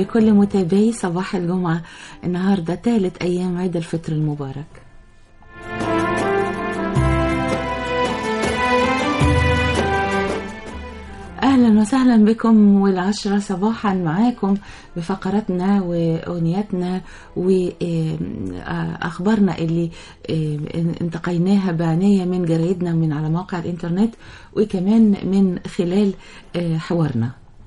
بكل متابعي صباح الجمعة النهاردة ثالث أيام عيد الفطر المبارك أهلا وسهلا بكم والعشرة صباحا معاكم بفقراتنا وأغنياتنا وأخبارنا اللي انتقيناها بعناية من جرايدنا من على مواقع الإنترنت وكمان من خلال حوارنا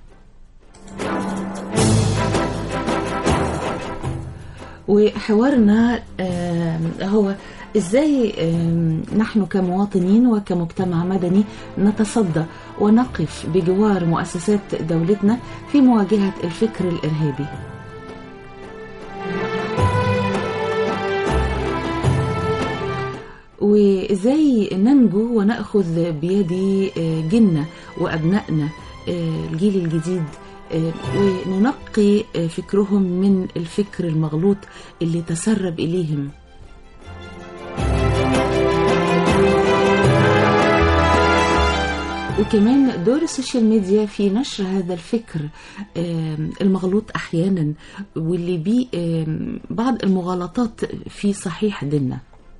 وحوارنا هو ازاي نحن كمواطنين وكمجتمع مدني نتصدى ونقف بجوار مؤسسات دولتنا في مواجهة الفكر الإرهابي وازاي ننجو ونأخذ بيد جيلنا وأبنائنا الجيل الجديد وننقي فكرهم من الفكر المغلوط اللي تسرب إليهم وكمان دور السوشيال ميديا في نشر هذا الفكر المغلوط احيانا واللي بيه بعض المغالطات في صحيح ديننا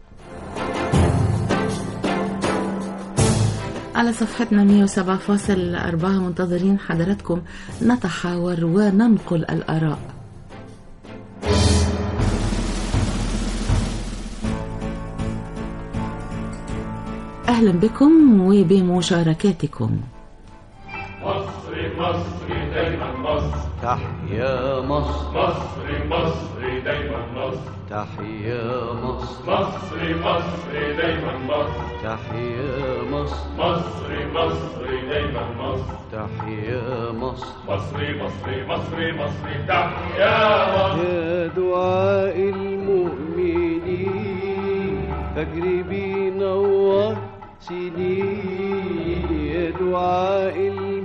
على صفحتنا 107.4 منتظرين حضراتكم نتحاور وننقل الآراء أهلا بكم وبمشاركاتكم مصر مصر دايما مصر تحيا مصر مصر مصر دايما مصر تحيا مصر مصر مصر دايما مصر تحيا مصر مصر مصر دايما مصر تحيا مصر مصر مصر مصر مصر تحيا مصر يا دعاء المؤمنين فجر بينور سنين يا دعاء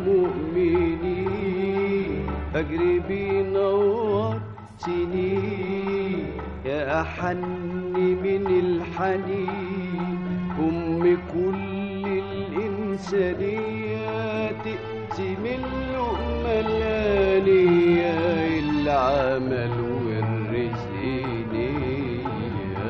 المؤمنين فجر بينور سنين يا أحن من الحنين أم كل الإنسانية تقسم اللقمة الآنية العمل والرزق نية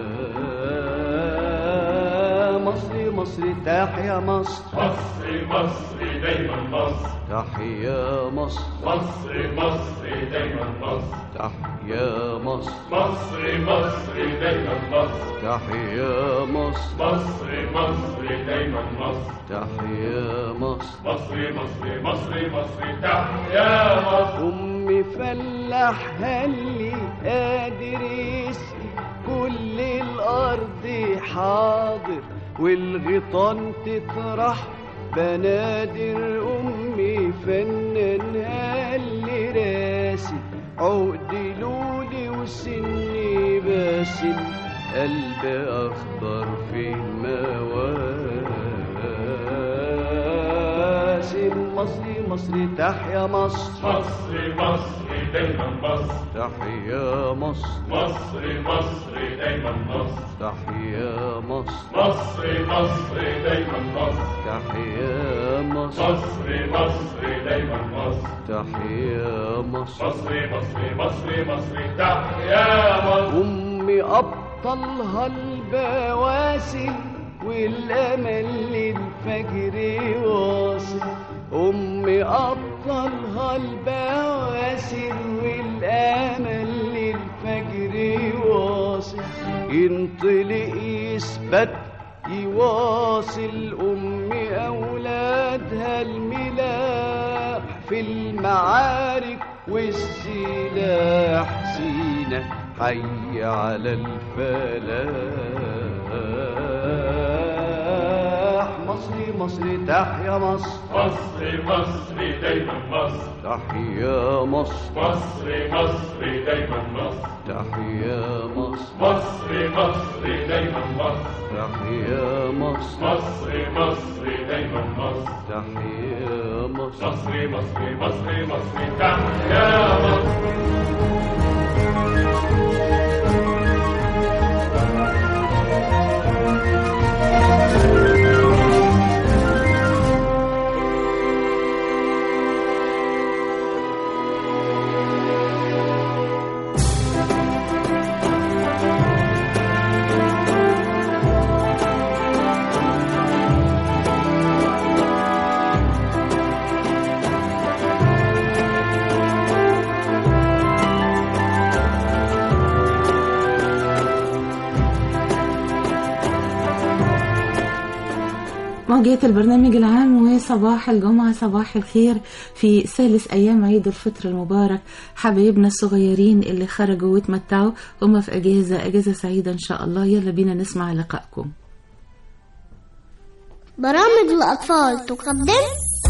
مصر مصر تحيا مصر مصر مصر دايما مصر تحيا مصر مصر مصر دايما مصر تحيا مصر مصر مصر دايما مصر تحيا مصر مصر مصر دايما مصر تحيا مصر مصر مصر مصر مصر تحيا مصر أم فلاح هلي قادر يسقي كل الأرض حاضر والغيطان تطرح بنادر أمي فنان هلي راسي عقد لولي وسني باسم قلب أخضر في مواسم مصري مصري تحيا مصر مصر مصر دايما مصر تحيا مصر مصر مصر دايما مصر تحيا مصر مصر مصر دايما مصر تحيا مصر مصر مصر دايما مصر تحيا مصر مصر مصر مصر مصر تحيا مصر أمي أبطلها البواسل والأمل للفجر واصل أمي أبطلها البواسل والأمل للفجر واصل ينطلق يثبت يواصل أمي أولادها الملاح في المعارك والسلاح سينا حي على الفلاح مصري مصري تحيا مصر مصر مصر دايما مصر تحيا مصر مصر مصر دايما مصر تحيا مصر مصر مصر دايما مصر تحيا مصر مصر مصر دايما مصر تحيا مصر مصر مصر مصر مصر تحيا مصر موجية البرنامج العام وصباح الجمعة صباح الخير في ثالث أيام عيد الفطر المبارك حبايبنا الصغيرين اللي خرجوا واتمتعوا هما في أجازة أجازة سعيدة إن شاء الله يلا بينا نسمع لقائكم برامج الأطفال تقدم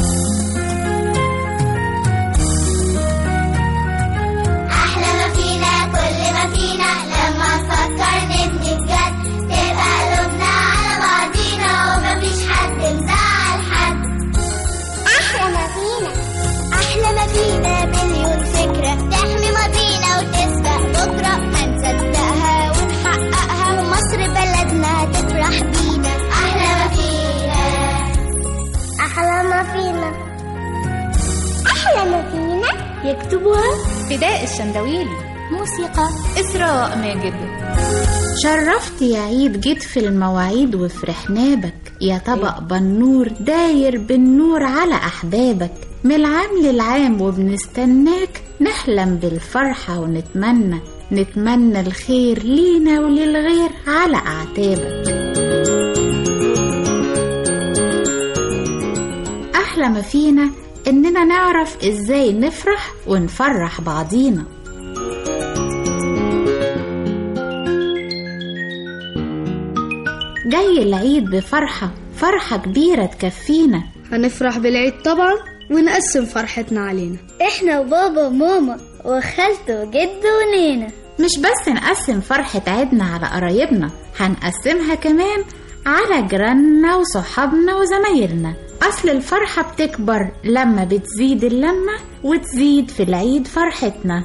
أحلى ما فينا كل ما فينا لما نفكر نبني بجد تبقى قلوبنا على بعضينا ومفيش حد مزعل حد أحلى ما فينا أحلى ما فينا مليون فكرة تحمي ماضينا وتسبق بكرة ما نصدقها ونحققها ومصر بلدنا تفرح بينا أحلى ما فينا أحلى ما فينا أحلى ما فينا يكتبها فداء الشندويلي موسيقى إسراء ماجد شرفت يا عيد جيت في المواعيد وفرحنا بك يا طبق بنور داير بالنور على أحبابك من العام للعام وبنستناك نحلم بالفرحة ونتمنى نتمنى الخير لينا وللغير على أعتابك أحلى ما فينا إننا نعرف إزاي نفرح ونفرح بعضينا جاي العيد بفرحة فرحة كبيرة تكفينا هنفرح بالعيد طبعا ونقسم فرحتنا علينا احنا وبابا وماما وخالته وجد ونينا مش بس نقسم فرحة عيدنا على قرايبنا هنقسمها كمان على جيراننا وصحابنا وزمايلنا أصل الفرحة بتكبر لما بتزيد اللمة وتزيد في العيد فرحتنا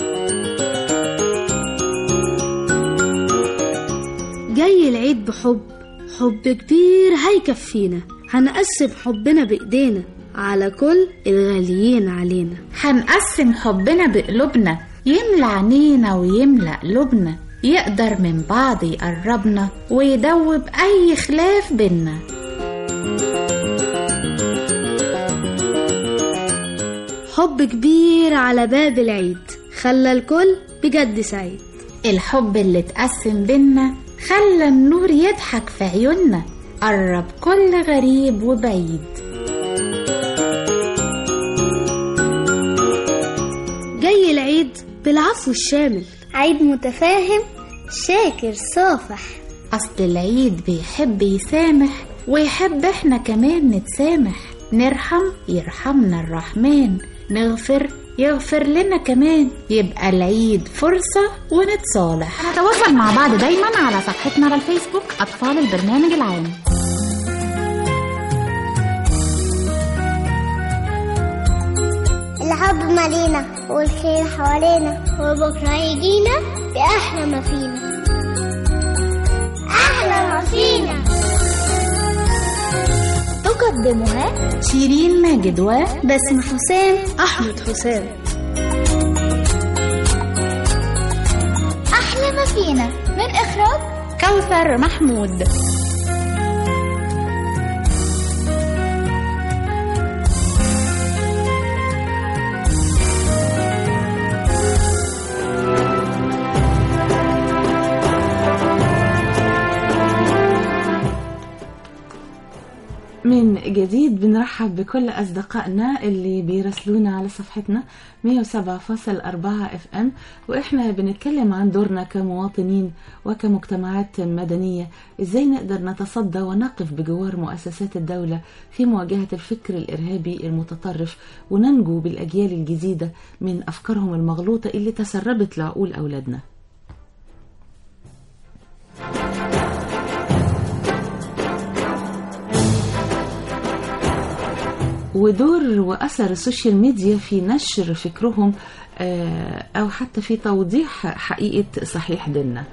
جاي العيد بحب حب كبير هيكفينا هنقسم حبنا بإيدينا على كل الغاليين علينا هنقسم حبنا بقلوبنا يملى عينينا ويملى قلوبنا يقدر من بعض يقربنا ويدوب أي خلاف بينا حب كبير على باب العيد خلى الكل بجد سعيد الحب اللي اتقسم بينا خلى النور يضحك في عيوننا قرب كل غريب وبعيد جاي العيد بالعفو الشامل عيد متفاهم شاكر صافح أصل العيد بيحب يسامح ويحب احنا كمان نتسامح نرحم يرحمنا الرحمن نغفر يغفر لنا كمان يبقى العيد فرصة ونتصالح نتواصل مع بعض دايما على صفحتنا على الفيسبوك أطفال البرنامج العام الحب مالينا والخير حوالينا وبكرة يجينا بأحلى ما فينا أحلى ما فينا تقدمها شيرين ماجد و باسم حسام أحمد حسام أحلى ما فينا من إخراج كوثر محمود من جديد بنرحب بكل أصدقائنا اللي بيراسلونا على صفحتنا 107.4 اف ام واحنا بنتكلم عن دورنا كمواطنين وكمجتمعات مدنية ازاي نقدر نتصدى ونقف بجوار مؤسسات الدولة في مواجهة الفكر الإرهابي المتطرف وننجو بالأجيال الجديدة من أفكارهم المغلوطة اللي تسربت لعقول أولادنا ودور وأثر السوشيال ميديا في نشر فكرهم آه، أو حتى في توضيح حقيقة صحيح ديننا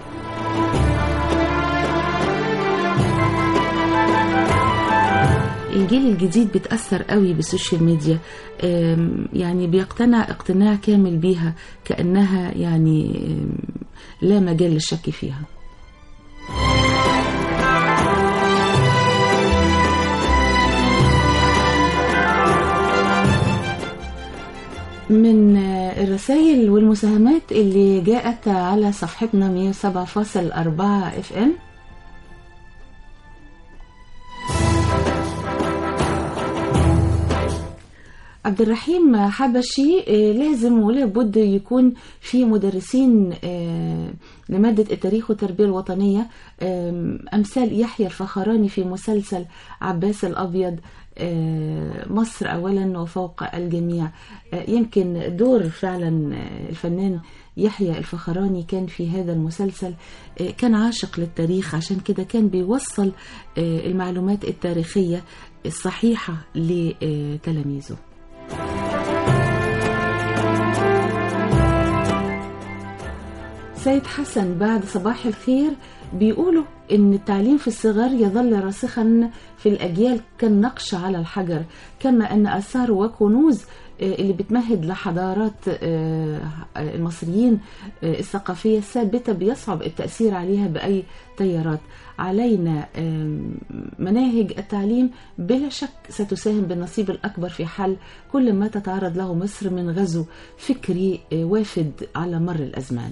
الجيل الجديد بيتأثر قوي بالسوشيال ميديا آم، يعني بيقتنع اقتناع كامل بيها كأنها يعني آم، لا مجال للشك فيها من آه، الرسائل والمساهمات اللي جاءت على صفحتنا 107.4 اف ام عبد الرحيم حبشي آه، لازم ولا بد يكون في مدرسين آه، لمادة التاريخ والتربية الوطنية آم، أمثال يحيى الفخراني في مسلسل عباس الأبيض آه، مصر أولا وفوق الجميع آه، يمكن دور فعلا آه، الفنان يحيى الفخراني كان في هذا المسلسل آه، كان عاشق للتاريخ عشان كده كان بيوصل آه، المعلومات التاريخية الصحيحة لتلاميذه سيد حسن بعد صباح الخير بيقولوا ان التعليم في الصغر يظل راسخا في الاجيال كالنقش على الحجر كما ان اثاره وكنوز آه، اللي بتمهد لحضارات آه، المصريين آه، الثقافيه الثابته بيصعب التاثير عليها باي تيارات علينا آم، مناهج التعليم بلا شك ستساهم بالنصيب الاكبر في حل كل ما تتعرض له مصر من غزو فكري آه، وافد على مر الازمان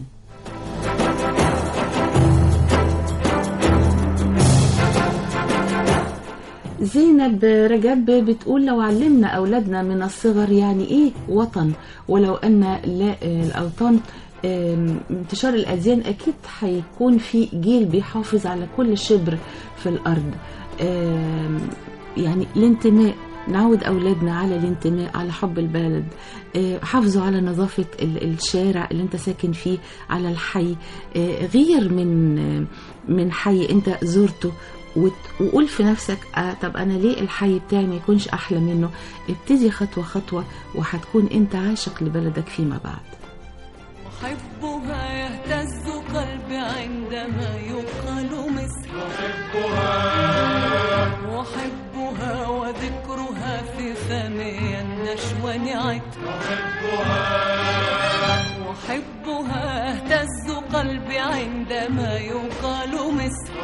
زينب رجب بتقول لو علمنا أولادنا من الصغر يعني إيه وطن ولو أن لا الأوطان آم، انتشار الأديان أكيد هيكون في جيل بيحافظ على كل شبر في الأرض آم، يعني الانتماء نعود أولادنا على الانتماء على حب البلد آه، حافظوا على نظافة ال- الشارع اللي انت ساكن فيه على الحي آه، غير من آه، من حي انت زرته وت- وقول في نفسك آه طب انا ليه الحي بتاعي ما يكونش احلى منه ابتدي خطوه خطوه وهتكون انت عاشق لبلدك فيما بعد أحبها يهتز قلبي عندما يقال مصر أحبها وذكرها في فمي النشوى نعت أحبها اهتز قلبي عندما يقال مصر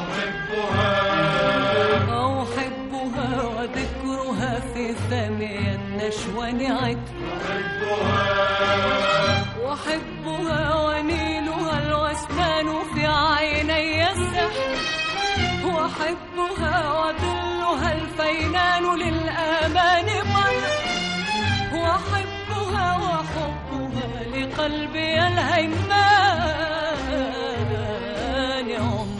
أحبها وذكرها في فمي النشوى نعت وحبها ونيلها الوسنان في عيني السحر وحبها وظلها الفينان للآمان مر وحبها وحبها لقلبي الهيمان عمر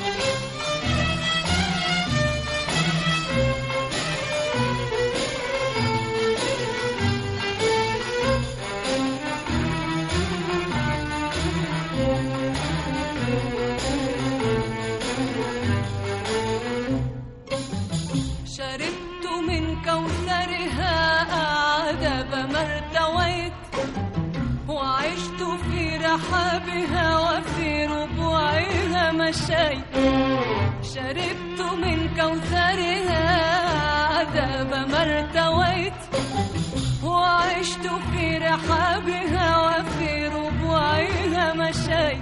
شربت من كوثرها أعذب ما ارتويت وعشت في رحابها وفي ربوعها مشيت شربت من كوثرها أعذب ما ارتويت وعشت في رحابها وفي ربوعها مشيت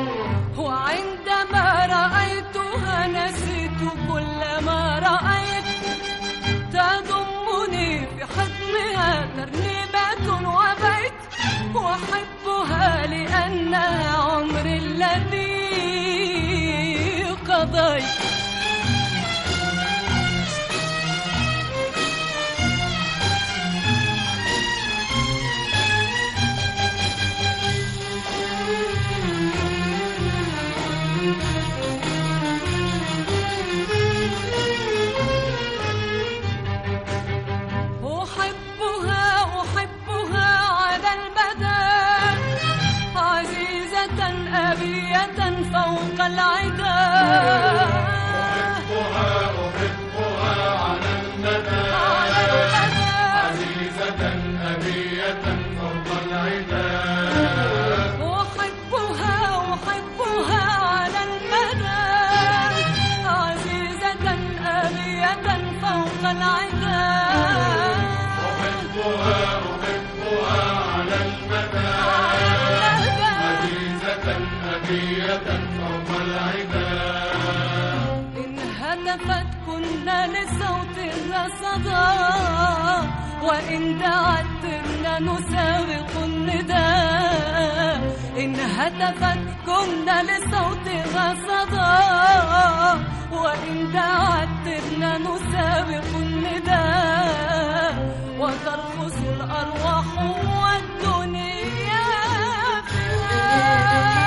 وعندما رأيتها نسيت كل ما رأيت تضمني في حضنها ترنيبة وبيت وأحبها لأنها عمري الذي قضيت أحبها أحبها على المدى عزيزة أبية فوق العدا على المدى أحبها أحبها على المدى عزيزة أبية فوق العدا إن هتفت كنا لصوت الرصدا وإن دعتنا نسابق النداء إن هتفت كنا لصوت الرصدا وإن دعتنا نسابق النداء وترقص الأرواح والدنيا فيها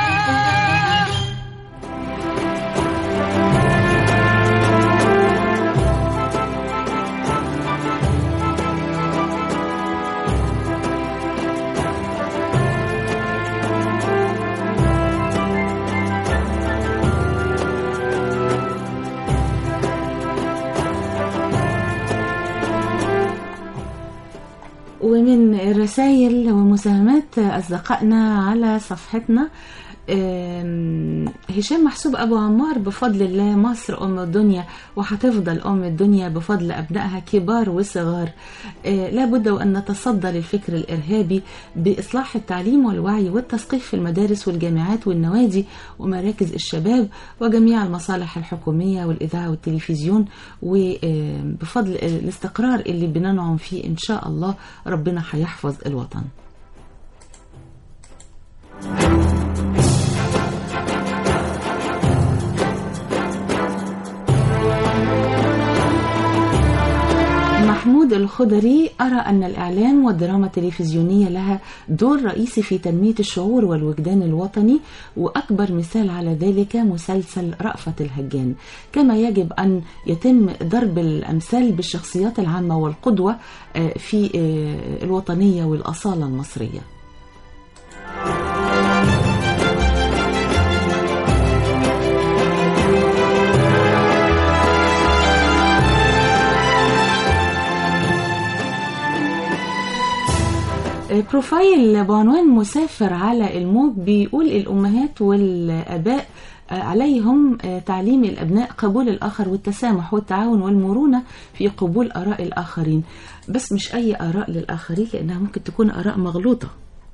ومن الرسائل ومساهمات أصدقائنا على صفحتنا آم، هشام محسوب أبو عمار بفضل الله مصر أم الدنيا وهتفضل أم الدنيا بفضل أبنائها كبار وصغار آه، لابد وأن نتصدى للفكر الإرهابي بإصلاح التعليم والوعي والتثقيف في المدارس والجامعات والنوادي ومراكز الشباب وجميع المصالح الحكومية والإذاعة والتلفزيون وبفضل الاستقرار اللي بننعم فيه إن شاء الله ربنا هيحفظ الوطن محمود الخضري أرى أن الإعلام والدراما التلفزيونية لها دور رئيسي في تنمية الشعور والوجدان الوطني وأكبر مثال على ذلك مسلسل رأفت الهجان كما يجب أن يتم ضرب الأمثال بالشخصيات العامة والقدوة آه، في آه، الوطنية والأصالة المصرية بروفايل بعنوان مسافر على الموج بيقول الأمهات والآباء آه، عليهم آه، تعليم الأبناء قبول الآخر والتسامح والتعاون والمرونة في قبول آراء الآخرين بس مش أي آراء للآخرين لأنها ممكن تكون آراء مغلوطة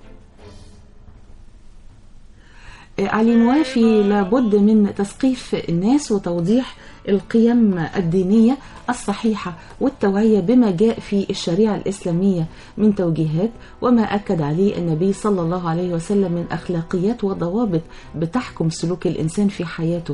آه، علي موافي لابد من تثقيف الناس وتوضيح القيم الدينية الصحيحة والتوعية بما جاء في الشريعة الإسلامية من توجيهات وما أكد عليه النبي صلى الله عليه وسلم من أخلاقيات وضوابط بتحكم سلوك الإنسان في حياته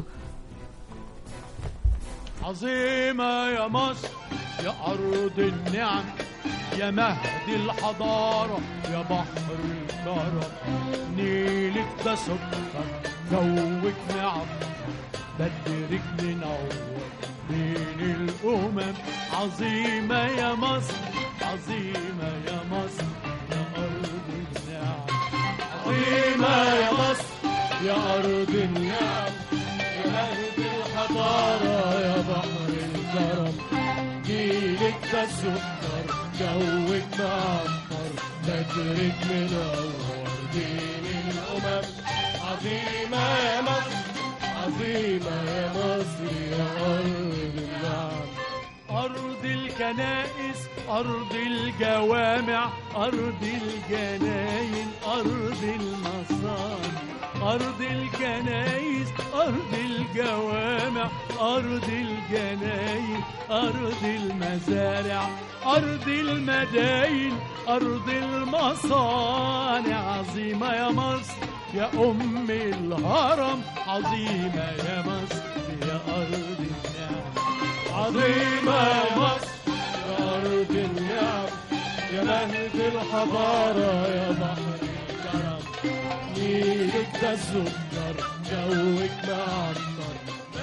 عظيمة يا مصر يا أرض النعم يا مهد الحضارة يا بحر الكرم نيلك ده سكر جوك نعم بدرك منور بين الأمم عظيمة يا مصر عظيمة يا مصر يا أرض النعم عظيمة يا مصر يا أرض النعم يا مهد الحضارة يا بحر الكرم جيلك ده سكر جوك معمر بدرك منور بين الأمم عظيمة يا مصر عظيمة يا مصر يا أرض النعم أرض الكنائس أرض الجوامع أرض الجناين أرض المصانع أرض الكنائس أرض الجوامع أرض الجناين أرض المزارع أرض المداين أرض المصانع عظيمة يا مصر يا أم الهرم عظيمة يا مصر يا أرض النعم عظيمة يا مصر يا أرض النعم يا مهد الحضارة يا بحر الكرم نيلك ده السكر جوك معطر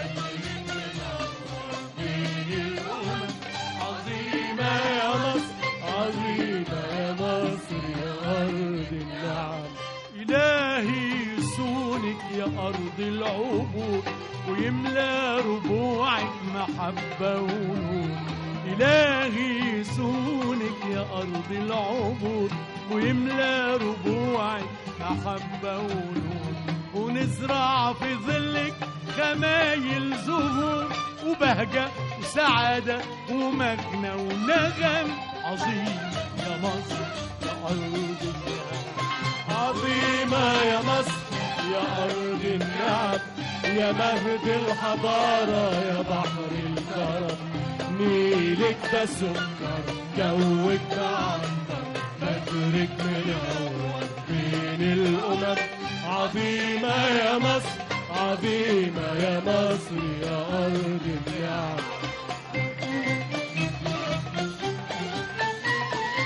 عظيمة يا مصر عظيمة يا مصر يا أرض النعم إلهي يسونك يا أرض العبور ويملى ربوعك محبة ونور إلهي يسونك يا أرض العبور ويملى ربوعك محبة ونور ونزرع في ظلك خمايل زهور وبهجة وسعادة ومجنى ونغم عظيم يا مصر يا أرض النعم عظيمة يا مصر يا أرض النعم يا مهد الحضارة يا بحر الكرم نيلك ده سكر جوك معطر بدرك منور بين الأمم عظيمة يا مصر عظيمة يا مصر يا أرض النعم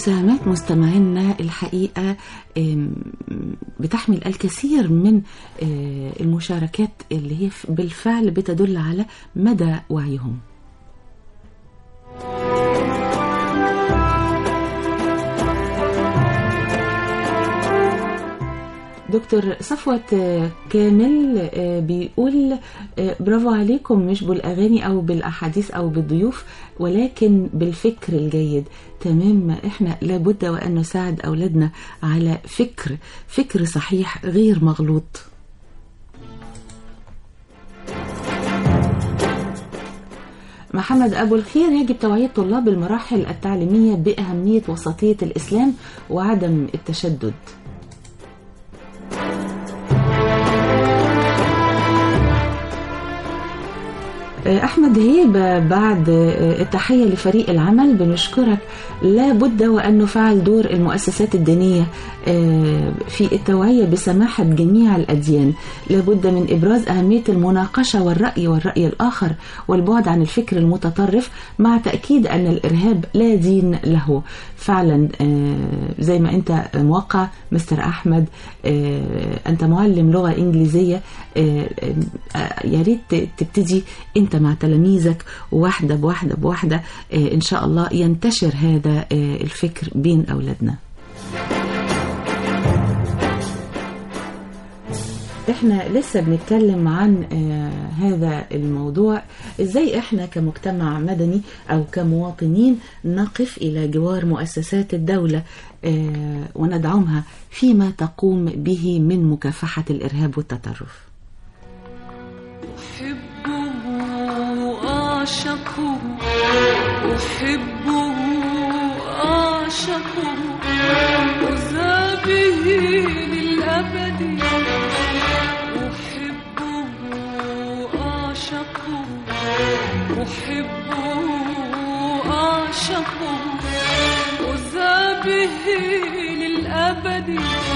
مساهمات مستمعينا الحقيقة آم، بتحمل الكثير من آه، المشاركات اللي هي بالفعل بتدل على مدى وعيهم دكتور صفوة آه، كامل آه، بيقول آه، برافو عليكم مش بالأغاني أو بالأحاديث أو بالضيوف ولكن بالفكر الجيد تمام احنا لابد وأن نساعد أولادنا على فكر فكر صحيح غير مغلوط محمد أبو الخير يجب توعية طلاب المراحل التعليمية بأهمية وسطية الإسلام وعدم التشدد أحمد هيبة بعد التحية لفريق العمل بنشكرك لا بد وأن نفعل دور المؤسسات الدينية في التوعية بسماحة جميع الأديان لا بد من إبراز أهمية المناقشة والرأي والرأي الآخر والبعد عن الفكر المتطرف مع تأكيد أن الإرهاب لا دين له فعلا زي ما أنت موقع مستر أحمد أنت معلم لغة إنجليزية يا ريت تبتدي أنت مع تلاميذك واحدة بواحدة بواحدة إن شاء الله ينتشر هذا الفكر بين أولادنا احنا لسه بنتكلم عن آه هذا الموضوع ازاي احنا كمجتمع مدني او كمواطنين نقف الى جوار مؤسسات الدولة آه وندعمها فيما تقوم به من مكافحة الارهاب والتطرف أحبه أعشقه أحبه أعشقه وذابه للأبد أحبه أعشقه أحبه أعشقه وذابه للأبد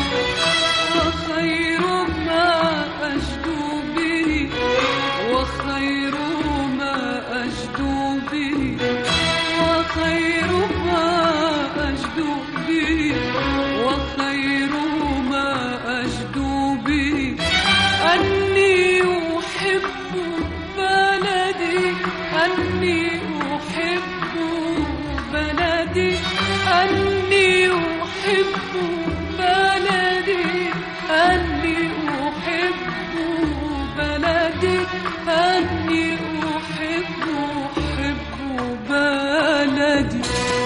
وخير ما أجدو به وخير ما أجدو به وخير ما أجدو به وخير ما أجدو به أني أحب بلدي أني أحب بلدي أني أحب بلدي أني أحب بلدي أني أحب أحب بلدي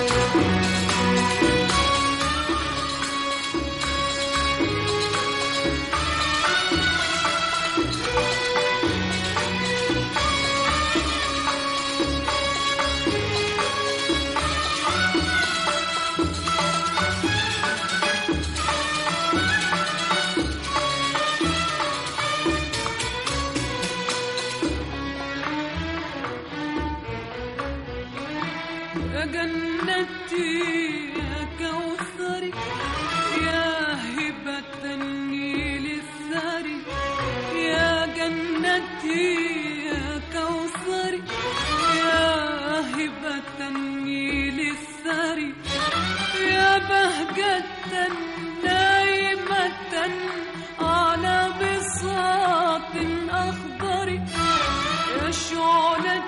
يا جنتي يا كوثري يا هبة النيل الثري يا جنتي يا كوثري يا هبة النيل الثري يا بهجة نايمة على بساط أخضر يا شعلة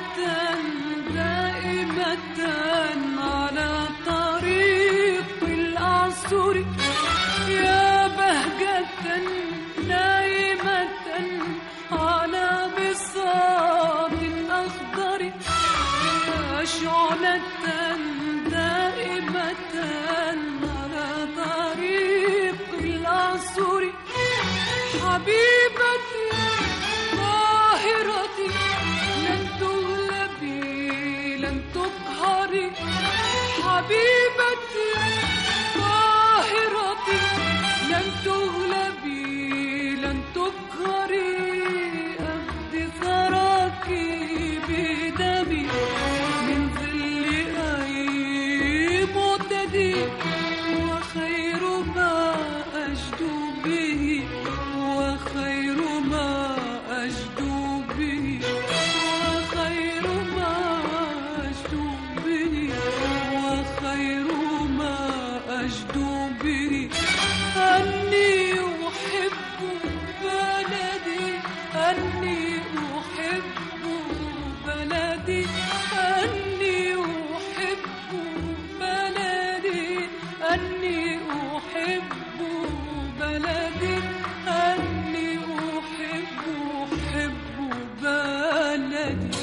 دائمة على طريق الأعصر يا بهجة نايمة على بساط أخضر يا شعلة دائمة على طريق الأعصر حبيبتي طاهرتي لن تغلبي لن تقهري حبيبتي طاهرتي لن تغلبي لن تقهري أفدي ثراك بدمي من ظل أي معتدي وخير ما أجدو به وخير ما أجدو به وخير ما أجدو به وخير بلدي أني أحب بلدي أني أحب بلدي أني أحب أحب بلدي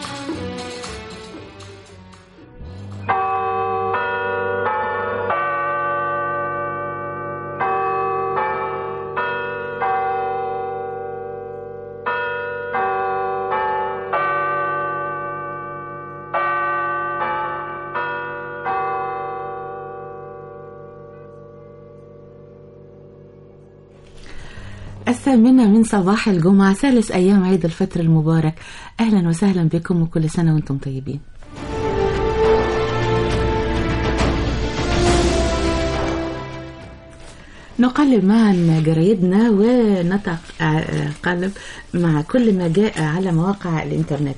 الثامنة من صباح الجمعة ثالث أيام عيد الفطر المبارك أهلا وسهلا بكم وكل سنة وأنتم طيبين نقلب معا جرايدنا ونتقلب مع كل ما جاء على مواقع الإنترنت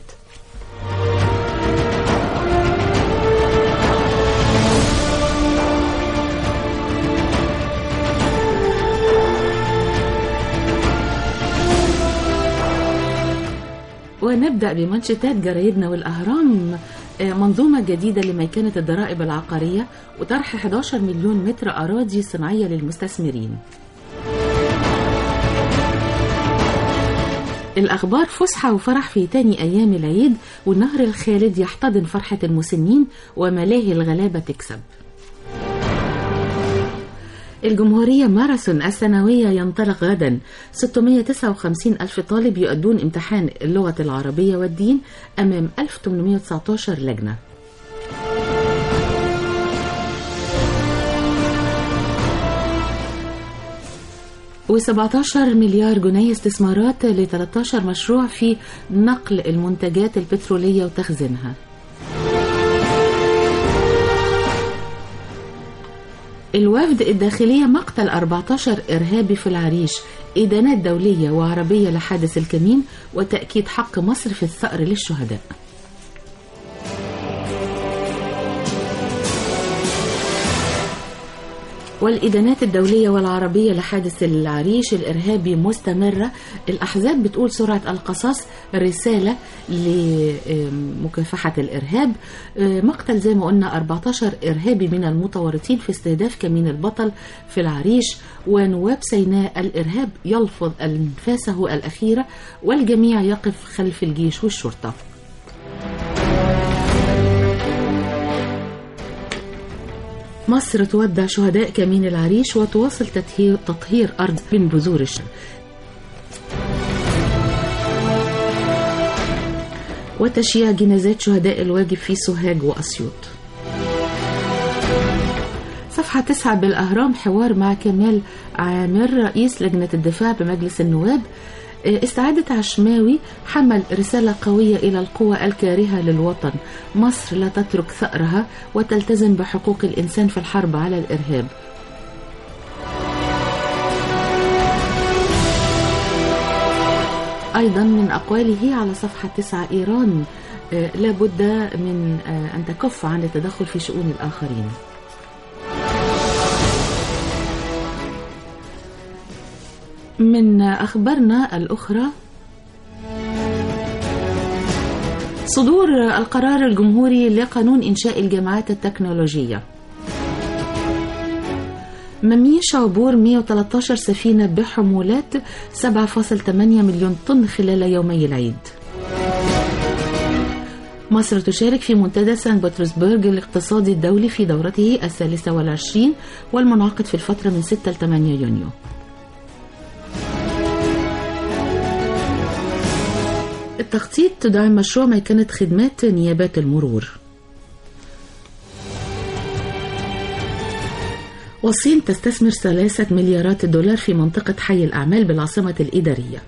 ونبدأ بمنشطات جرايدنا والأهرام آه، منظومة جديدة لميكنة الضرائب العقارية وطرح 11 مليون متر أراضي صناعية للمستثمرين الأخبار فسحة وفرح في تاني أيام العيد والنهر الخالد يحتضن فرحة المسنين وملاهي الغلابة تكسب الجمهورية ماراثون السنوية ينطلق غدا 659 ألف طالب يؤدون امتحان اللغة العربية والدين أمام 1819 لجنة و17 مليار جنيه استثمارات ل 13 مشروع في نقل المنتجات البترولية وتخزينها الوفد الداخلية مقتل 14 إرهابي في العريش إدانات دولية وعربية لحادث الكمين وتأكيد حق مصر في الثأر للشهداء والإدانات الدولية والعربية لحادث العريش الإرهابي مستمرة الأحزاب بتقول سرعة القصاص رسالة لمكافحة الإرهاب مقتل زي ما قلنا 14 إرهابي من المتورطين في استهداف كمين البطل في العريش ونواب سيناء الإرهاب يلفظ أنفاسه الأخيرة والجميع يقف خلف الجيش والشرطة مصر تودع شهداء كمين العريش وتواصل تطهير, تطهير أرض من بذور الشر وتشييع جنازات شهداء الواجب في سوهاج وأسيوط صفحة تسعة بالأهرام حوار مع كمال عامر رئيس لجنة الدفاع بمجلس النواب استعادة عشماوي حمل رسالة قوية إلى القوى الكارهة للوطن مصر لا تترك ثأرها وتلتزم بحقوق الإنسان في الحرب على الإرهاب أيضا من أقواله على صفحة تسعة إيران لابد من أن تكف عن التدخل في شؤون الآخرين من أخبارنا الأخرى صدور القرار الجمهوري لقانون إنشاء الجامعات التكنولوجية مميش عبور 113 سفينة بحمولات 7.8 مليون طن خلال يومي العيد مصر تشارك في منتدى سان بطرسبرغ الاقتصادي الدولي في دورته الثالثة والعشرين والمنعقد في الفترة من 6 ل 8 يونيو التخطيط تدعم مشروع ميكنة خدمات نيابات المرور والصين تستثمر ثلاثة مليارات دولار في منطقة حي الأعمال بالعاصمة الإدارية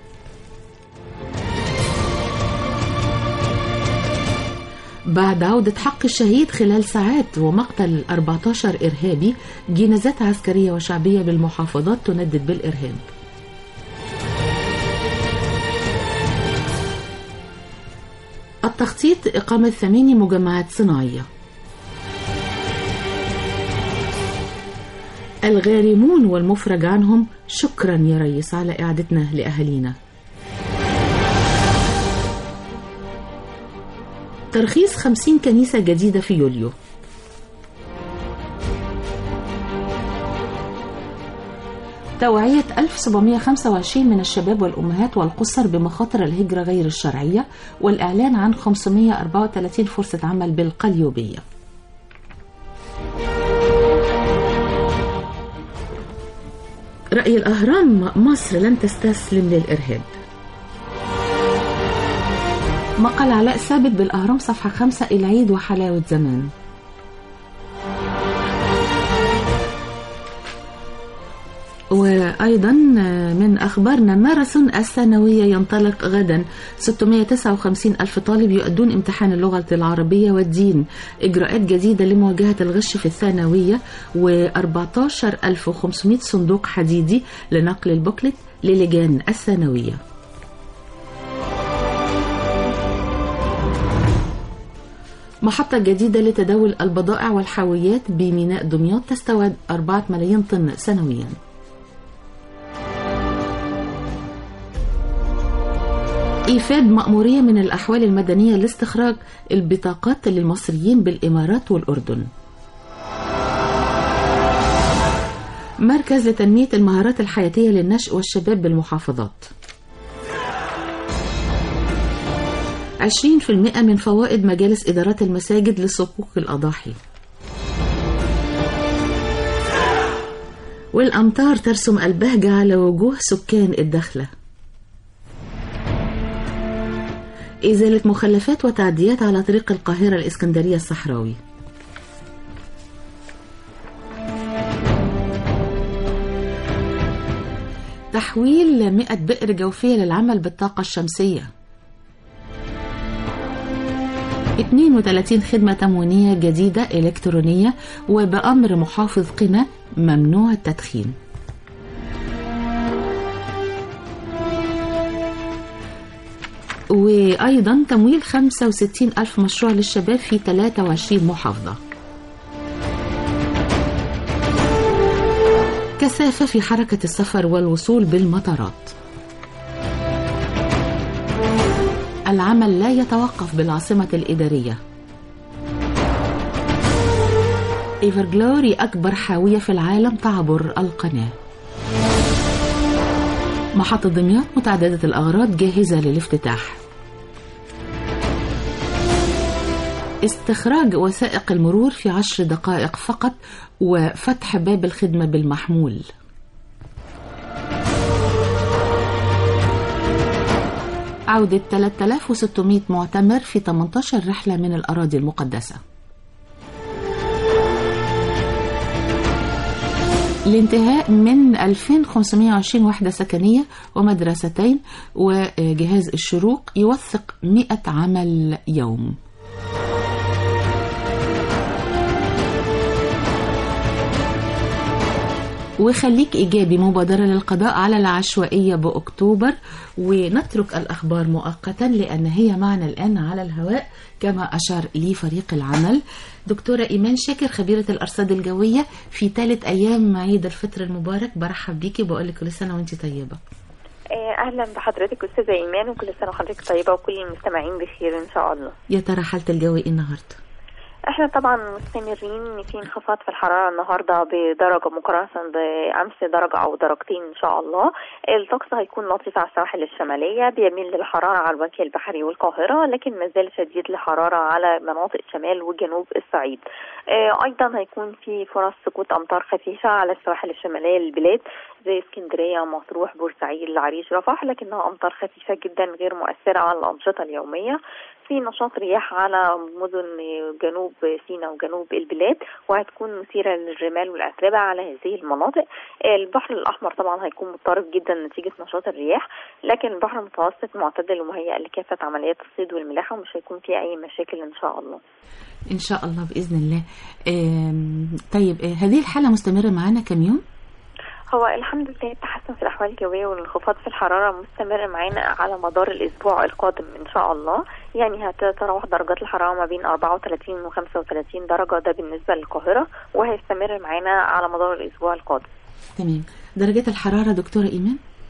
بعد عودة حق الشهيد خلال ساعات ومقتل 14 إرهابي جنازات عسكرية وشعبية بالمحافظات تندد بالإرهاب التخطيط إقامة ثماني مجمعات صناعية الغارمون والمفرج عنهم شكرا يا ريس على إعادتنا لأهالينا ترخيص 50 كنيسة جديدة في يوليو توعية 1725 من الشباب والأمهات والقُصّر بمخاطر الهجرة غير الشرعية والإعلان عن 534 فرصة عمل بالقليوبية رأي الأهرام مصر لن تستسلم للإرهاب مقال علاء ثابت بالأهرام صفحة خمسة العيد وحلاوة زمان وأيضا من أخبارنا ماراثون الثانوية ينطلق غدا 659 ألف طالب يؤدون امتحان اللغة العربية والدين إجراءات جديدة لمواجهة الغش في الثانوية و14500 صندوق حديدي لنقل البوكلت للجان الثانوية محطة جديدة لتداول البضائع والحاويات بميناء دمياط تستوعب 4 ملايين طن سنوياً إيفاد مأمورية من الأحوال المدنية لاستخراج البطاقات للمصريين بالإمارات والأردن مركز لتنمية المهارات الحياتية للنشء والشباب بالمحافظات 20% من فوائد مجالس إدارات المساجد لصكوك الأضاحي والأمطار ترسم البهجة على وجوه سكان الدخلة إزالة مخلفات وتعديات على طريق القاهرة الإسكندرية الصحراوي تحويل 100 بئر جوفية للعمل بالطاقة الشمسية 32 خدمة تموينية جديدة إلكترونية وبأمر محافظ قنا ممنوع التدخين وأيضا تمويل 65 ألف مشروع للشباب في 23 محافظة كثافة في حركة السفر والوصول بالمطارات العمل لا يتوقف بالعاصمة الإدارية إيفرجلوري أكبر حاوية في العالم تعبر القناة محطة دمياط متعددة الأغراض جاهزة للافتتاح استخراج وثائق المرور في عشر دقائق فقط وفتح باب الخدمة بالمحمول عودة 3600 معتمر في 18 رحلة من الأراضي المقدسة الانتهاء من 2520 وحدة سكنية ومدرستين وجهاز الشروق يوثق 100 عمل يوم وخليك إيجابي مبادرة للقضاء على العشوائية بأكتوبر ونترك الأخبار مؤقتا لأن هي معنا الآن على الهواء كما أشار لي فريق العمل دكتورة إيمان شاكر خبيرة الأرصاد الجوية في ثالث أيام عيد الفطر المبارك برحب بيكي بقول لك كل سنة وأنت طيبة اهلا بحضرتك استاذه ايمان وكل سنه وحضرتك طيبه وكل المستمعين بخير ان شاء الله يا ترى حالة الجو إيه النهاردة احنا طبعا مستمرين في انخفاض في الحراره النهارده بدرجه مقارنه بامس درجه او درجتين ان شاء الله الطقس هيكون لطيف على السواحل الشماليه بيميل للحراره على الوجه البحري والقاهره لكن ما زال شديد الحراره على مناطق شمال وجنوب الصعيد آه، ايضا هيكون في فرص سقوط امطار خفيفه على السواحل الشماليه للبلاد زي اسكندريه مطروح بورسعيد العريش رفح لكنها امطار خفيفه جدا غير مؤثره على الانشطه اليوميه في نشاط رياح على مدن جنوب سيناء وجنوب البلاد وهتكون مثيرة للرمال والأتربة على هذه المناطق البحر الأحمر طبعا هيكون مضطرب جدا نتيجة نشاط الرياح لكن البحر المتوسط معتدل ومهيأ لكافة عمليات الصيد والملاحة ومش هيكون فيه أي مشاكل إن شاء الله إن شاء الله بإذن الله آم، طيب آه، هذه الحالة مستمرة معانا كم يوم؟ هو الحمد لله التحسن في الأحوال الجوية والانخفاض في الحرارة مستمر معانا على مدار الأسبوع القادم إن شاء الله يعني هتتراوح درجات الحرارة ما بين 34 و 35 درجة ده بالنسبة للقاهرة وهيستمر معانا على مدار الأسبوع القادم تمام درجات الحرارة دكتورة إيمان؟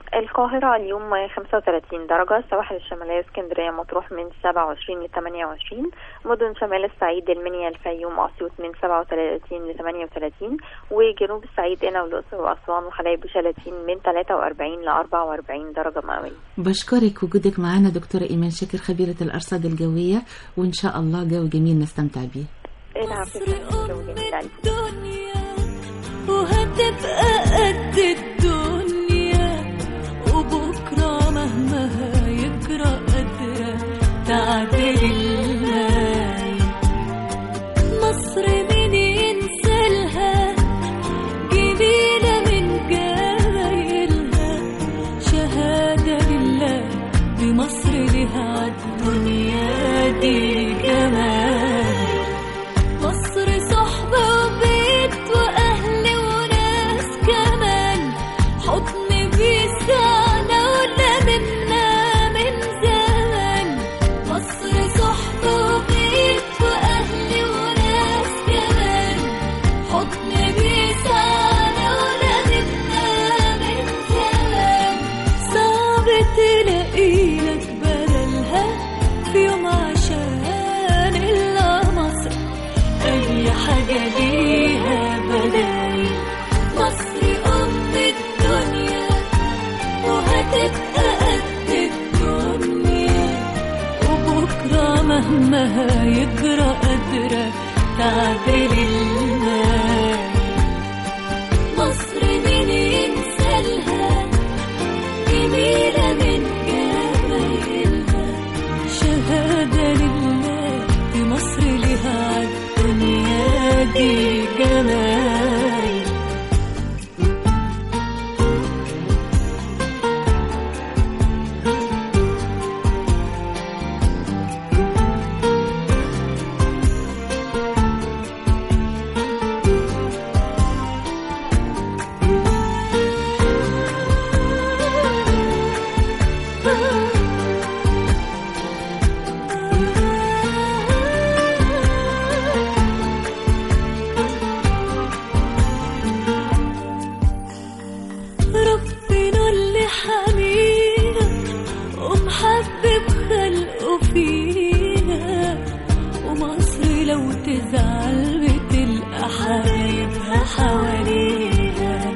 القاهرة اليوم 35 درجة السواحل الشمالية اسكندرية مطروح من 27 ل 28 مدن شمال الصعيد المنيا الفيوم أسيوط من 37 ل 38 وجنوب الصعيد قنا والأقصر وأسوان وحلايب وشلاتين من 43 ل 44 درجة مئوية بشكرك وجودك معنا دكتورة إيمان شاكر خبيرة الأرصاد الجوية وإن شاء الله جو جميل نستمتع بيه العافية جو جميل عليكم. الدنيا وهتبقى قد الدنيا وبكرة مهما هيجرى قادرة تعدل الماي مصر مين ينسالها جميلة من جمايلها شهادة لله دي مصر لها عالدنيا دي جمال مصر صحبة وبيت وأهل وناس كمان حضن بيسعنا ولا منا من زمان مصر صحبة وبيت وأهل وناس كمان حضن بيسعنا ولا منا من زمان صعب تلاقي لك بدلها في يوم عشان إلا مصر أي حاجة ليها بدايل مصر أم الدنيا وهتبقى قد الدنيا وبكرة مهما هيجرى قادرة تعدل الماي مصر مين ينسالها جميلة من جمايلها شهادة لله دي مصر لها عالدنيا دي جمال ربنا اللي حمينا ومحبب خلقه فينا ومصر لو تزعل بتلقى حبايبها حواليها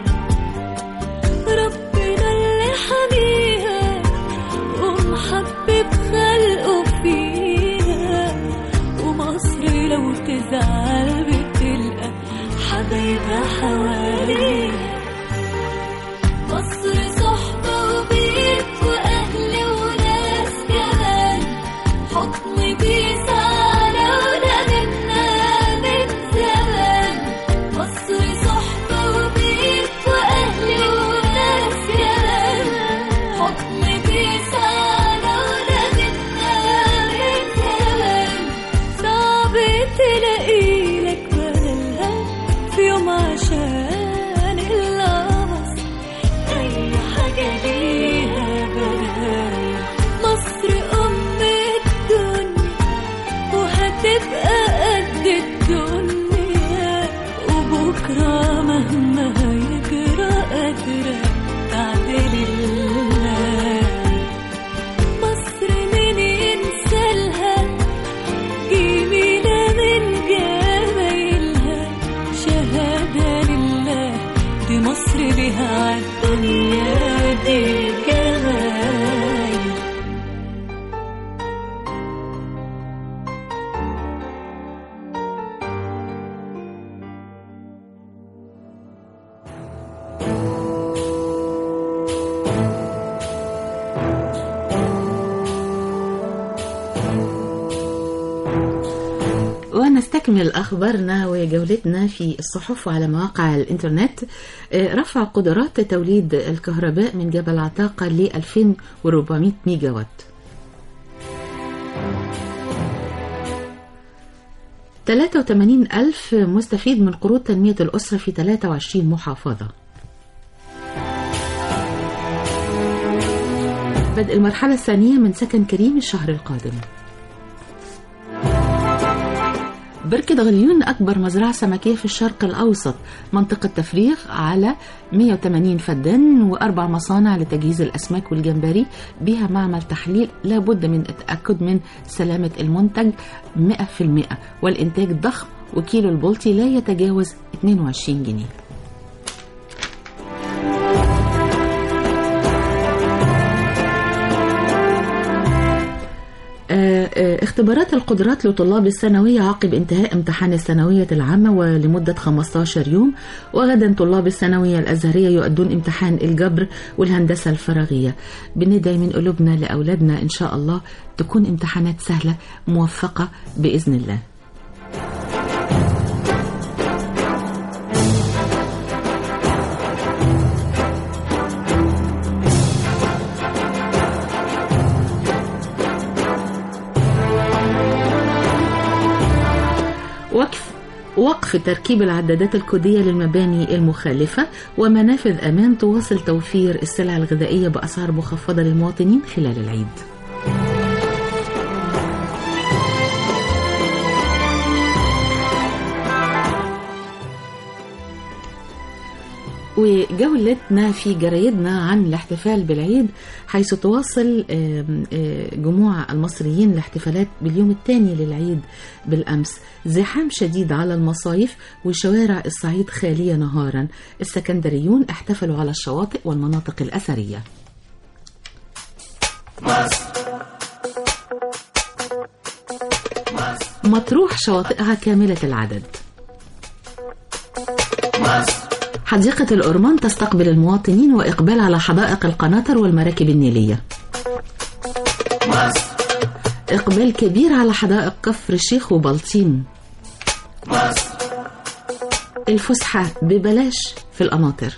ربنا اللي حميها ومحبب خلقه فينا ومصر لو تزعل بتلقى حبايبها حواليها مصر صحبة وبيت وأهل وناس كمان حضن بيسعنا ولا منا من زمان مصر صحبة وبيت وأهل وناس كمان حضن بيسعنا ولا منا من زمان صعب تلاقي لك بدلها في يوم عشان إلا مصر أي حاجة ليها بدايل مصر أم الدنيا وهتبقى قد الدنيا وبكرة مهما هيجرى قادرة تعدل المال مصر مين ينسالها جميلة من جمايلها شهادة لله دي مصر لها عالدنيا دي جمال ونستكمل أخبارنا وجولتنا في الصحف وعلى مواقع الإنترنت آه، رفع قدرات توليد الكهرباء من جبل عتاقة ل 2400 ميجا وات 83 ألف مستفيد من قروض تنمية الأسرة في 23 محافظة بدء المرحلة الثانية من سكن كريم الشهر القادم بركة غليون أكبر مزرعة سمكية في الشرق الأوسط منطقة تفريغ على 180 فدان وأربع مصانع لتجهيز الأسماك والجمبري بها معمل تحليل لابد من التأكد من سلامة المنتج 100% والإنتاج ضخم وكيلو البلطي لا يتجاوز 22 جنيه آه، آه، اختبارات القدرات لطلاب الثانوية عقب انتهاء امتحان الثانوية العامة ولمدة 15 يوم وغدا طلاب الثانوية الأزهرية يؤدون امتحان الجبر والهندسة الفراغية بندعي من قلوبنا لأولادنا إن شاء الله تكون امتحانات سهلة موفقة بإذن الله وقف وقف تركيب العدادات الكودية للمباني المخالفة ومنافذ أمان تواصل توفير السلع الغذائية بأسعار مخفضة للمواطنين خلال العيد وجولتنا في جرايدنا عن الاحتفال بالعيد حيث تواصل آم، آه، جموع المصريين الاحتفالات باليوم الثاني للعيد بالأمس زحام شديد على المصايف وشوارع الصعيد خالية نهارا السكندريون احتفلوا على الشواطئ والمناطق الأثرية مطروح شواطئها كاملة العدد حديقة الأورمان تستقبل المواطنين وإقبال على حدائق القناطر والمراكب النيلية إقبال كبير على حدائق كفر الشيخ وبلطيم الفسحة ببلاش في القناطر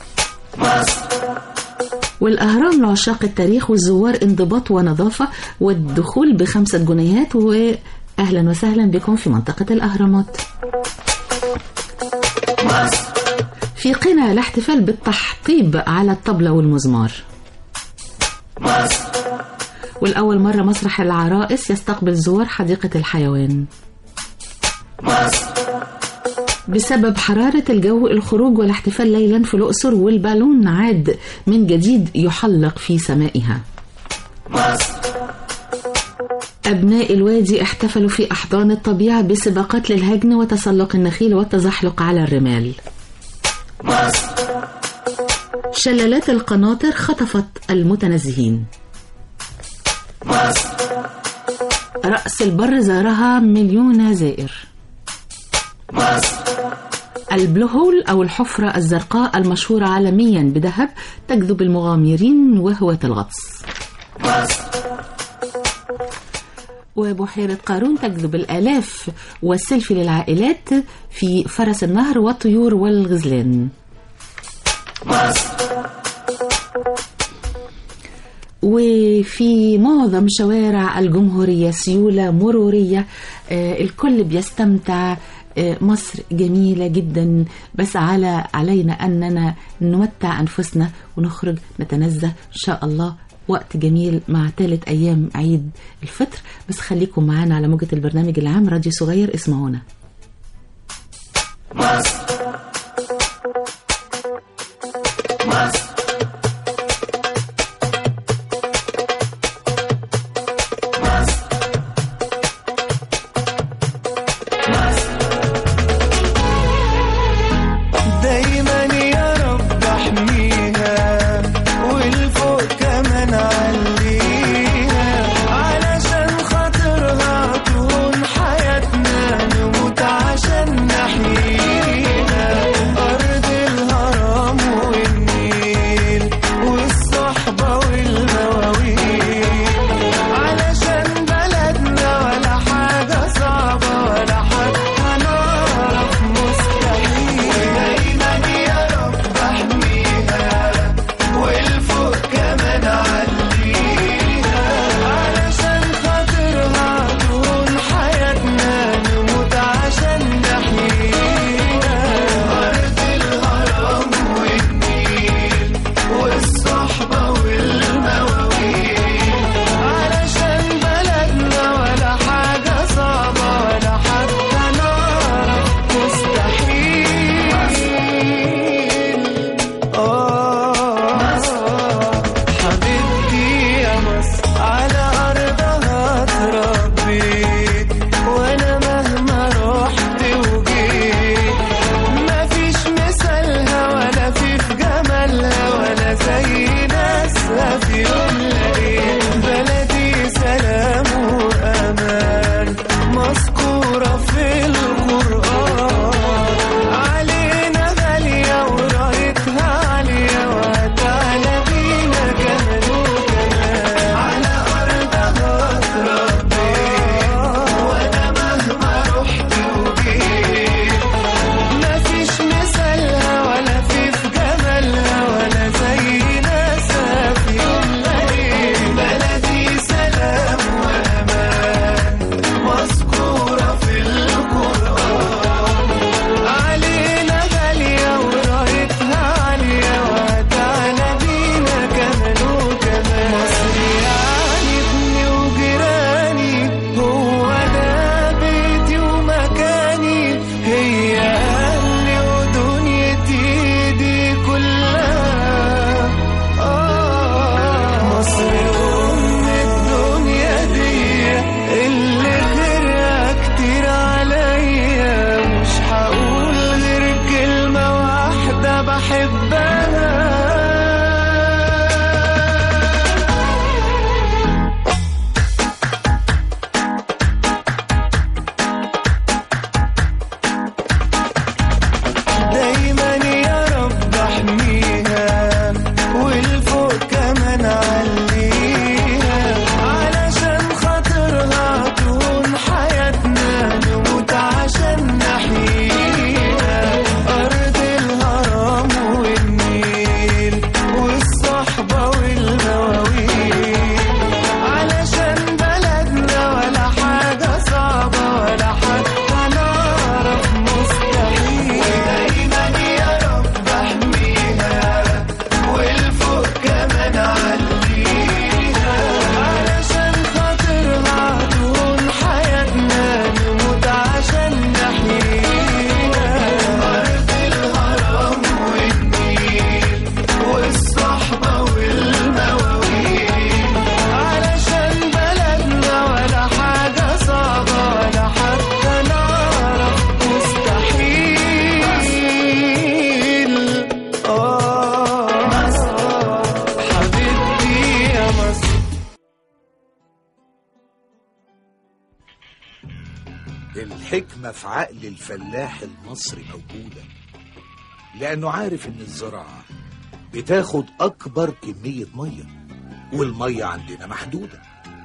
والأهرام لعشاق التاريخ والزوار انضباط ونظافة والدخول بخمسة جنيهات وأهلا وسهلا بكم في منطقة الأهرامات في قنا الاحتفال بالتحطيب على الطبلة والمزمار والأول مرة مسرح العرائس يستقبل زوار حديقة الحيوان بسبب حرارة الجو الخروج والاحتفال ليلا في الأقصر والبالون عاد من جديد يحلق في سمائها أبناء الوادي احتفلوا في أحضان الطبيعة بسباقات للهجن وتسلق النخيل والتزحلق على الرمال شلالات القناطر خطفت المتنزهين رأس البر زارها مليون زائر البلو هول أو الحفرة الزرقاء المشهورة عالميا بدهب تجذب المغامرين وهواة الغطس وبحيرة قارون تجذب الآلاف والسيلفي للعائلات في فرس النهر والطيور والغزلان وفي معظم شوارع الجمهورية سيولة مرورية آه، الكل بيستمتع آه، مصر جميلة جدا بس على علينا أننا نمتع أنفسنا ونخرج نتنزه إن شاء الله وقت جميل مع ثالث أيام عيد الفطر بس خليكم معانا على موجة البرنامج العام راديو صغير اسمعونا دايما يا رب احميها والفوق كمان عليها علشان خاطرها تهون حياتنا نموت عشان نحييها مذكورة في القرآن علينا غالية ورايتها عالية وهتعلى بينا كمان وكمان على أرضها اتربيت وأنا مهما رحت وجيت مفيش مثالها ولا في في جمالها ولا زي ناسها في يوم غريب بلدي سلام وأمان مذكورة في القرآن علينا غالية ورايتها عالية وهتعلى بينا كمان وكمان مصر يعني ابني وجيراني هو ده بيتي ومكاني هي أهلي ودنيتي دي كلها آه مصر أم الدنيا دي اللي غيرها كتير عليا مش هقول غير كلمة واحدة بحبها دايما يا رب احميها والفوق كمان عليها علشان خاطرها تهون حياتنا نموت عشان نحييها أرض الهرم والنيل والصحبة والمواويل علشان بلدنا ولا حاجة صعبة ولا حتى نعرف مستحيل دايما يا رب احميها والفوق كمان عليها علشان خاطرها تهون حياتنا نموت عشان نحييها أرض الهرم والنيل والصحبة والمواويل علشان بلدنا ولا حاجة صعبة ولا حتى نعرف مستحيل آه مصر حبيبتي يا مصر الحكمة في عقل الفلاح المصري موجودة لأنه عارف إن الزراعة بتاخد أكبر كمية مية والمية عندنا محدودة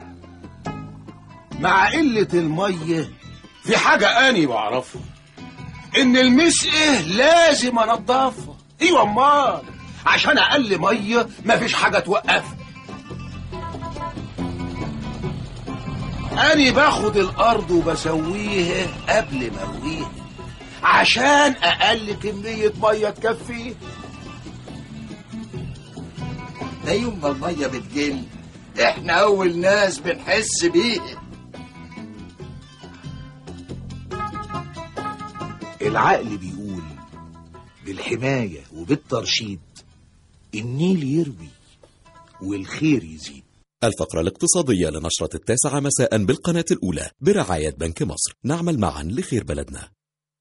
مع قلة المية في حاجة أني بعرفها إن المسقة لازم أنضفها أيوة أمال عشان أقل مية مفيش حاجة توقفها أني باخد الأرض وبسويها قبل ما أرويها عشان أقل كمية مية تكفيه ده يوم ما المية بتقل احنا أول ناس بنحس بيها العقل بيقول بالحماية وبالترشيد النيل يروي والخير يزيد الفقرة الاقتصادية لنشرة التاسعة مساء بالقناة الأولى برعاية بنك مصر نعمل معا لخير بلدنا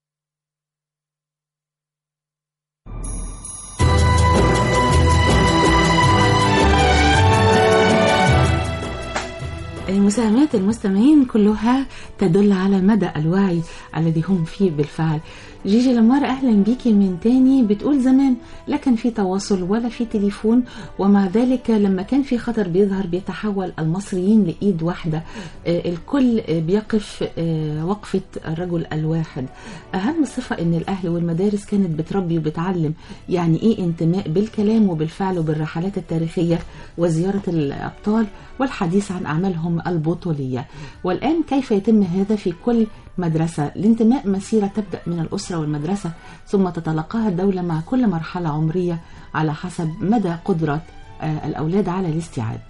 المساهمات المستمعين كلها تدل على مدى الوعي الذي هم فيه بالفعل جيجي لمار أهلا بيكي من تاني بتقول زمان لا كان في تواصل ولا في تليفون ومع ذلك لما كان في خطر بيظهر بيتحول المصريين لإيد واحدة آه، الكل آه، بيقف آه، وقفة الرجل الواحد أهم صفة إن الأهل والمدارس كانت بتربي وبتعلم يعني إيه انتماء بالكلام وبالفعل وبالرحلات التاريخية وزيارة الأبطال والحديث عن أعمالهم البطولية والآن كيف يتم هذا في كل مدرسة الانتماء مسيرة تبدأ من الأسرة والمدرسة ثم تتلقاها الدولة مع كل مرحلة عمرية على حسب مدى قدرة آه، الأولاد على الاستيعاب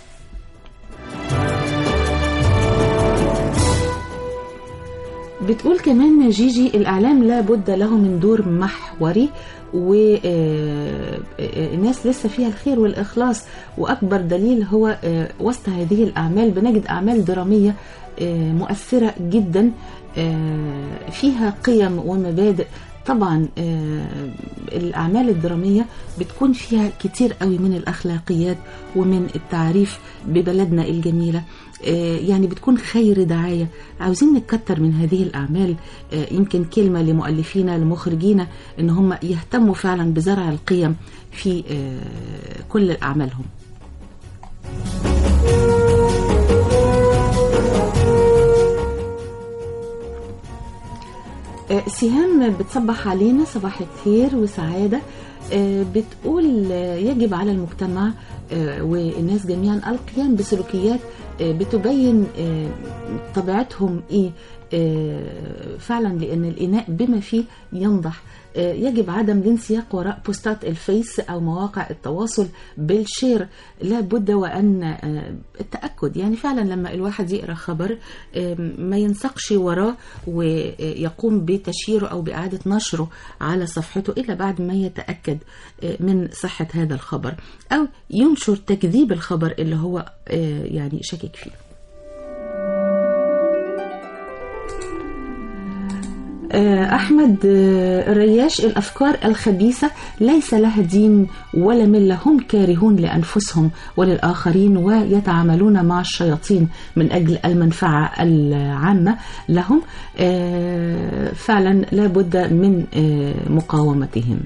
بتقول كمان جيجي الإعلام لا بد له من دور محوري والناس لسه فيها الخير والإخلاص وأكبر دليل هو آه، وسط هذه الأعمال بنجد أعمال درامية آه، مؤثرة جدا آه، فيها قيم ومبادئ طبعا آه، الأعمال الدرامية بتكون فيها كتير قوي من الأخلاقيات ومن التعريف ببلدنا الجميلة آه، يعني بتكون خير دعاية عاوزين نكتر من هذه الأعمال آه، يمكن كلمة لمؤلفينا لمخرجينا إن هم يهتموا فعلا بزرع القيم في آه، كل أعمالهم آه، سهام بتصبح علينا صباح الخير وسعادة آه، بتقول آه، يجب على المجتمع آه، والناس جميعا القيام بسلوكيات آه، بتبين آه، طبيعتهم ايه آه، فعلا لان الاناء بما فيه ينضح آه، يجب عدم الانسياق وراء بوستات الفيس او مواقع التواصل بالشير لا بد وان آه، التاكد يعني فعلا لما الواحد يقرا خبر آه، ما ينسقش وراه ويقوم بتشييره او باعاده نشره على صفحته الا بعد ما يتاكد آه، من صحه هذا الخبر او ينشر تكذيب الخبر اللي هو آه، يعني شاكك فيه آه، أحمد آه، رياش الأفكار الخبيثة ليس لها دين ولا ملة هم كارهون لأنفسهم وللآخرين ويتعاملون مع الشياطين من أجل المنفعة العامة لهم آه، فعلا لا بد من آه، مقاومتهم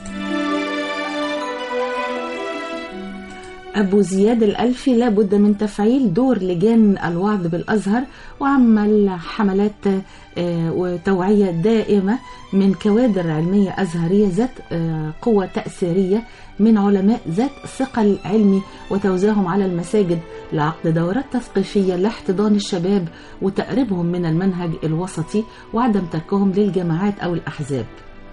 أبو زياد الألفي لابد من تفعيل دور لجان الوعظ بالأزهر وعمل حملات آه، وتوعية دائمة من كوادر علمية أزهرية ذات آه، قوة تأثيرية من علماء ذات ثقل علمي وتوزيعهم على المساجد لعقد دورات تثقيفية لاحتضان الشباب وتقريبهم من المنهج الوسطي وعدم تركهم للجماعات أو الأحزاب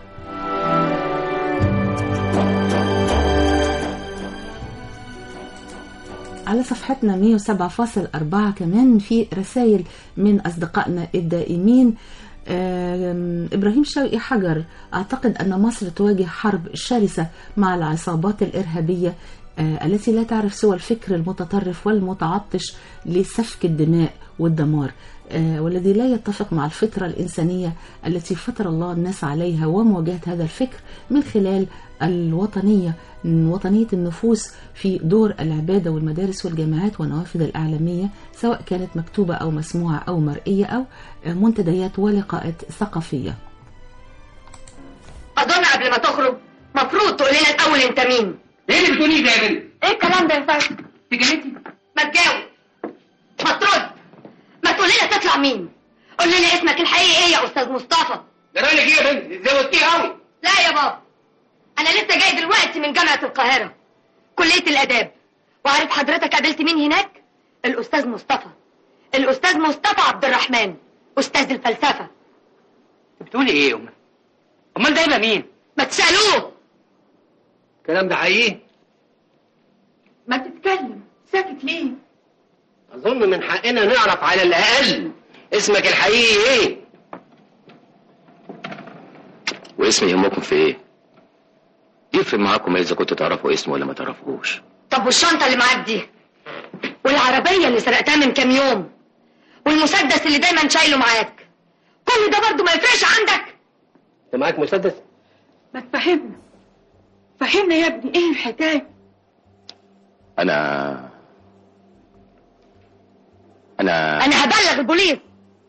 على صفحتنا 107.4 كمان في رسائل من أصدقائنا الدائمين آم، إبراهيم شوقي حجر أعتقد أن مصر تواجه حرب شرسة مع العصابات الإرهابية آه، التي لا تعرف سوى الفكر المتطرف والمتعطش لسفك الدماء والدمار آه، والذي لا يتفق مع الفطرة الإنسانية التي فطر الله الناس عليها ومواجهة هذا الفكر من خلال الوطنية وطنية النفوس في دور العبادة والمدارس والجامعات والنوافذ الإعلامية سواء كانت مكتوبة أو مسموعة أو مرئية أو آه، منتديات ولقاءات ثقافية اظن قبل ما تخرج مفروض تقول لنا الاول انت مين ايه اللي بتقوليه ده يا بنت؟ ايه الكلام ده يا فندم تجنتي؟ ما تجاوب ما ترد ما تقول لنا تطلع مين قول لنا اسمك الحقيقي ايه يا استاذ مصطفى ده رايك ايه يا بنت؟ زودتيه قوي لا يا بابا انا لسه جاي دلوقتي من جامعه القاهره كليه الاداب وعارف حضرتك قابلت مين هناك الاستاذ مصطفى الاستاذ مصطفى عبد الرحمن استاذ الفلسفه بتقولي ايه يا امال؟ امال ده يبقى مين؟ ما تسالوه الكلام ده حقيقي؟ ما تتكلم ساكت ليه اظن من حقنا نعرف على الاقل اسمك الحقيقي ايه؟ واسم يهمكم في ايه؟ يفرق معاكم اذا كنتوا تعرفوا اسمه ولا ما تعرفوش طب والشنطه اللي معاك دي والعربيه اللي سرقتها من كام يوم والمسدس اللي دايما شايله معاك كل ده برضه ما يفرقش عندك انت معاك مسدس؟ ما تفهمنا فهمنا يا ابني ايه الحكايه انا انا انا هبلغ البوليس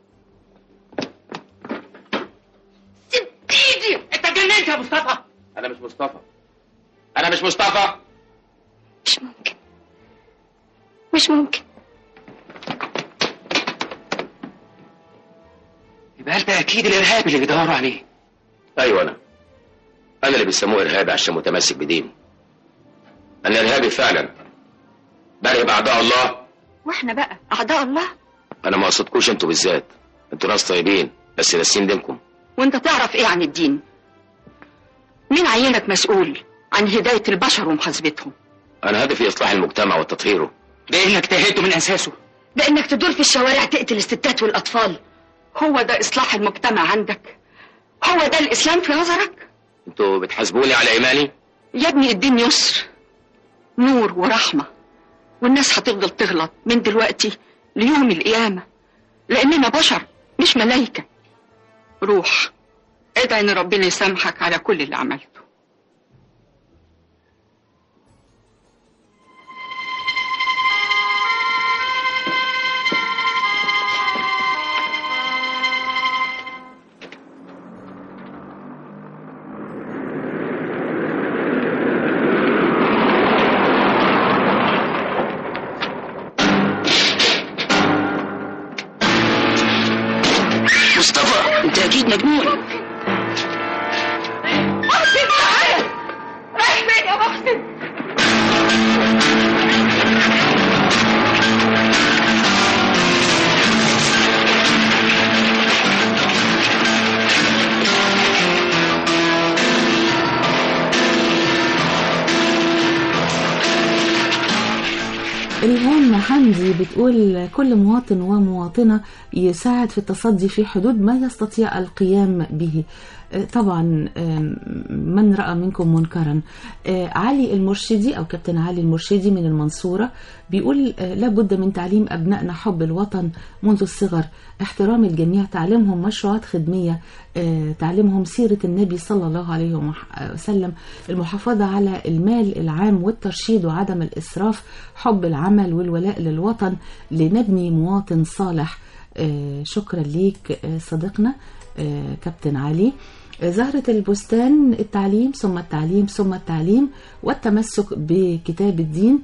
سيب ايدي انت اتجننت يا مصطفى انا مش مصطفى انا مش مصطفى مش ممكن مش ممكن يبقى انت اكيد الارهابي اللي بيدوروا عليه ايوه انا انا اللي بيسموه ارهابي عشان متمسك بديني انا ارهابي فعلا برئ باعداء الله واحنا بقى اعداء الله انا ما اقصدكوش انتوا بالذات انتوا ناس طيبين بس ناسين دينكم وانت تعرف ايه عن الدين مين عينك مسؤول عن هدايه البشر ومحاسبتهم انا هدفي اصلاح المجتمع وتطهيره بانك تهيته من اساسه بانك تدور في الشوارع تقتل الستات والاطفال هو ده اصلاح المجتمع عندك هو ده الاسلام في نظرك انتوا بتحاسبوني على ايماني يا ابني الدين يسر نور ورحمه والناس هتفضل تغلط من دلوقتي ليوم القيامه لاننا بشر مش ملايكه روح ادعي ان ربنا يسامحك على كل اللي عملته مصطفى انت اكيد مجنون محسن تعالى رايح فين يا محسن إلهام حمدي بتقول كل مواطن ومواطنة يساعد في التصدي في حدود ما يستطيع القيام به آه، طبعا آم، من رأى منكم منكرا آه، علي المرشدي أو كابتن علي المرشدي من المنصورة بيقول آه، لابد من تعليم أبنائنا حب الوطن منذ الصغر احترام الجميع تعليمهم مشروعات خدمية آه، تعليمهم سيرة النبي صلى الله عليه ومح- وسلم المحافظة على المال العام والترشيد وعدم الإسراف حب العمل والولاء للوطن لنبني مواطن صالح آه، شكرا ليك آه، صديقنا آه، كابتن علي آه، زهرة البستان التعليم ثم التعليم ثم التعليم والتمسك بكتاب الدين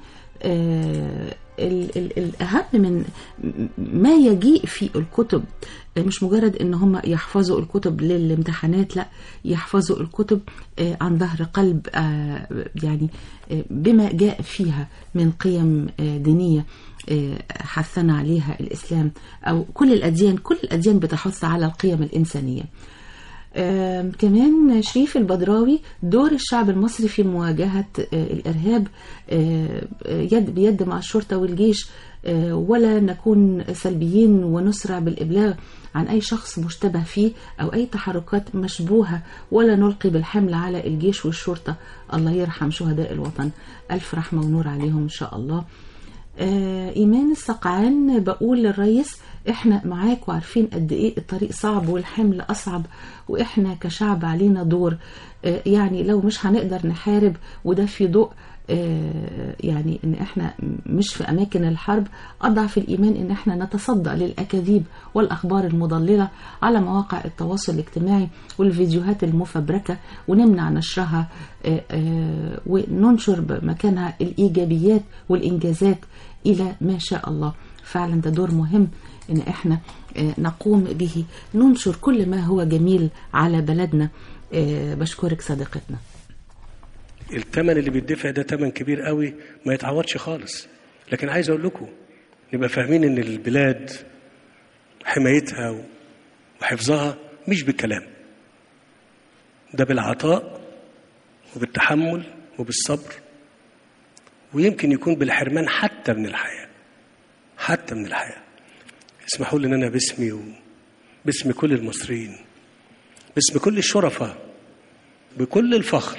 آه، ال- ال- الأهم من ما يجيء في الكتب آه، مش مجرد ان هم يحفظوا الكتب للامتحانات لا يحفظوا الكتب آه، عن ظهر قلب آه، يعني آه، بما جاء فيها من قيم آه، دينية آه، حثنا عليها الإسلام أو كل الأديان كل الأديان بتحث على القيم الإنسانية آم، كمان شريف البدراوي دور الشعب المصري في مواجهة آه، الإرهاب آه، يد بيد مع الشرطة والجيش آه، ولا نكون سلبيين ونسرع بالإبلاغ عن أي شخص مشتبه فيه أو أي تحركات مشبوهة ولا نلقي بالحمل على الجيش والشرطة الله يرحم شهداء الوطن ألف رحمة ونور عليهم إن شاء الله آه، إيمان السقعان بقول للرئيس إحنا معاك وعارفين قد إيه الطريق صعب والحمل أصعب وإحنا كشعب علينا دور آه، يعني لو مش هنقدر نحارب وده في ضوء آه، يعني ان احنا مش في اماكن الحرب اضعف الايمان ان احنا نتصدى للاكاذيب والاخبار المضلله على مواقع التواصل الاجتماعي والفيديوهات المفبركه ونمنع نشرها آه، آه، وننشر بمكانها الايجابيات والانجازات الى ما شاء الله فعلا ده دور مهم ان احنا آه، نقوم به ننشر كل ما هو جميل على بلدنا آه، بشكرك صديقتنا الثمن اللي بيدفع ده ثمن كبير قوي ما يتعوضش خالص لكن عايز اقول لكم نبقى فاهمين ان البلاد حمايتها وحفظها مش بالكلام ده بالعطاء وبالتحمل وبالصبر ويمكن يكون بالحرمان حتى من الحياة حتى من الحياة اسمحوا لي ان انا باسمي وباسم كل المصريين باسم كل الشرفاء بكل الفخر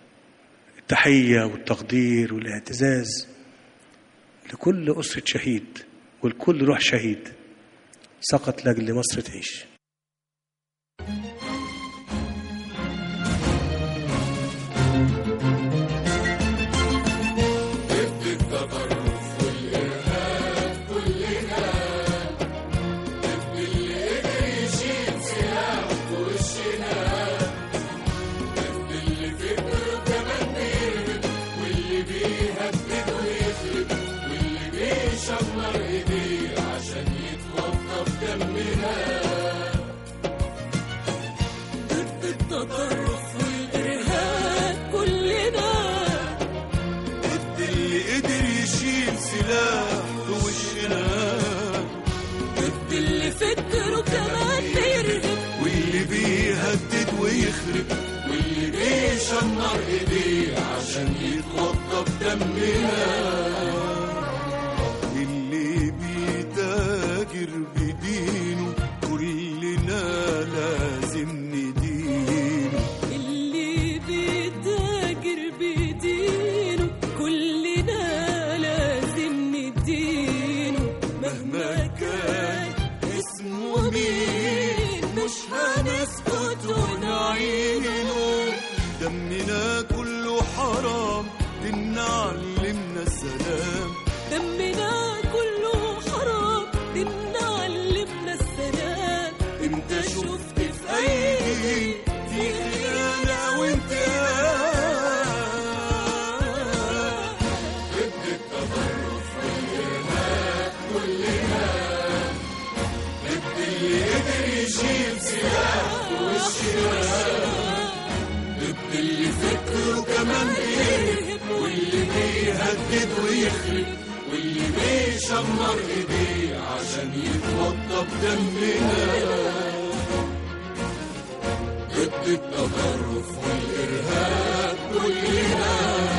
التحية والتقدير والاعتزاز لكل أسرة شهيد ولكل روح شهيد سقط لأجل مصر تعيش ضد التطرف والإرهاب كلنا ضد اللي قدر يشيل سلاح في وشنا ضد اللي فكره كمان بيرهب واللي بيهدد ويخرب واللي بيشمر ايديه عشان يتوضى بدمنا ضد التطرف والإرهاب كلنا ضد اللي قدر يشيل سلاح في وشنا ضد اللي فكره كمان بيرهب واللي بيهدد ويخرب واللي بيشمر ايديه عشان يتوضى بدمنا اللي بيتاجر بدينه كلنا لازم ندينه اللي بيتاجر بدينه كلنا لازم ندينه مهما كان اسمه مين مش هنسكت ونعينه دمنا كله حرام ديننا علمنا السلام دمنا كله حرام ديننا علمنا السلام انت شفت في ايدي في خيانة وانتهاك ضد التطرف والإرهاب كلنا ضد اللي قدر يشيل سلاح والشمال ضد اللي فكره كمان بيهرب واللي بيهدد ويخرب واللي بيشمر ايديه عشان يتوضى بدمنا ضد التطرف والإرهاب كلنا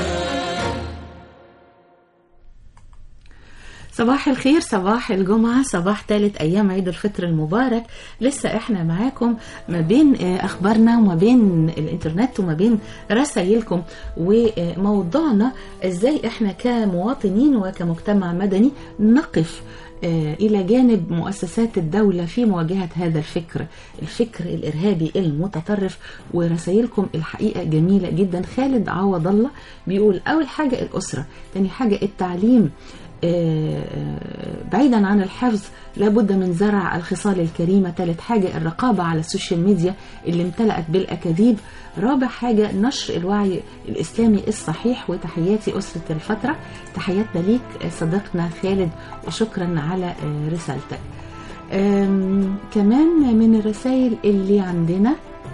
صباح الخير صباح الجمعة صباح ثالث أيام عيد الفطر المبارك لسه إحنا معاكم ما بين آه، أخبارنا وما بين الإنترنت وما بين رسائلكم وموضوعنا إزاي إحنا كمواطنين وكمجتمع مدني نقف آه، إلى جانب مؤسسات الدولة في مواجهة هذا الفكر الفكر الإرهابي المتطرف ورسائلكم الحقيقة جميلة جدا خالد عوض الله بيقول أول حاجة الأسرة تاني حاجة التعليم آه، بعيدا عن الحفظ لابد من زرع الخصال الكريمة ثالث حاجة الرقابة على السوشيال ميديا اللي امتلأت بالأكاذيب رابع حاجة نشر الوعي الإسلامي الصحيح وتحياتي أسرة الفترة تحياتنا ليك آه، صديقنا خالد وشكرا على آه، رسالتك آم، كمان من الرسائل اللي عندنا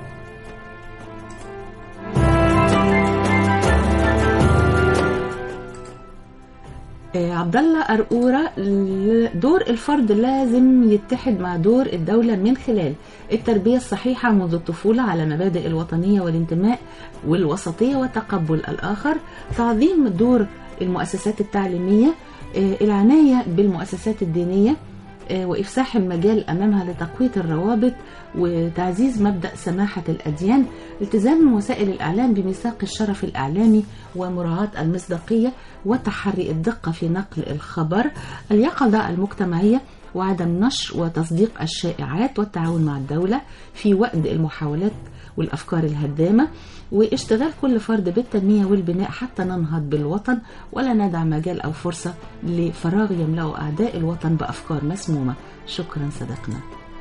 آه، عبد الله قرقوره ل- دور الفرد لازم يتحد مع دور الدوله من خلال التربيه الصحيحه منذ الطفوله على مبادئ الوطنيه والانتماء والوسطيه وتقبل الاخر تعظيم دور المؤسسات التعليميه آه، العنايه بالمؤسسات الدينيه آه، وإفساح المجال أمامها لتقوية الروابط وتعزيز مبدأ سماحة الأديان التزام وسائل الإعلام بميثاق الشرف الإعلامي ومراعاة المصداقية وتحري الدقة في نقل الخبر اليقظة المجتمعية وعدم نشر وتصديق الشائعات والتعاون مع الدولة في وقت المحاولات والأفكار الهدامة واشتغال كل فرد بالتنمية والبناء حتى ننهض بالوطن ولا ندع مجال أو فرصة لفراغ يملأ أعداء الوطن بأفكار مسمومة شكرا صديقنا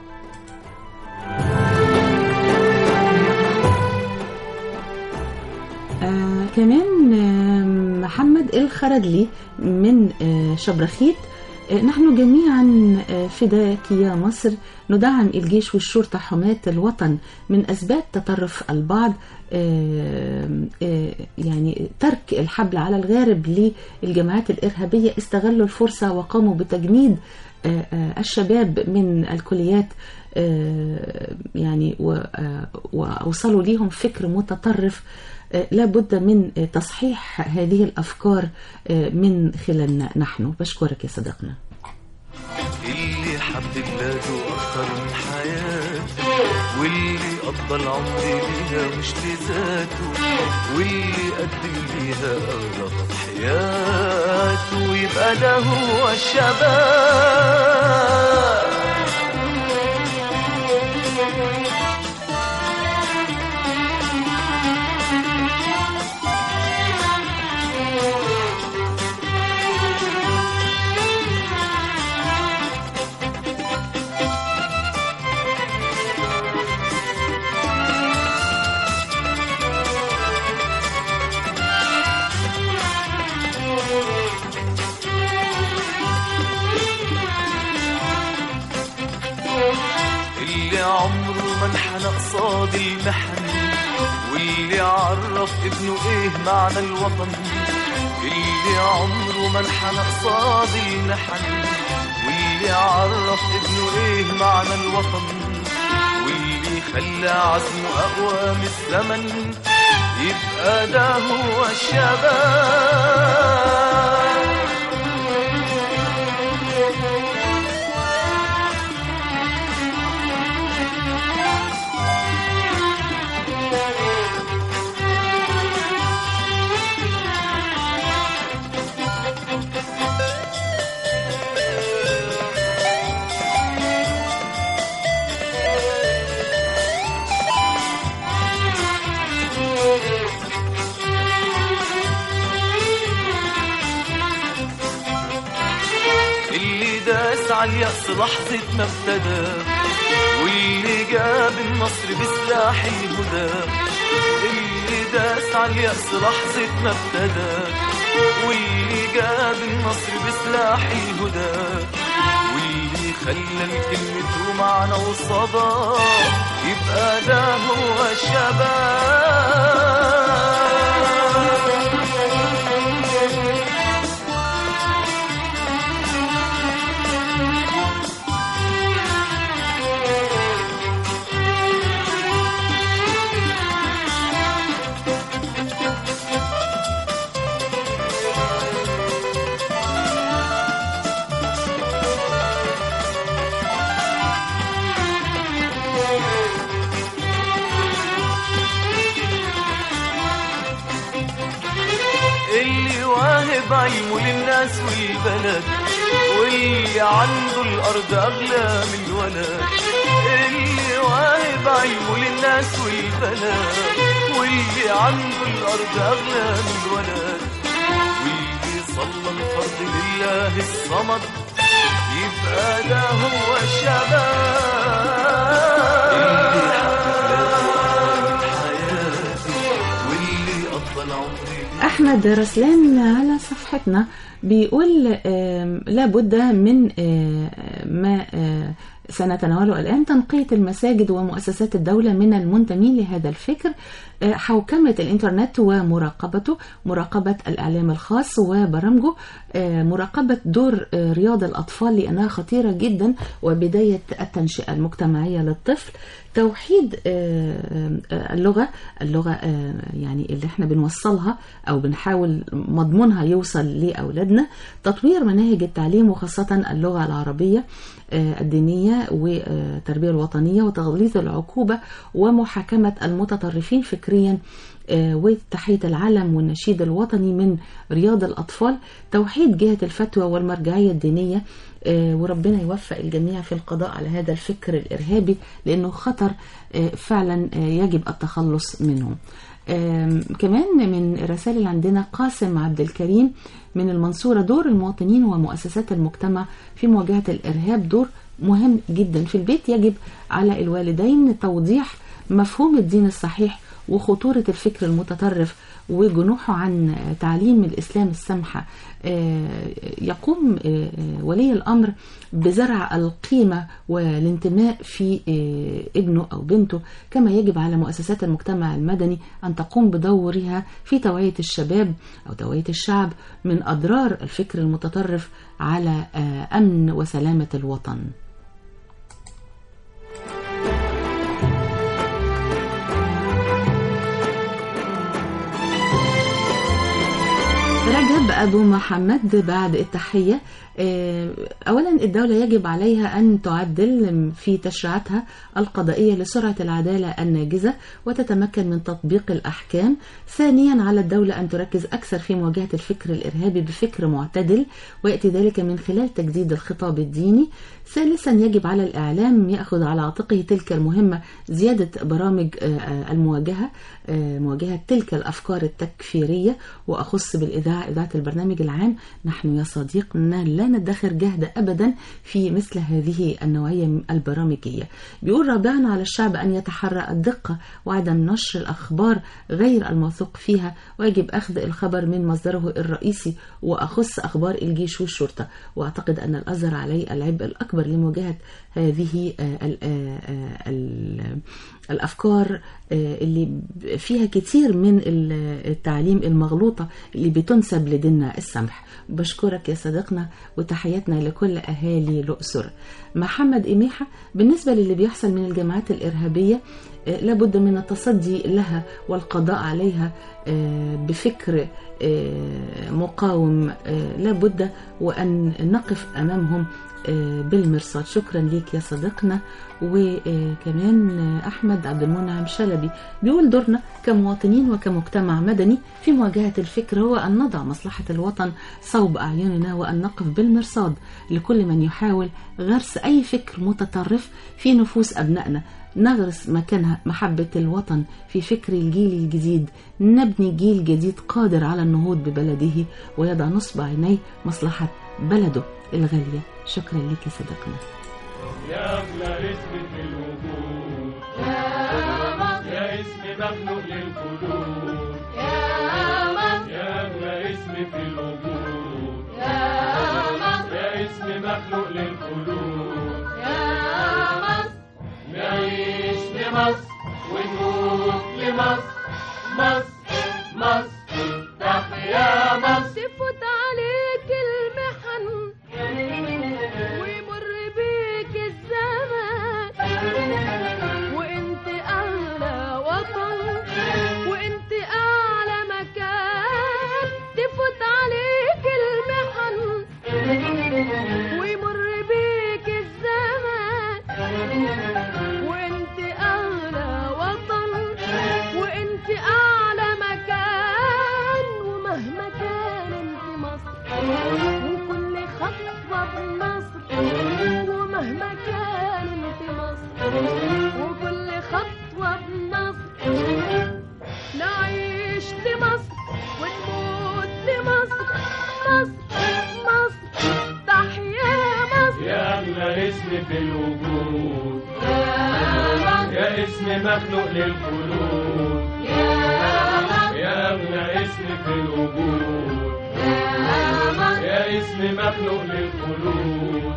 آه كمان آه محمد الخردلي من آه شبرخيت آه نحن جميعا آه فداك يا مصر ندعم الجيش والشرطة حماة الوطن من أسباب تطرف البعض آه آه يعني ترك الحبل على الغارب للجماعات الإرهابية استغلوا الفرصة وقاموا بتجنيد آه آه الشباب من الكليات آه يعني و- آه وأوصلوا ليهم فكر متطرف آه، لابد من آه، تصحيح هذه الأفكار آه، من خلالنا نحن بشكرك يا صديقنا اللي حب بلاده أكتر من حياته واللي قضى العمر ليها مش لذاته واللي قدم ليها أغلى تضحياته يبقى ده هو الشباب اللي عمره ما انحنى قصاد المحن واللي عرف ابنه ايه معنى الوطن اللي عمره ما انحنى قصاد المحن واللي عرف ابنه ايه معنى الوطن واللي خلى عزمه اقوى من الزمن يبقى ده هو الشباب على اليأس لحظة ما ابتدى واللي جاب النصر بسلاح الهدى اللي داس على اليأس لحظة ما ابتدى واللي جاب النصر بسلاح الهدى واللي خلى الكلمة معنى وصدى يبقى ده هو الشباب اللي واهب علمه للناس والبلد واللي عنده الأرض أغلى من الولد اللي واهب علمه للناس والبلد واللي عنده الأرض أغلى من الولد واللي صلى الفرض لله الصمد يبقى ده هو الشباب واللي قضى العمر أحمد رسلان على صفحتنا بيقول آم، لابد من آه، ما آه، سنتناوله الآن تنقية المساجد ومؤسسات الدولة من المنتمين لهذا الفكر آه، حوكمة الإنترنت ومراقبته مراقبة الإعلام الخاص وبرامجه آه، مراقبة دور آه، رياض الأطفال لأنها خطيرة جدا وبداية التنشئة المجتمعية للطفل توحيد آه، آه، اللغة اللغة آه، يعني اللي احنا بنوصلها أو بنحاول مضمونها يوصل لأولادنا تطوير مناهج التعليم وخاصة اللغة العربية آه، الدينية والتربية الوطنية وتغليظ العقوبة ومحاكمة المتطرفين فكريا آه، وتحية العلم والنشيد الوطني من رياض الأطفال توحيد جهة الفتوى والمرجعية الدينية آه، وربنا يوفق الجميع في القضاء على هذا الفكر الإرهابي لأنه خطر آه، فعلا آه، يجب التخلص منه آم، كمان من الرسائل اللي عندنا قاسم عبد الكريم من المنصورة دور المواطنين ومؤسسات المجتمع في مواجهة الإرهاب دور مهم جدا في البيت يجب على الوالدين توضيح مفهوم الدين الصحيح وخطورة الفكر المتطرف وجنوحه عن تعليم الإسلام السمحة آه، يقوم آه، آه، ولي الأمر بزرع القيمة والانتماء في آه، ابنه أو بنته كما يجب على مؤسسات المجتمع المدني أن تقوم بدورها في توعية الشباب أو توعية الشعب من أضرار الفكر المتطرف على آه، أمن وسلامة الوطن رجب أبو محمد بعد التحية آه، أولا الدولة يجب عليها أن تعدل في تشريعاتها القضائية لسرعة العدالة الناجزة وتتمكن من تطبيق الأحكام ثانيا على الدولة أن تركز أكثر في مواجهة الفكر الإرهابي بفكر معتدل ويأتي ذلك من خلال تجديد الخطاب الديني ثالثا يجب على الإعلام يأخذ على عاتقه تلك المهمة زيادة برامج آه، آه، المواجهة آه، مواجهة تلك الأفكار التكفيرية وأخص بالإذاعة إذاعة البرنامج العام نحن يا صديقنا لا ندخر جهد أبدا في مثل هذه النوعية من البرامجية بيقول رابعا على الشعب أن يتحرى الدقة وعدم نشر الأخبار غير الموثوق فيها ويجب أخذ الخبر من مصدره الرئيسي وأخص أخبار الجيش والشرطة وأعتقد أن الأزهر عليه العبء الأكبر لمواجهة هذه آه، ال- آه، آه، ال- الأفكار آه، اللي ب- فيها كتير من ال- التعليم المغلوطة اللي بتنسب لديننا السمح بشكرك يا صديقنا وتحياتنا لكل أهالي الأقصر محمد إميحة بالنسبة للي بيحصل من الجماعات الإرهابية آه، لابد من التصدي لها والقضاء عليها آه، بفكر آه، مقاوم آه، لابد وأن نقف أمامهم آه، بالمرصاد شكرا ليك يا صديقنا وكمان آه، أحمد عبد المنعم شلبي بيقول دورنا كمواطنين وكمجتمع مدني في مواجهة الفكر هو أن نضع مصلحة الوطن صوب أعيننا وأن نقف بالمرصاد لكل من يحاول غرس أي فكر متطرف في نفوس أبنائنا نغرس مكانها محبة الوطن في فكر الجيل الجديد نبني جيل جديد قادر على النهوض ببلده ويضع نصب عينيه مصلحة بلده الغالية شكرا لك يا صديقنا يا أغلى اسم في الوجود يا اسم مخلوق للقلوب يا أغلى اسم في الوجود يا اسم مخلوق للقلوب نعيش لمصر ونموت لمصر مصر مصر تحيا مصر تفوت عليك المحن ويمر بيك الزمان وانت اغلى وطن وانت اعلى مكان تفوت عليك المحن ويمر بيك الزمان وانت اغلى وطن وانت اعلى مكان ومهما كان انت مصر وكل خطوة بنصر ومهما كان انت مصر وكل خطوة بنصر نعيش لمصر ونموت لمصر مصر مصر تحيا مصر يا أغلى اسم في الوجود يا اسم مخلوق للقلوب يا أغلى اسم في الوجود يا اسم مخلوق للقلوب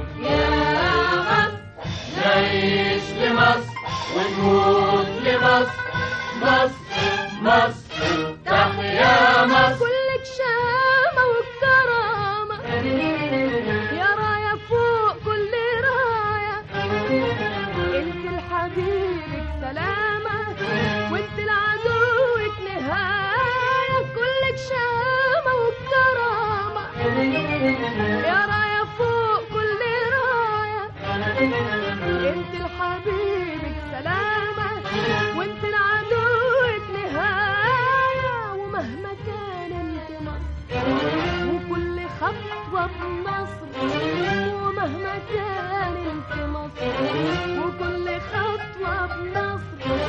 نعيش لمصر ونموت لمصر مصر مصر تحيا مصر كلك شامة وكرامة يا راية فوق كل راية انت لحبيبك سلامة وانت لعدوك نهاية كلك شامة وكرامة يا راية فوق كل راية انت لحبيبك سلامة وانت لعدوك نهاية ومهما كان انت مصر وكل خطوة بنصر ومهما كان انت مصر وكل خطوة بنصر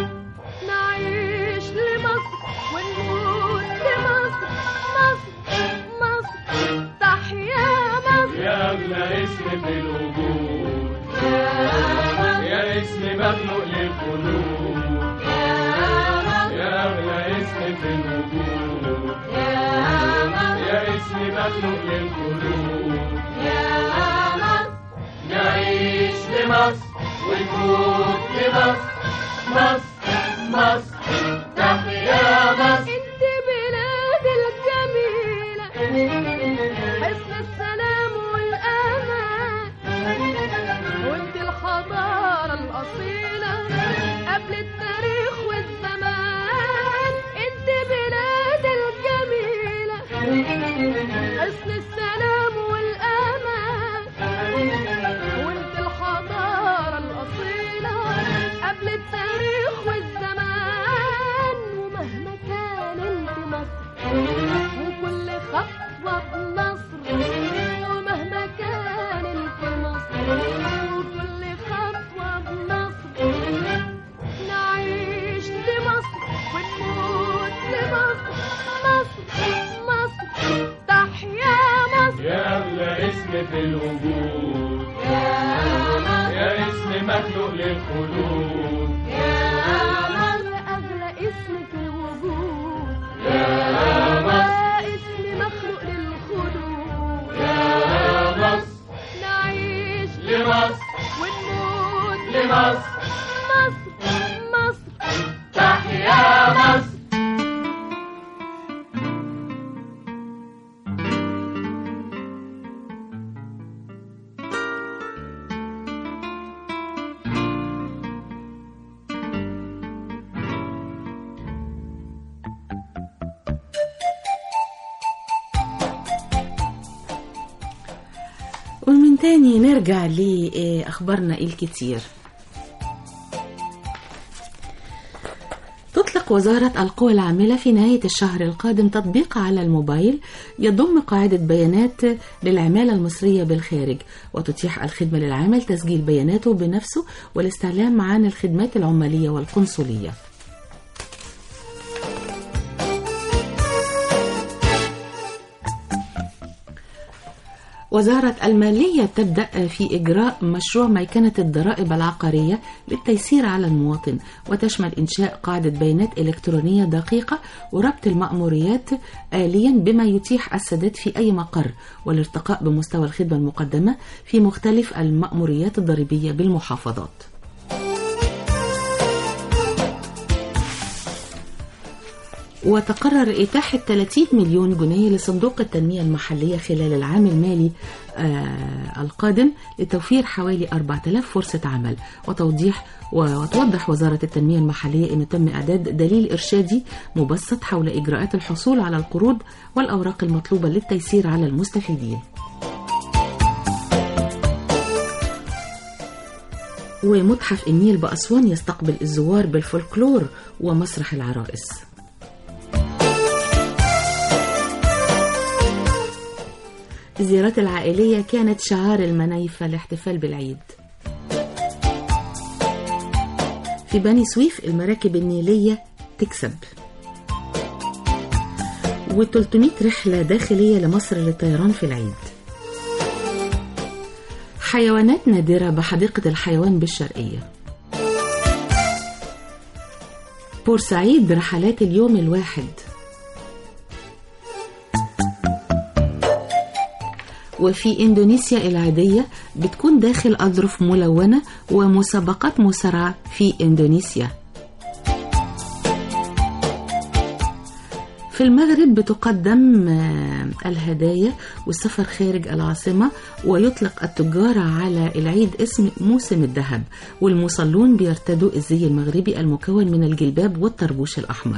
نعيش لمصر ونموت لمصر مصر مصر تحيا مصر يا أغلى اسم في الوجود يا اسم مخلوق للقلوب يا أغلى اسم في الوجود يا اسم مخلوق للقلوب نعيش لمصر ونموت لمصر مصر مصر تحيا مصر انت بلاد الجميلة حسن السلام والأمان وانت الحضارة الأصيلة قبل التاريخ والزمان انت بلاد الجميلة حسن السلام والأمان وانت الحضارة الأصيلة قبل التاريخ والزمان ومهما كان انت مصر وكل خطوة بنصر ومهما كان انت مصر وكل خطوة بنصر نعيش لمصر ونموت لمصر مصر مصر تحيا مصر يا أغلى اسم في الوجود يا اسم مخلوق للقلوب مصر أغلى اسم في الوجود يا مصر اسم مخلوق للخلود يا مصر نعيش لمصر ونموت لمصر مصر مصر تحيا مصر ومن تاني نرجع لأخبارنا الكتير تطلق تطلق وزارة القوى العاملة في نهاية الشهر القادم تطبيق على الموبايل يضم قاعدة بيانات للعمالة المصرية بالخارج وتتيح الخدمة للعامل تسجيل بياناته بنفسه والاستعلام عن الخدمات العمالية والقنصلية وزارة المالية تبدأ في إجراء مشروع ميكنة الضرائب العقارية للتيسير على المواطن وتشمل إنشاء قاعدة بيانات إلكترونية دقيقة وربط المأموريات آليا بما يتيح السداد في أي مقر والارتقاء بمستوى الخدمة المقدمة في مختلف المأموريات الضريبية بالمحافظات. وتقرر إتاحة 30 مليون جنيه لصندوق التنمية المحلية خلال العام المالي آه القادم لتوفير حوالي 4000 فرصة عمل وتوضيح وتوضح وزارة التنمية المحلية أن تم إعداد دليل إرشادي مبسط حول إجراءات الحصول على القروض والأوراق المطلوبة للتيسير على المستفيدين ومتحف النيل بأسوان يستقبل الزوار بالفولكلور ومسرح العرائس الزيارات العائلية كانت شعار المنايفة الاحتفال بالعيد في بني سويف المراكب النيلية تكسب و300 رحلة داخلية لمصر للطيران في العيد حيوانات نادرة بحديقة الحيوان بالشرقية بورسعيد برحلات اليوم الواحد وفي إندونيسيا العادية بتكون داخل أظرف ملونة ومسابقات مسرعة في إندونيسيا في المغرب بتقدم الهدايا والسفر خارج العاصمة ويطلق التجار على العيد اسم موسم الذهب والمصلون بيرتدوا الزي المغربي المكون من الجلباب والطربوش الأحمر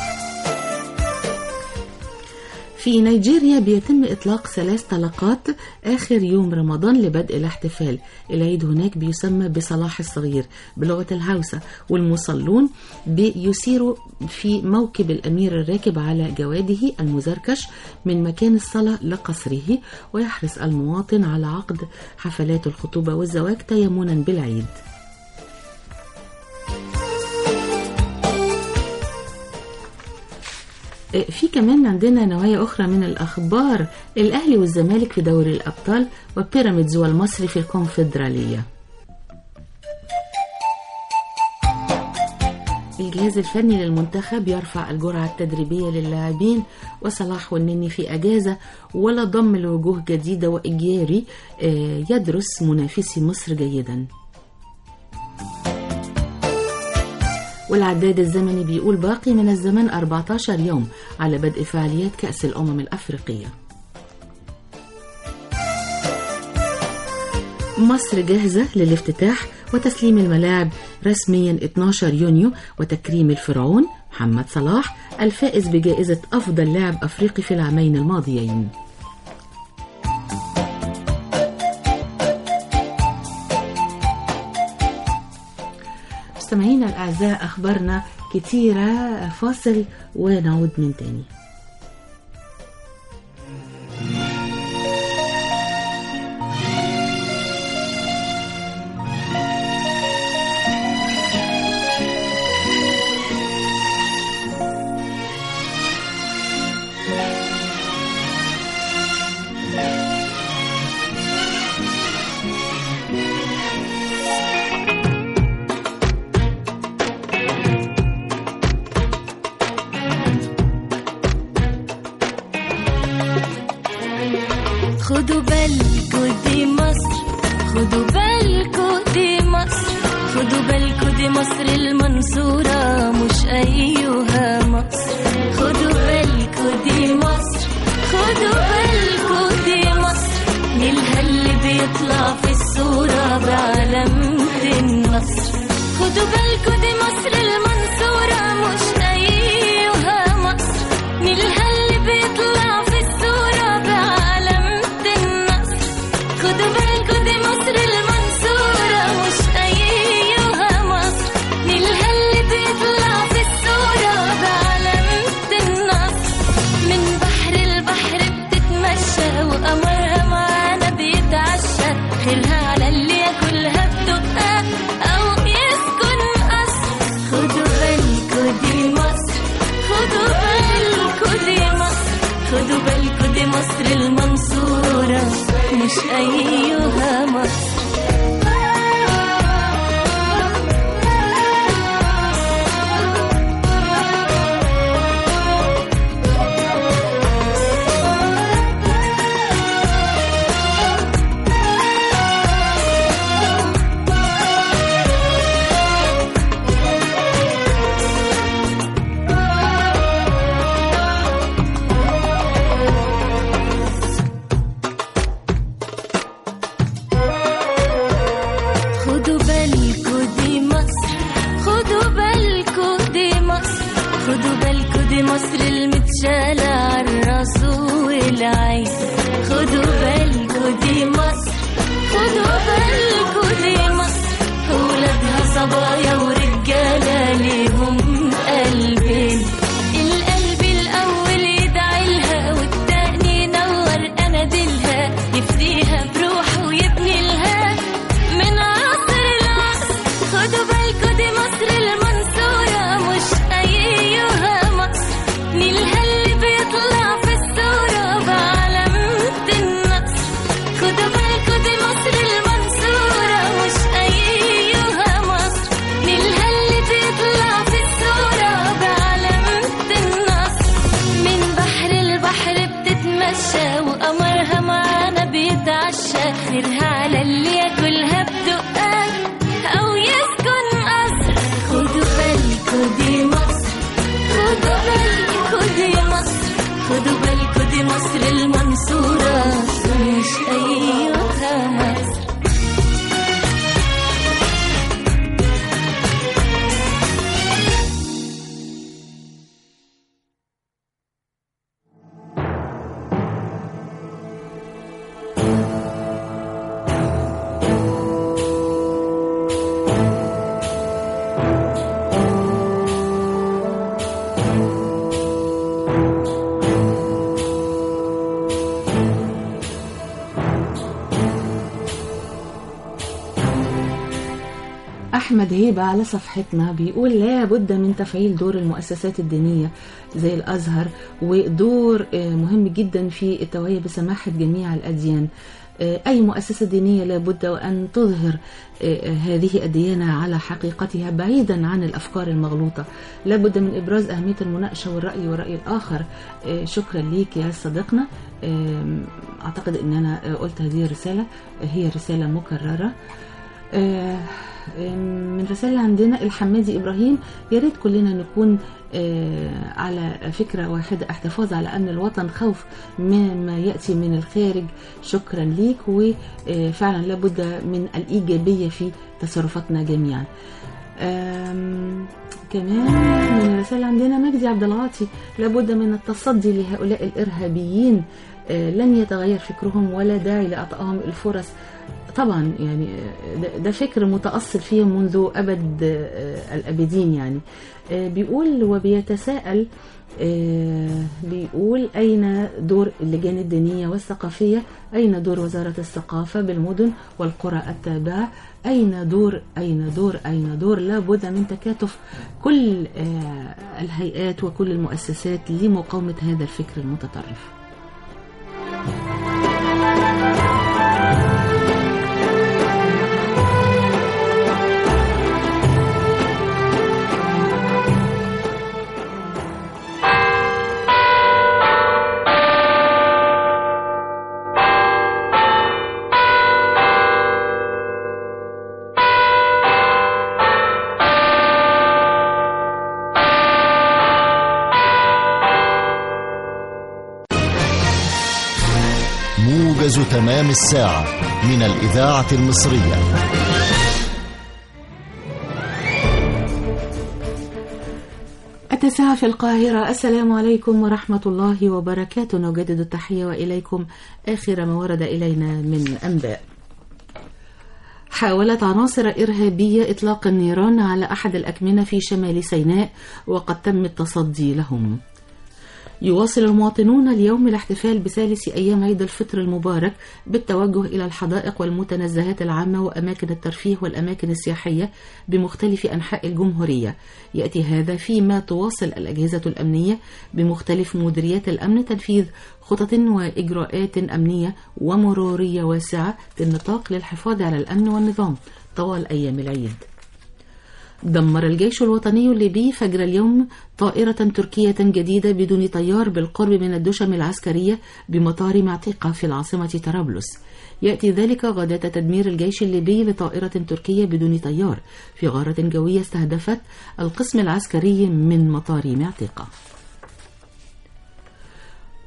في نيجيريا بيتم إطلاق ثلاث طلقات آخر يوم رمضان لبدء الاحتفال العيد هناك بيسمى بصلاح الصغير بلغة الهوسة والمصلون بيسيروا في موكب الأمير الراكب على جواده المزركش من مكان الصلاة لقصره ويحرص المواطن على عقد حفلات الخطوبة والزواج تيمنا بالعيد في كمان عندنا نوايا أخرى من الأخبار الأهلي والزمالك في دوري الأبطال وبيراميدز والمصري في الكونفدرالية الجهاز الفني للمنتخب يرفع الجرعة التدريبية للاعبين وصلاح والنني في أجازة ولا ضم لوجوه جديدة وإجياري يدرس منافسي مصر جيداً والعداد الزمني بيقول باقي من الزمن 14 يوم على بدء فعاليات كأس الأمم الأفريقية مصر جاهزة للافتتاح وتسليم الملاعب رسميا 12 يونيو وتكريم الفرعون محمد صلاح الفائز بجائزة أفضل لاعب أفريقي في العامين الماضيين مستمعينا الأعزاء أخبارنا كتيرة فاصل ونعود من تاني خدوا بالكوا دي مصر خدوا بالكوا دي مصر خدوا بالكوا دي مصر المنصورة مش أيها مصر خدوا بالكوا دي مصر خدوا بالكوا دي مصر نيلها اللي بيطلع في الصورة بعلامة النصر خدوا بالكوا دي مصر المنصورة مش أيها مصر نيلها اللي بيطلع في الصورة بعلامة النصر خدوا بالكوا دي مصر المنصورة مش أيها مصر نيلها اللي بيطلع في الصورة خدوا بالكوا دي مصر المتشالة عالراس والعين خدوا بالكوا دي مصر خدوا بالكوا دي مصر ولادها صبايا ورجالة ليهم قلبين القلب الأول يدعي لها والتاني ينور أناديلها يفديها بروحه ويبني لها من عصر العصر خدوا بالكوا دي مصر المنصورة مش أيها مصر نيلها اللي بيطلع في الصورة بعلامة النصر خدوا بالكوا دي مصر المنصورة مش أيها مصر نيلها اللي بيطلع في الصورة بعلامة النصر من بحر البحر بتتمشى وقمرها معانا بيتعشى خيرها على اللي ياكلها بدقات أو يسكن قصر خدوا بالكوا دي مصر خدوا بالكوا دي مصر خدوا بالكوا دي مصر المنصورة مش أيها مصر أحمد هيبة على صفحتنا بيقول لا بد من تفعيل دور المؤسسات الدينية زي الأزهر ودور آه، مهم جدا في التوعية بسماحة جميع الأديان آه، أي مؤسسة دينية لابد وأن تظهر آه، هذه الديانة على حقيقتها بعيدا عن الأفكار المغلوطة لابد من إبراز أهمية المناقشة والرأي والرأي الآخر آه، شكرا ليك يا صديقنا آم، أعتقد أن أنا آه، قلت هذه الرسالة آه، هي رسالة مكررة آه، من رسالة عندنا الحمادي إبراهيم يا ريت كلنا نكون آه، على فكرة واحدة احتفاظ على أن الوطن خوف مما يأتي من الخارج شكرا ليك وفعلا لابد من الإيجابية في تصرفاتنا جميعا آم، كمان من الرسالة عندنا مجدي عبد العاطي لابد من التصدي لهؤلاء الإرهابيين آه، لن يتغير فكرهم ولا داعي لإعطائهم الفرص طبعا يعني آه، ده- ده فكر متأصل فيهم منذ أبد آه، الأبدين يعني آه، بيقول وبيتساءل آه، بيقول أين دور اللجان الدينية والثقافية أين دور وزارة الثقافة بالمدن والقرى التابعة أين دور أين دور أين دور لابد من تكاتف كل آه، الهيئات وكل المؤسسات لمقاومة هذا الفكر المتطرف موجز تمام الساعة من الإذاعة المصرية التاسعة في القاهرة السلام عليكم ورحمة الله وبركاته نجدد التحية وإليكم آخر ما ورد إلينا من أنباء حاولت عناصر إرهابية إطلاق النيران على أحد الأكمنة في شمال سيناء وقد تم التصدي لهم يواصل المواطنون اليوم الاحتفال بثالث أيام عيد الفطر المبارك بالتوجه إلى الحدائق والمتنزهات العامة وأماكن الترفيه والأماكن السياحية بمختلف أنحاء الجمهورية يأتي هذا فيما تواصل الأجهزة الأمنية بمختلف مديريات الأمن تنفيذ خطط وإجراءات أمنية ومرورية واسعة في النطاق للحفاظ على الأمن والنظام طوال أيام العيد دمر الجيش الوطني الليبي فجر اليوم طائرة تركية جديدة بدون طيار بالقرب من الدشم العسكرية بمطار معتقة في العاصمة طرابلس يأتي ذلك غداة تدمير الجيش الليبي لطائرة تركية بدون طيار في غارة جوية استهدفت القسم العسكري من مطار معتقة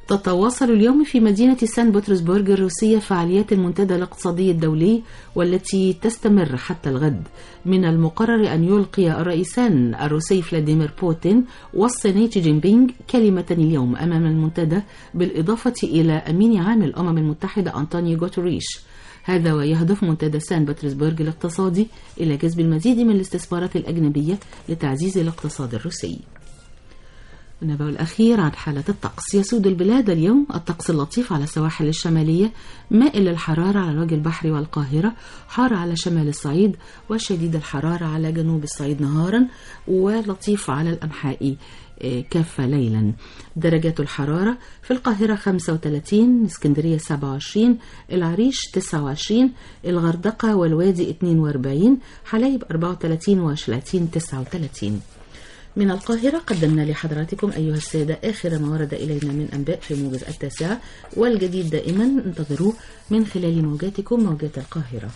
تتواصل اليوم في مدينة سان بطرسبرغ الروسية فعاليات المنتدى الاقتصادي الدولي والتي تستمر حتى الغد من المقرر أن يلقي الرئيسان الروسي فلاديمير بوتين والصيني شي جين بينغ كلمة اليوم أمام المنتدى بالإضافة إلى أمين عام الأمم المتحدة أنطونيو غوتوريش هذا ويهدف منتدى سان بطرسبرغ الاقتصادي إلى جذب المزيد من الاستثمارات الأجنبية لتعزيز الاقتصاد الروسي النبأ الأخير عن حالة الطقس يسود البلاد اليوم الطقس اللطيف على السواحل الشمالية مائل للحرارة على الوجه البحري والقاهرة حار على شمال الصعيد وشديد الحرارة على جنوب الصعيد نهارا ولطيف على الأنحاء كافة ليلا درجات الحرارة في القاهرة 35 اسكندرية 27 العريش 29 الغردقة والوادي 42 حلايب 34 وشلاتين 39 من القاهرة قدمنا لحضراتكم أيها السادة آخر ما ورد إلينا من أنباء في موجز التاسعة والجديد دائما انتظروه من خلال موجاتكم موجات القاهرة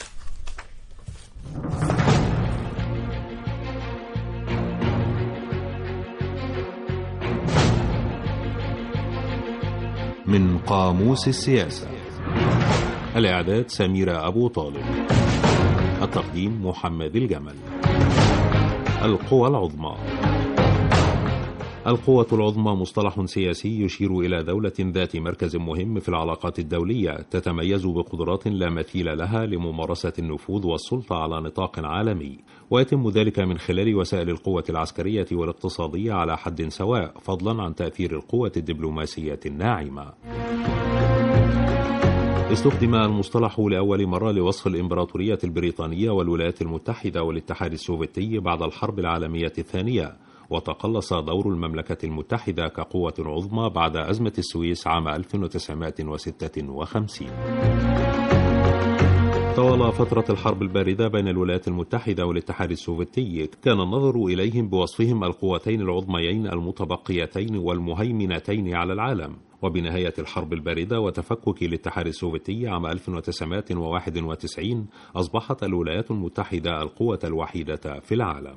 من قاموس السياسة الإعداد سميرة أبو طالب التقديم محمد الجمل القوى العظمى القوة العظمى مصطلح سياسي يشير إلى دولة ذات مركز مهم في العلاقات الدولية تتميز بقدرات لا مثيل لها لممارسة النفوذ والسلطة على نطاق عالمي ويتم ذلك من خلال وسائل القوة العسكرية والاقتصادية على حد سواء فضلا عن تأثير القوة الدبلوماسية الناعمة استخدم المصطلح لأول مرة لوصف الإمبراطورية البريطانية والولايات المتحدة والاتحاد السوفيتي بعد الحرب العالمية الثانية وتقلص دور المملكة المتحدة كقوة عظمى بعد أزمة السويس عام 1956 طوال فترة الحرب الباردة بين الولايات المتحدة والاتحاد السوفيتي كان النظر إليهم بوصفهم القوتين العظميين المتبقيتين والمهيمنتين على العالم وبنهاية الحرب الباردة وتفكك الاتحاد السوفيتي عام 1991 أصبحت الولايات المتحدة القوة الوحيدة في العالم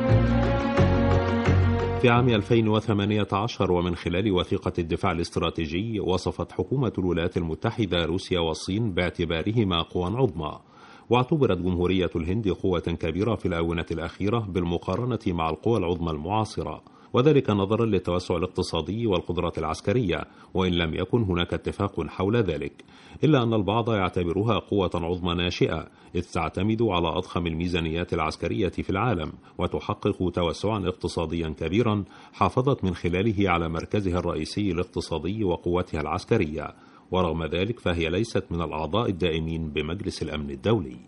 في عام 2018 ومن خلال وثيقة الدفاع الاستراتيجي وصفت حكومة الولايات المتحدة روسيا والصين باعتبارهما قوى عظمى واعتبرت جمهورية الهند قوة كبيرة في الآونة الأخيرة بالمقارنة مع القوى العظمى المعاصرة وذلك نظرا للتوسع الاقتصادي والقدرات العسكرية وإن لم يكن هناك اتفاق حول ذلك إلا أن البعض يعتبرها قوة عظمى ناشئة إذ تعتمد على أضخم الميزانيات العسكرية في العالم وتحقق توسعا اقتصاديا كبيرا حافظت من خلاله على مركزها الرئيسي الاقتصادي وقوتها العسكرية ورغم ذلك فهي ليست من الأعضاء الدائمين بمجلس الأمن الدولي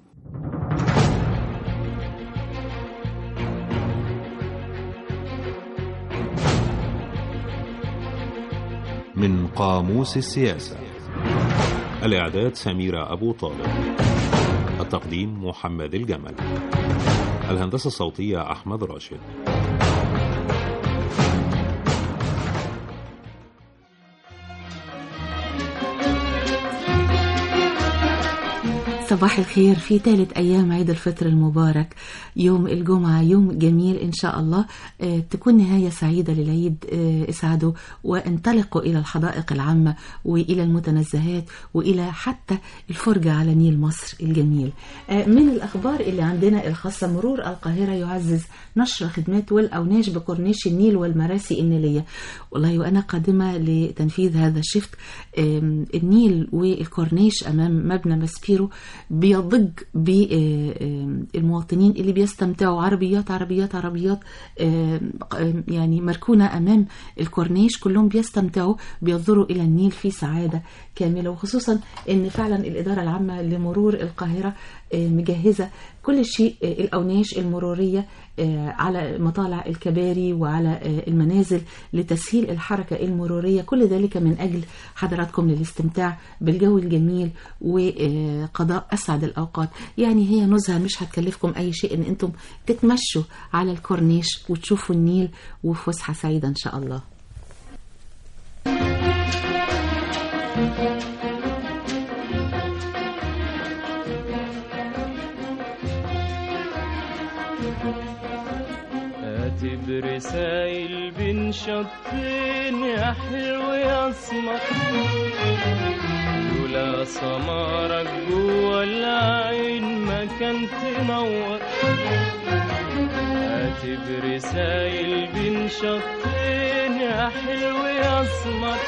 من قاموس السياسة الإعداد سميرة أبو طالب التقديم محمد الجمل الهندسة الصوتية أحمد راشد صباح الخير في ثالث أيام عيد الفطر المبارك يوم الجمعة يوم جميل إن شاء الله آه، تكون نهاية سعيدة للعيد آه، اسعدوا وانطلقوا إلى الحدائق العامة وإلى المتنزهات وإلى حتى الفرجة على نيل مصر الجميل آه، من الأخبار اللي عندنا الخاصة مرور القاهرة يعزز نشر خدمات والأوناش بكورنيش النيل والمراسي النيلية والله وأنا قادمة لتنفيذ هذا الشفت آم، النيل والكورنيش أمام مبنى ماسبيرو بيضج بالمواطنين اللي بيستمتعوا عربيات عربيات عربيات آم، آم، يعني مركونة أمام الكورنيش كلهم بيستمتعوا بينظروا إلى النيل في سعادة كاملة وخصوصا أن فعلا الإدارة العامة لمرور القاهرة آه، مجهزة كل شيء آه، الأوناش المرورية آه، على مطالع الكباري وعلى آه، المنازل لتسهيل الحركة المرورية كل ذلك من أجل حضراتكم للاستمتاع بالجو الجميل وقضاء أسعد الأوقات يعني هي نزهة مش هتكلفكم أي شيء إن أنتم تتمشوا على الكورنيش وتشوفوا النيل وفسحة سعيدة إن شاء الله كاتب رسايل بين شطين يا حلو يا اسمر لولا سمارك جوا العين ما كان تنور كاتب رسايل بين شطين يا حلو يا اسمر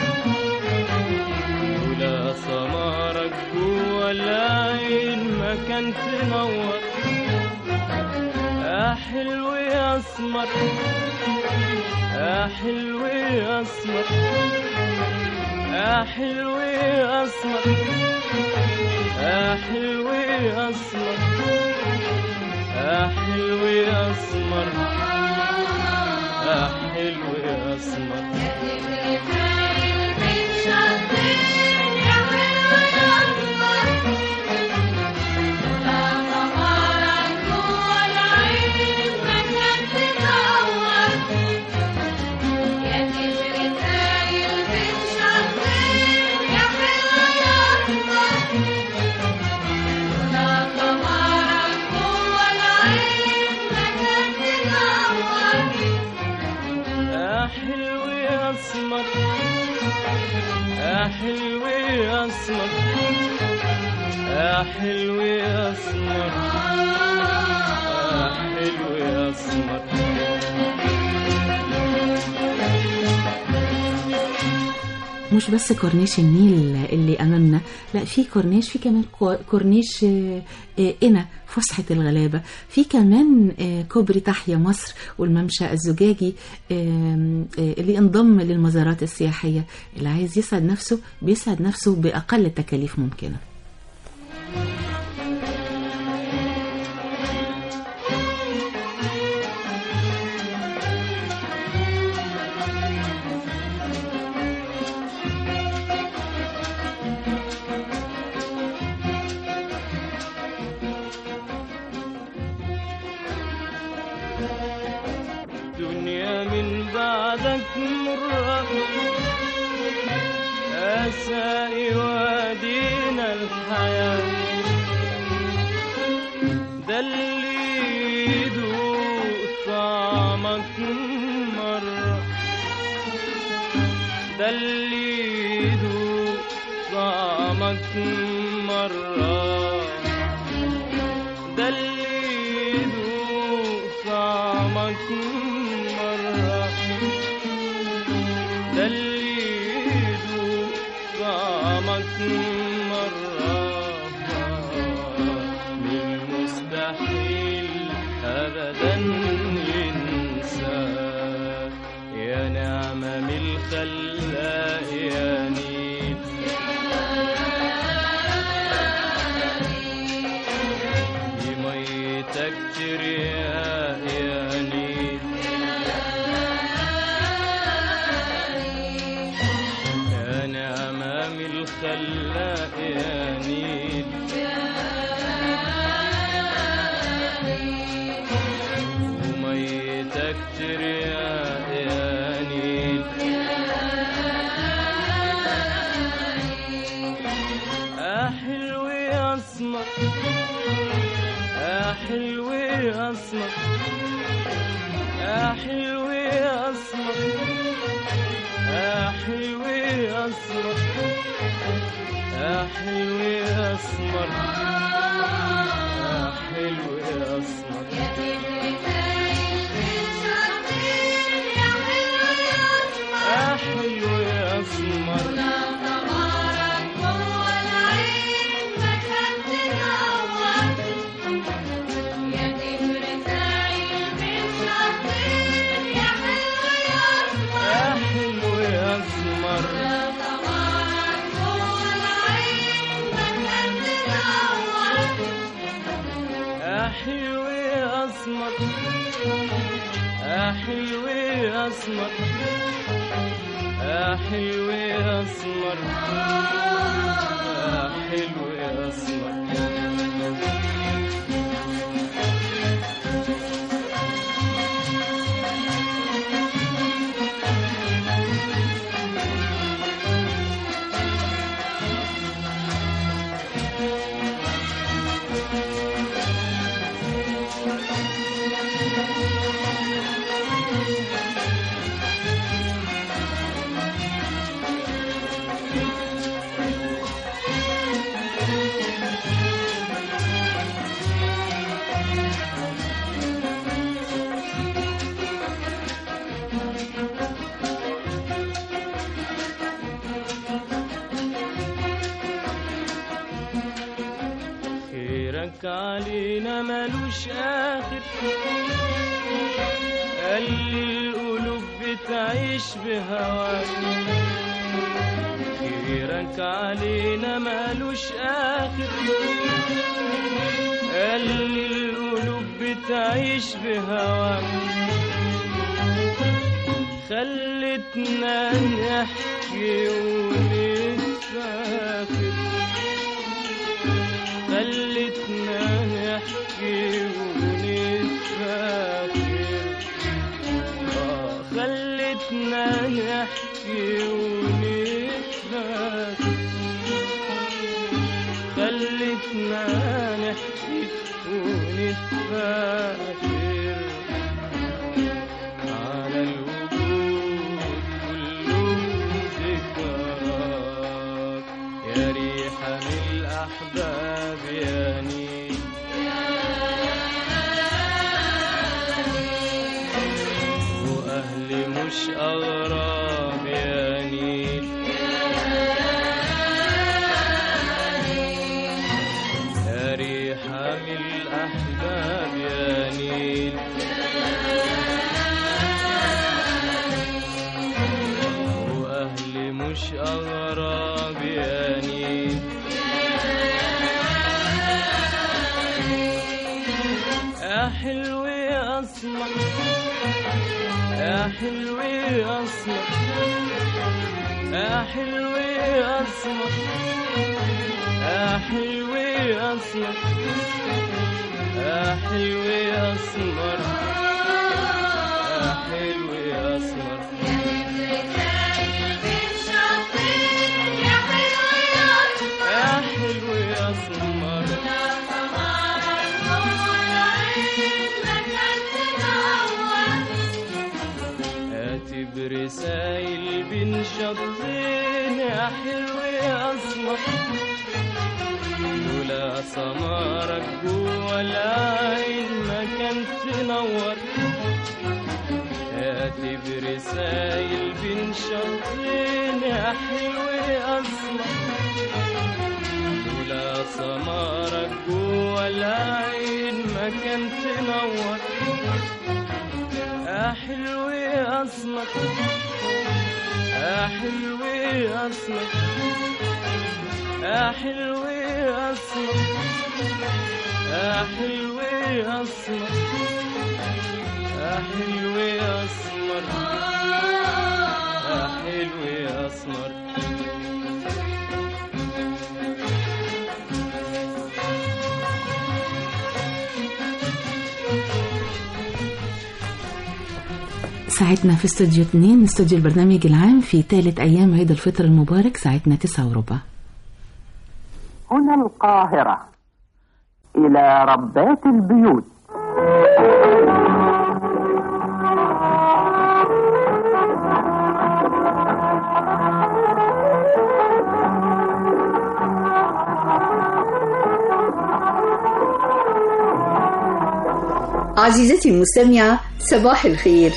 لولا سمارك جوا العين ما كان تنور يا حلو يا اسمر يا حلو يا اسمر يا حلو يا اسمر يا حلو يا اسمر يا حلو يا اسمر يا حلو يا اسمر يا حلو يا اسمر يا حلو يا اسمر يا حلو يا اسمر يا حلو يا اسمر مش بس كورنيش النيل اللي امامنا لا في كورنيش في كمان كو- كورنيش آه، آه، قنا فسحه الغلابه في كمان آه، كوبري تحيا مصر والممشى الزجاجي آم، آه، اللي انضم للمزارات السياحيه اللي عايز يسعد نفسه بيسعد نفسه باقل تكاليف ممكنه دنيا من بعدك مرة أسائي وادينا الحياة ده اللي يدوق طعمك مرة ده اللي يدوق طعمك مرة ده اللي يدوق طعمك مرة ده اللي يدوق طعمك مرة من مستحيل أبدا ينسى يا نعمة من الخلاق يا نيل بميتك تريا يا نيل يا نعمة من الخلاق يا نيل وميتك تريا يا نيل يا حلو يا اسمر يا حلو يا اسمر يا حلو يا اسمر يا حلو يا اسمر يا حلو يا اسمر يا حلو يا اسمر يا حلو يا اسمر يا حلو يا اسمر يا حلو يا اسمر يا حلو يا اسمر يا حلو يا اسمر يا حلو يا اسمر خيرك علينا ملوش آخر قال لي القلوب بتعيش بهواك خيرك علينا ملوش آخر قال لي القلوب بتعيش بهواك خلتنا نحكي ونتفاخر خلتنا نحكي ونتفاخر آه خلتنا نحكي ونتفاخر خلتنا نحكي ونتفاخر على الوجود كله ذكراك يا ريحة من الأحباب يا نيل وأهلي مش أغراب يا نيل يا ريحة من الأحباب يا نيل وأهلي مش أغراب يا نيل يا حلو يا أسمر يا حلو يا أسمر يا حلو يا أسمر يا حلو يا أسمر يا حلو يا أسمر يا حلو يا أسمر يا حلو يا أسمر هاتي برسايل بين شطين يا حلو يا أسمر لولا سمارك جوا العين ما كان تنور هاتي برسايل بين شطين يا حلو يا أسمر لولا سمارك جوا العين ما كان تنور يا حلو يا أسمر يا حلو يا أسمر يا حلو يا أسمر يا حلو يا أسمر يا حلو يا أسمر يا حلو يا أسمر ساعتنا في استوديو 2 استوديو البرنامج العام في ثالث أيام عيد الفطر المبارك ساعتنا 9 وربع هنا القاهرة إلى ربات البيوت عزيزتي المستمعة صباح الخير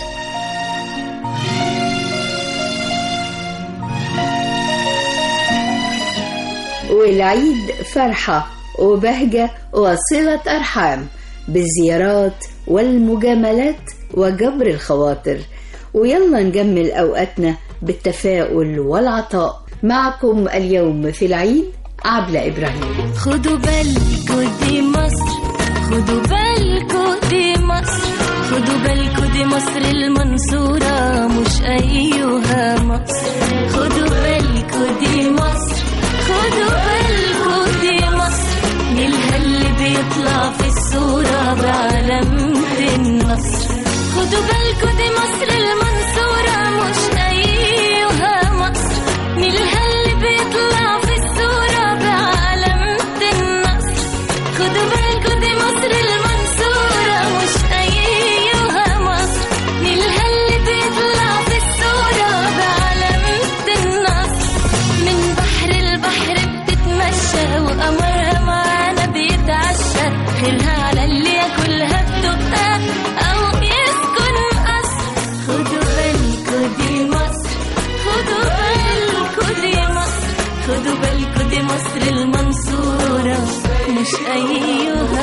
والعيد فرحة وبهجة وصلة أرحام بالزيارات والمجاملات وجبر الخواطر ويلا نجمل أوقاتنا بالتفاؤل والعطاء معكم اليوم في العيد عبلة إبراهيم خدوا بالكوا دي مصر خدوا بالكوا دي مصر خدوا بالكوا دي مصر المنصورة مش أيها مصر خدوا بالكوا دي مصر خدوا بالكوا دي مصر نيلها اللي بيطلع في الصورة بعلامة النصر خدوا بالكوا دي مصر المنصورة مش أيها مصر نيلها اللي بيطلع في الصورة بعلامة النصر خدوا بالكوا دي مصر المنصورة مش أيها مصر نيلها اللي بيطلع في الصورة بعلامة النصر من بحر البحر بتتمشى وقمرها معانا بيتعشى خيرها على اللي ياكلها بدقها أو يسكن قصر خدوا بالكوا دي مصر خدوا بالكوا دي مصر خدوا بالكوا دي مصر المنصورة مش أيها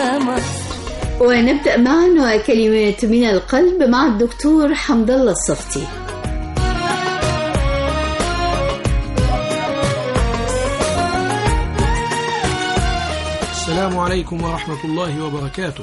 ونبدأ معا وكلمات من القلب مع الدكتور حمد الله الصفتي السلام عليكم ورحمة الله وبركاته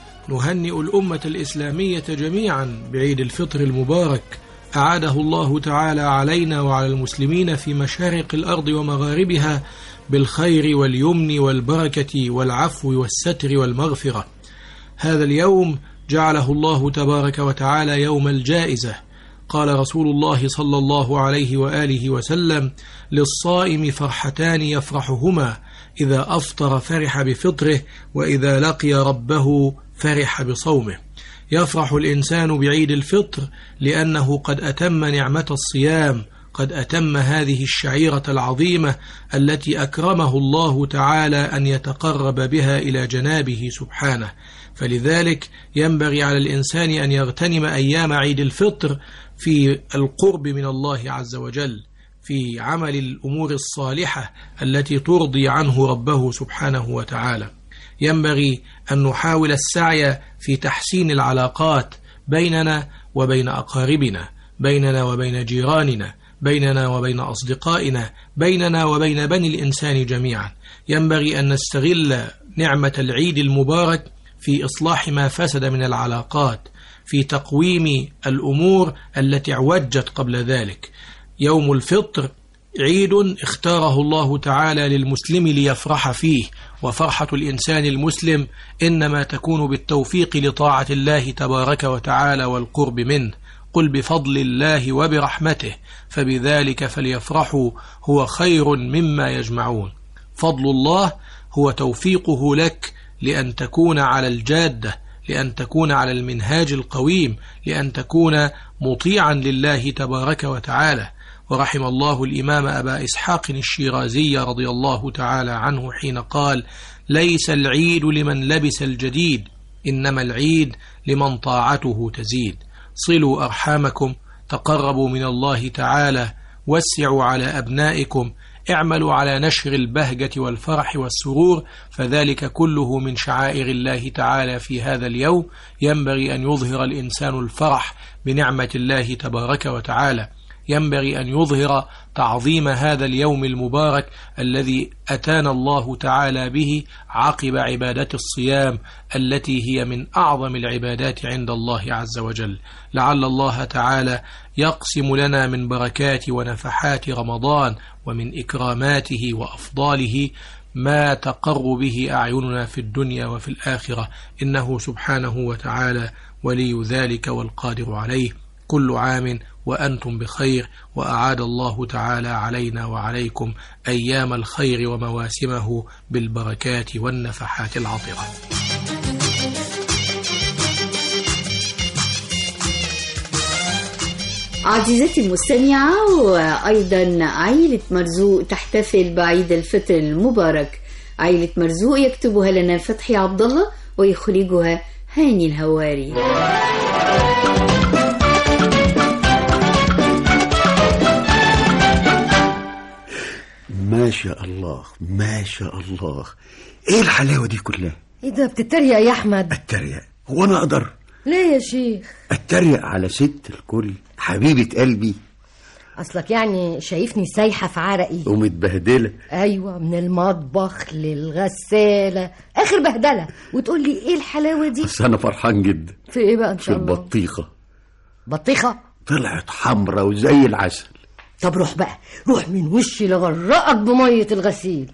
نهنئ الأمة الإسلامية جميعا بعيد الفطر المبارك أعاده الله تعالى علينا وعلى المسلمين في مشارق الأرض ومغاربها بالخير واليمن والبركة والعفو والستر والمغفرة هذا اليوم جعله الله تبارك وتعالى يوم الجائزة قال رسول الله صلى الله عليه وآله وسلم للصائم فرحتان يفرحهما إذا أفطر فرح بفطره وإذا لقي ربه فرح بصومه يفرح الإنسان بعيد الفطر لأنه قد أتم نعمة الصيام قد أتم هذه الشعيرة العظيمة التي أكرمه الله تعالى أن يتقرب بها إلى جنابه سبحانه فلذلك ينبغي على الإنسان أن يغتنم أيام عيد الفطر في القرب من الله عز وجل في عمل الأمور الصالحة التي ترضي عنه ربه سبحانه وتعالى ينبغي أن نحاول السعي في تحسين العلاقات بيننا وبين أقاربنا بيننا وبين جيراننا بيننا وبين أصدقائنا بيننا وبين بني الإنسان جميعا ينبغي أن نستغل نعمة العيد المبارك في إصلاح ما فسد من العلاقات في تقويم الأمور التي اعوجت قبل ذلك يوم الفطر عيد اختاره الله تعالى للمسلم ليفرح فيه وفرحة الإنسان المسلم إنما تكون بالتوفيق لطاعة الله تبارك وتعالى والقرب منه قل بفضل الله وبرحمته فبذلك فليفرحوا هو خير مما يجمعون فضل الله هو توفيقه لك لأن تكون على الجادة لأن تكون على المنهاج القويم لأن تكون مطيعا لله تبارك وتعالى ورحم الله الإمام أبا إسحاق الشيرازي رضي الله تعالى عنه حين قال ليس العيد لمن لبس الجديد إنما العيد لمن طاعته تزيد صلوا أرحامكم تقربوا من الله تعالى وسعوا على أبنائكم اعملوا على نشر البهجة والفرح والسرور فذلك كله من شعائر الله تعالى في هذا اليوم ينبغي أن يظهر الإنسان الفرح بنعمة الله تبارك وتعالى ينبغي أن يظهر تعظيم هذا اليوم المبارك الذي أتانا الله تعالى به عقب عبادة الصيام التي هي من أعظم العبادات عند الله عز وجل لعل الله تعالى يقسم لنا من بركات ونفحات رمضان ومن إكراماته وأفضاله ما تقر به أعيننا في الدنيا وفي الآخرة إنه سبحانه وتعالى ولي ذلك والقادر عليه كل عام وأنتم بخير وأعاد الله تعالى علينا وعليكم أيام الخير ومواسمه بالبركات والنفحات العطرة عزيزتي المستمعة وأيضا عائلة مرزوق تحتفل بعيد الفطر المبارك عائلة مرزوق يكتبها لنا فتحي عبد الله ويخرجها هاني الهواري ما شاء الله ما شاء الله ايه الحلاوه دي كلها ايه ده بتتريق يا احمد اتريق هو انا اقدر ليه يا شيخ اتريق على ست الكل حبيبه قلبي اصلك يعني شايفني سايحه في عرقي ومتبهدله ايوه من المطبخ للغساله اخر بهدله وتقول لي ايه الحلاوه دي بس انا فرحان جدا في ايه بقى ان في شاء الله البطيخه بطيخه طلعت حمرا وزي العسل طب روح بقى روح من وشي لغرقك بميه الغسيل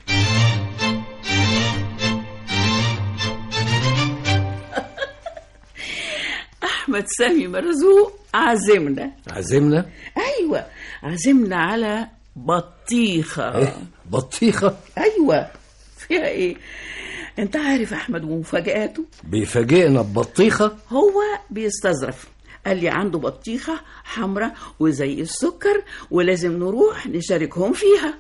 احمد سامي مرزوق عازمنا عزمنا ايوه عازمنا على بطيخه إيه؟ بطيخه ايوه فيها ايه انت عارف احمد ومفاجاته بيفاجئنا ببطيخه هو بيستظرف قال لي عنده بطيخه حمراء وزي السكر ولازم نروح نشاركهم فيها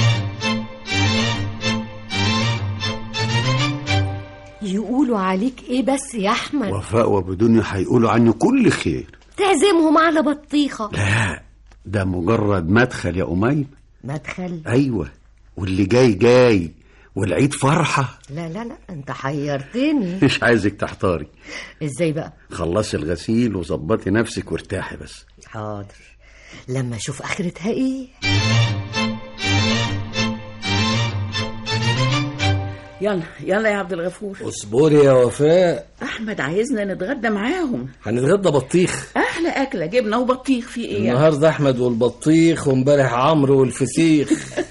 يقولوا عليك ايه بس يا احمد وفاء وابو دنيا هيقولوا عني كل خير تعزمهم على بطيخه لا ده مجرد مدخل يا أميم مدخل أيوة واللي جاي جاي والعيد فرحة لا لا لا انت حيرتني مش عايزك تحتاري ازاي بقى خلصي الغسيل وظبطي نفسك وارتاحي بس حاضر لما اشوف اخرتها ايه يلا يلا يا عبد الغفور اصبري يا وفاء احمد عايزنا نتغدى معاهم هنتغدى بطيخ احلى اكله جبنه وبطيخ في ايه يعني؟ النهارده احمد والبطيخ وامبارح عمرو والفسيخ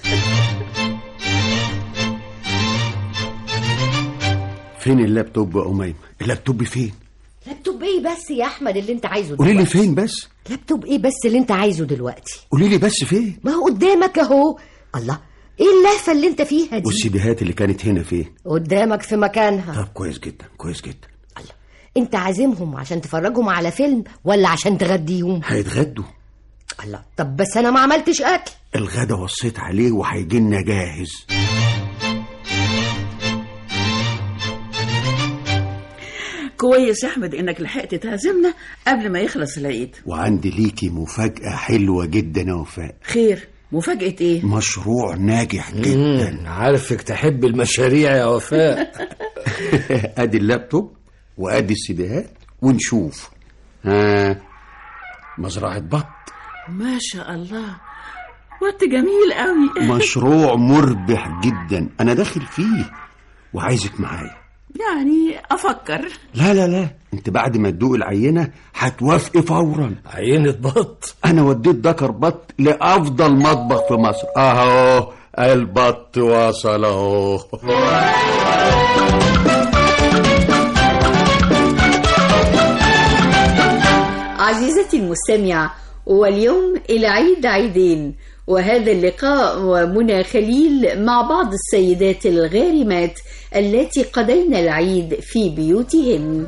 فين اللابتوب يا أميمة اللابتوب فين لابتوب ايه بس يا احمد اللي انت عايزه قولي لي دلوقتي فين بس لابتوب ايه بس اللي انت عايزه دلوقتي قولي لي بس فين ما هو قدامك اهو الله ايه اللهفه اللي انت فيها دي والسيديهات اللي كانت هنا فين قدامك في مكانها طب كويس جدا كويس جدا انت عازمهم عشان تفرجهم على فيلم ولا عشان تغديهم هيتغدوا الله طب بس انا ما عملتش اكل الغدا وصيت عليه وهيجي لنا جاهز كويس يا احمد انك لحقت تعزمنا قبل ما يخلص العيد وعندي ليكي مفاجأة حلوة جدا يا وفاء خير مفاجاه ايه مشروع ناجح جدا عارفك تحب المشاريع يا وفاء ادي اللابتوب وادي السيديهات ونشوف ها مزرعة بط ما شاء الله وقت جميل قوي مشروع مربح جدا انا داخل فيه وعايزك معايا يعني افكر لا لا لا انت بعد ما تدوق العينة هتوافقي فورا عينة بط انا وديت دكر بط لافضل مطبخ في مصر اهو البط وصل اهو عزيزتي المستمعة واليوم العيد عيدين وهذا اللقاء ومنى خليل مع بعض السيدات الغارمات التي قضين العيد في بيوتهن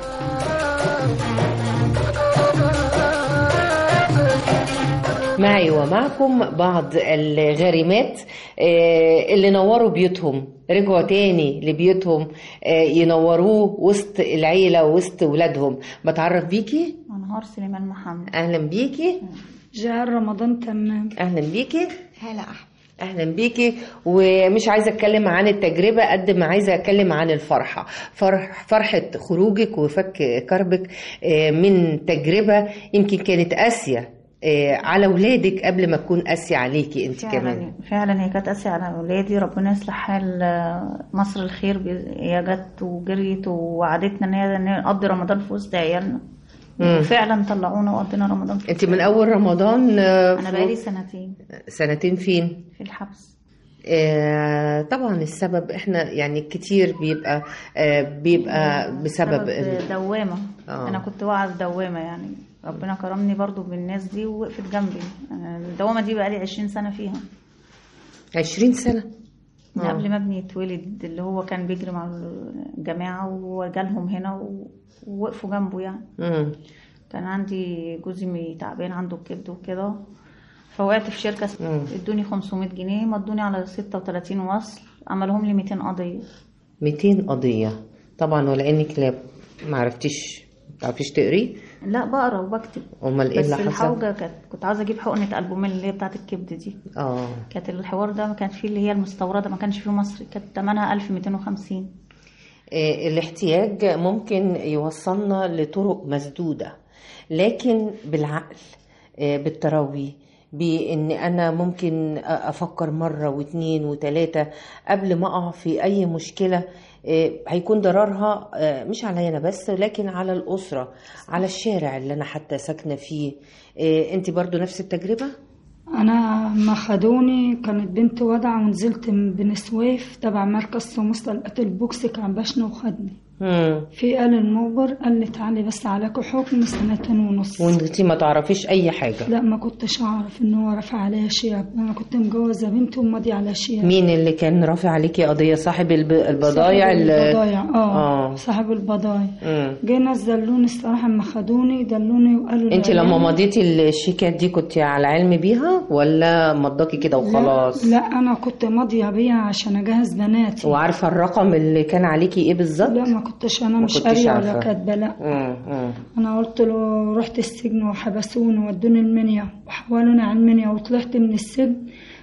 معي ومعكم بعض الغارمات آه، اللي نوروا بيوتهم رجعوا تاني لبيوتهم آه، ينوروه وسط العيلة وسط ولادهم بتعرف بيكي أنهار سليمان محمد أهلا بيكي جعل رمضان تمام أهلا بيكي هلا أحمد اهلا بيكي ومش عايزه اتكلم عن التجربه قد ما عايزه اتكلم عن الفرحه فرح فرحه خروجك وفك كربك آه، من تجربه يمكن كانت قاسيه آه، على ولادك قبل ما تكون قاسيه عليكي انت كمان فعلا فعلا هي كانت قاسية على أولادي ربنا يصلح حال آه، مصر الخير بي- هي جت وجريت ووعدتنا إن هي إن هي نقضي رمضان في وسط عيالنا مم. وفعلا طلعونا وقضينا رمضان في انت من اول رمضان آه، أنا في- بقالي سنتين سنتين فين في الحبس آه، طبعا السبب احنا يعني كتير بيبقى آه، بيبقى بسبب ال- دوامة آه. أنا كنت واقعة في دوامة يعني ربنا كرمني برضو بالناس دي ووقفت جنبي أنا الدوامة دي بقالي عشرين سنة فيها 20 سنه من آه. قبل ما ابني يتولد اللي هو كان بيجري مع الجماعة وجالهم هنا و- ووقفوا جنبه يعني مم. كان عندي جوزي مي- تعبان عنده الكبد وكده فوقعت في شركة ادوني 500 جنيه مدوني على 36 وصل عملهم لي 200 قضية 200 قضيه طبعا ولا انك لا ما عرفتيش ما تعرفيش تقري لا بقرا وبكتب امال ايه بس اللي حصل الحوجة كانت كنت عاوزة اجيب حقنة ألبومين اللي هي بتاعت الكبد دي اه كانت الحوار ده ما كان فيه اللي هي المستوردة ما كانش فيه مصري كانت تمنها 1250 آه، الاحتياج ممكن يوصلنا لطرق مسدودة لكن بالعقل آه، بالتروي بان انا ممكن افكر مرة واتنين وتلاتة قبل ما اقع في اي مشكلة آه، هيكون ضررها آه، مش عليا انا بس لكن على الاسرة على الشارع اللي انا حتى ساكنة فيه آه، انت برضو نفس التجربة انا ما خدوني كانت بنت وضع ونزلت من بن سويف تبع مركز سموسة لقيت البوكس كان بشنا وخدني مم. في قال المخبر قال لي تعالي بس عليكوا حكم سنتين ونص وانت ما تعرفيش اي حاجة لا ما كنتش اعرف ان هو رفع عليا شياب انا كنت مجوزه بنتي وماضي على شياب مين اللي كان رافع عليكي قضية صاحب الب- البضايع صاحب اللي- البضايع اه, اه صاحب البضايع مم. جه ناس دلوني الصراحه اما خدوني دلوني وقالوا انت لي لما عليا. مضيتي الشيكات دي كنت على علم بيها ولا مضاكي كده وخلاص لا, لا انا كنت ماضيه بيها عشان اجهز بناتي وعارفه الرقم اللي كان عليكي ايه بالظبط لا ما كنتش انا ما مش كنتش قاريه ولا عارفة. كاتبه لا مم، مم. انا قلت له رحت السجن وحبسوني ودوني المنيا وحولوني على المنيا وطلعت من السجن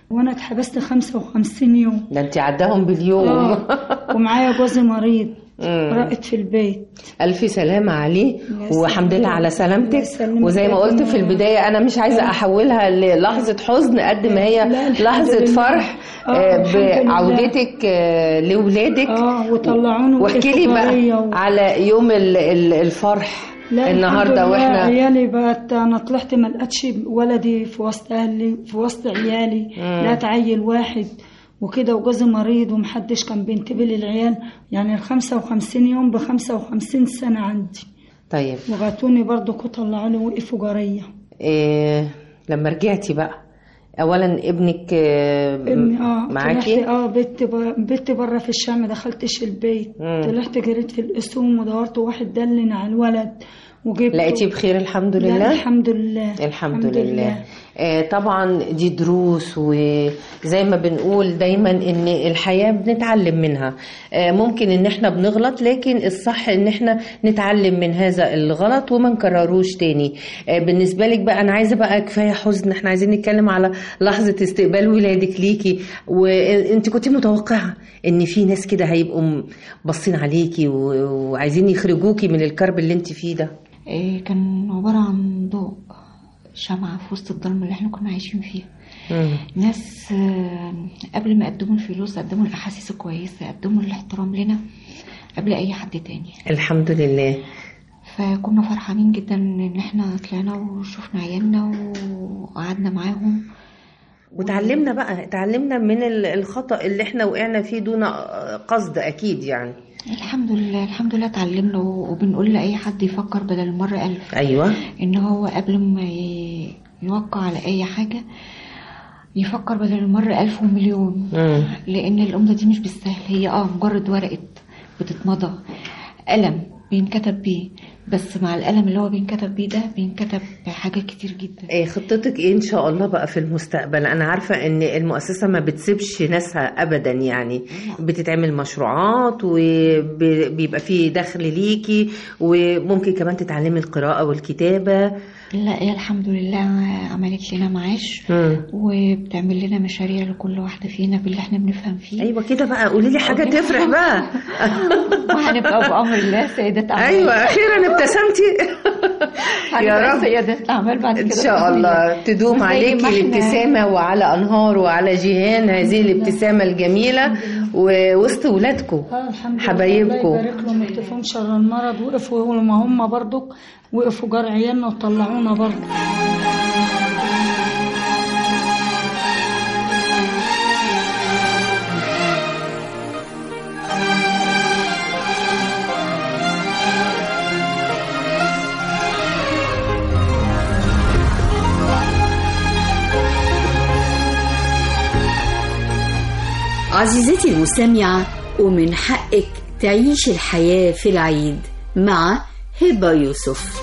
وانا اتحبست 55 يوم ده انت عداهم باليوم آه. ومعايا جوزي مريض مم. رائد في البيت ألف سلامة عليه الله والحمد لله يسلمك. على سلامتك الله يسلمك وزي ما يا قلت ربنا. في البداية أنا مش عايزة أحولها للحظة حزن قد ما هي الحمد لحظة لله. فرح آه، آه، الحمد لله. بعودتك آه، لولادك اه وطلعوني واحكي لي وقفوا بقى على يوم ال- ال- الفرح لا النهارده الحمد لله واحنا عيالي بقت انا طلعت ما لقيتش ولدي في وسط اهلي في وسط عيالي مم. لا عيل واحد وكده وجوزي مريض ومحدش كان بينتبه للعيال يعني ال 55 يوم ب 55 سنة عندي طيب وغاتوني برضو طلعوني وقفوا جارية إيه لما رجعتي بقى اولا ابنك آه، ابني اه معاكي طلعت اه بنت بر... بنت بره في الشام ما دخلتش البيت مم. طلعت جريت في القسوم ودورت واحد دلني على الولد وجبته لقيتيه بخير الحمد لا، لله الحمد لله الحمد لله آه، طبعا دي دروس وزي ما بنقول دايما ان الحياة بنتعلم منها آه، ممكن ان احنا بنغلط لكن الصح ان احنا نتعلم من هذا الغلط وما نكرروش تاني آه، بالنسبة لك بقى انا عايزة بقى كفاية حزن احنا عايزين نتكلم على لحظة استقبال ولادك ليكي وانت كنت متوقعة ان في ناس كده هيبقوا م- باصين عليكي و- وعايزين يخرجوكي من الكرب اللي انت فيه ده إيه، كان عبارة عن ضوء شمعة في وسط الظلم اللي احنا كنا عايشين فيه ناس آه، قبل ما قدموا الفلوس قدموا الأحاسيس الكويسة قدموا الاحترام لنا قبل أي حد تاني الحمد لله فكنا فرحانين جدا إن احنا طلعنا وشفنا عيالنا وقعدنا معاهم وتعلمنا بقى تعلمنا من ال- الخطأ اللي احنا وقعنا فيه دون قصد اكيد يعني الحمد لله الحمد لله اتعلمنا وبنقول لأي حد يفكر بدل المرة ألف ايوه ان هو قبل ما ي- يوقع على اي حاجة يفكر بدل المرة ألف ومليون مم. لأن الأمضة دي مش بالسهل هي اه مجرد ورقة بتتمضى قلم بينكتب بيه بس مع القلم اللي هو بينكتب بيه ده بينكتب حاجات كتير جدا ايه خطتك ايه ان شاء الله بقى في المستقبل انا عارفة ان المؤسسة ما بتسيبش ناسها ابدا يعني بتتعمل مشروعات وبيبقى فيه دخل ليكي وممكن كمان تتعلمي القراءة والكتابة لا هي الحمد لله عملت لنا معاش مم. وبتعمل لنا مشاريع لكل واحدة فينا باللي احنا بنفهم فيه ايوه كده بقى قولي لي حاجة تفرح بقى وهنبقى بأمر الله سيدة أعمال ايوه اخيرا ابتسمتي يا هنبقى رب سيدة أعمال بعد ان كده شاء بإذن الله تدوم وزي عليكي ما احنا- الابتسامه وعلى انهار وعلى جيهان هذه الابتسامه الجميله ووسط ولادكم اه الحمد لله حبايبكم الله يبارك لهم يكتفهم شر المرض وقفوا ما هم برضك وقفوا جار عيالنا وطلعونا برضك عزيزتي المستمعة ومن حقك تعيش الحياة في العيد مع هبة يوسف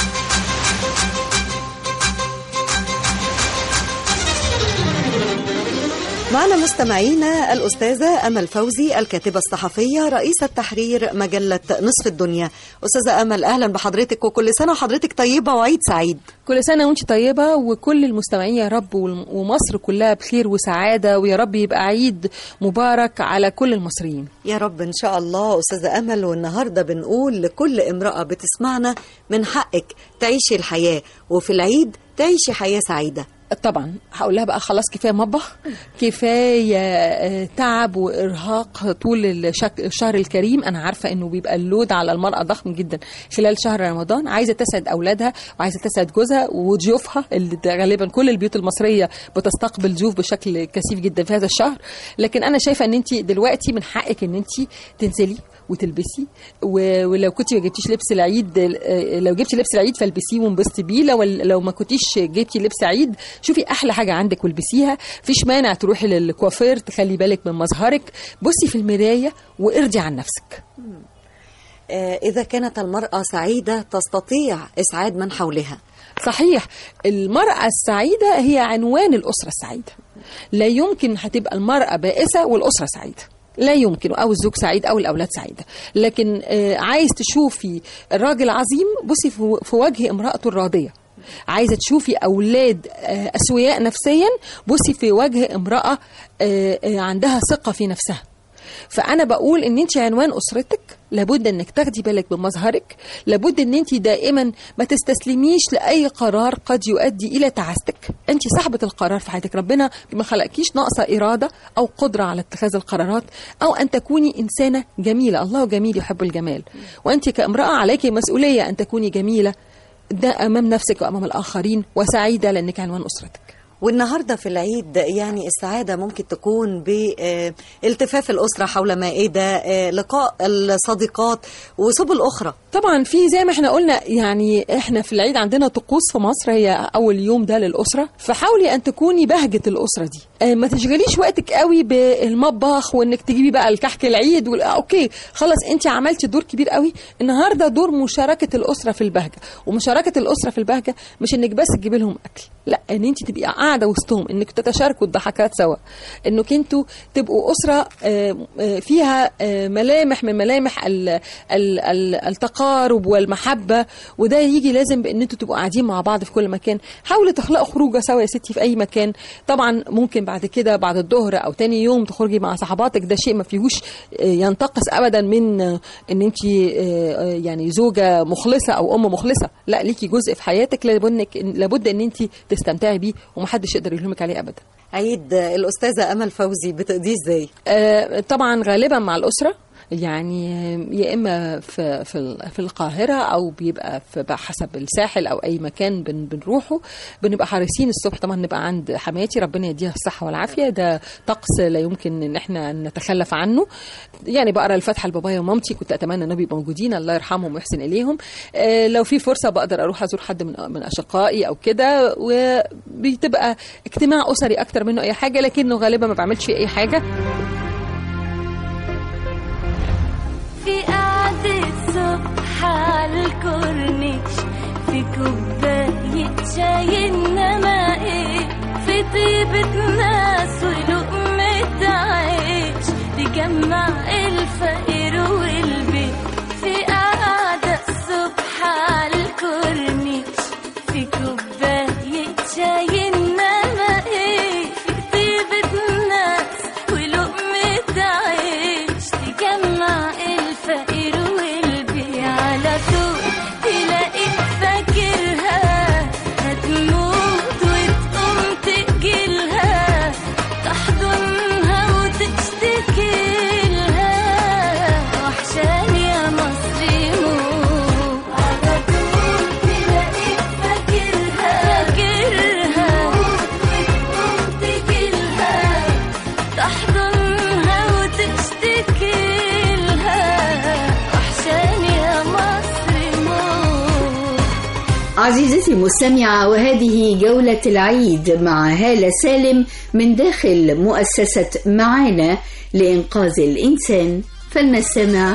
معنا مستمعينا الأستاذة أمل فوزي الكاتبة الصحفية رئيسة تحرير مجلة نصف الدنيا أستاذة أمل أهلا بحضرتك وكل سنة وحضرتك طيبة وعيد سعيد كل سنة وانت طيبة وكل المستمعين يا رب والم- ومصر كلها بخير وسعادة ويا رب يبقى عيد مبارك على كل المصريين يا رب إن شاء الله أستاذة أمل والنهاردة بنقول لكل امرأة بتسمعنا من حقك تعيشي الحياة وفي العيد تعيشي حياة سعيدة طبعا هقول لها بقى خلاص كفايه مطبخ كفايه آه، تعب وارهاق طول الشك... الشهر الكريم انا عارفه انه بيبقى اللود على المراه ضخم جدا خلال شهر رمضان عايزه تسعد اولادها وعايزه تسعد جوزها وضيوفها اللي ده غالبا كل البيوت المصريه بتستقبل ضيوف بشكل كثيف جدا في هذا الشهر لكن انا شايفه ان انت دلوقتي من حقك ان انت تنزلي وتلبسي و- ولو كنت ما جبتيش لبس العيد آه، لو جبتي لبس العيد فالبسيه وانبسطي بيه لو لو ما كنتيش جبتي لبس عيد شوفي احلى حاجه عندك والبسيها فيش مانع تروحي للكوافير تخلي بالك من مظهرك بصي في المرايه وارضي عن نفسك آه، إذا كانت المرأة سعيدة تستطيع إسعاد من حولها صحيح المرأة السعيدة هي عنوان الأسرة السعيدة لا يمكن هتبقى المرأة بائسة والأسرة سعيدة لا يمكن او الزوج سعيد او الاولاد سعيده لكن آه، عايز تشوفي الراجل عظيم بصي في- في وجه امراته الراضيه عايزه تشوفي اولاد آه، اسوياء نفسيا بصي في وجه امراه آه، آه، عندها ثقه في نفسها فانا بقول ان انت عنوان اسرتك لابد انك تاخدي بالك بمظهرك لابد ان انت دائما ما تستسلميش لاي قرار قد يؤدي الى تعاستك انت صاحبه القرار في حياتك ربنا ما خلقكيش ناقصه اراده او قدره على اتخاذ القرارات او ان تكوني انسانه جميله الله جميل يحب الجمال وانت كامراه عليك مسؤوليه ان تكوني جميله ده امام نفسك وامام الاخرين وسعيده لانك عنوان اسرتك والنهارده في العيد يعني السعاده ممكن تكون بالتفاف الاسره حول مائده آه، لقاء الصديقات وسبل اخرى طبعا في زي ما احنا قلنا يعني احنا في العيد عندنا طقوس في مصر هي اول يوم ده للاسره فحاولي ان تكوني بهجه الاسره دي آه، ما تشغليش وقتك قوي بالمطبخ وانك تجيبي بقى الكحك العيد وال... آه، اوكي خلاص انت عملتي دور كبير قوي النهارده دور مشاركه الاسره في البهجه ومشاركه الاسره في البهجه مش انك بس تجيبي لهم اكل لا ان انت تبقي قاعده وسطهم انك تتشاركوا الضحكات سوا انك انتوا تبقوا اسره آه، آه، فيها آه، ملامح من ملامح ال- ال- ال- التقارب والمحبه وده يجي لازم بان انتوا تبقوا قاعدين مع بعض في كل مكان حاولوا تخلقوا خروجه سوا يا ستي في اي مكان طبعا ممكن بعد كده بعد الظهر او تاني يوم تخرجي مع صحباتك ده شيء ما فيهوش آه، ينتقص ابدا من آه، ان انت يعني زوجه مخلصه او ام مخلصه لا ليكي جزء في حياتك لابد إن- لابد ان انت تستمتعي بيه ومحدش يقدر يلومك عليه ابدا عيد الأستاذة أمل فوزي بتقضيه إزاي؟ آه، طبعا غالبا مع الأسرة يعني يا اما في في ال- في القاهره او بيبقى في بقى حسب الساحل او اي مكان بن بنروحه بنبقى حريصين الصبح طبعا نبقى عند حماتي ربنا يديها الصحه والعافيه ده طقس لا يمكن ان احنا نتخلف عنه يعني بقرا الفاتحه لبابايا ومامتي كنت اتمنى انهم يبقوا موجودين الله يرحمهم ويحسن اليهم آه، لو في فرصه بقدر اروح ازور حد من من اشقائي او كده وبتبقى اجتماع اسري اكتر منه اي حاجه لكنه غالبا ما بعملش فيه اي حاجه في قعدة صبح على الكورنيش في كوباية شاي إنما إيه في طيبة ناس ولقمة عيش تجمع الفقير والبيت في قعدة الصبح على الكورنيش في كوباية شاي إنما إيه في طيبة ناس ولقمة عيش تجمع الفقير والبي على طول تلاقيك فاكرها هتموت وتقوم تجيلها تحضنها وتشتكي لها وحشاني يا مصري موت على طول تلاقيك فاكرها فاكرها وتقوم تجيلها تحضنها وتشتكي لها وحشاني يا مصر موت عزيزتي المستمعة وهذه جولة العيد مع هالة سالم من داخل مؤسسة معانا لإنقاذ الإنسان فلنستمع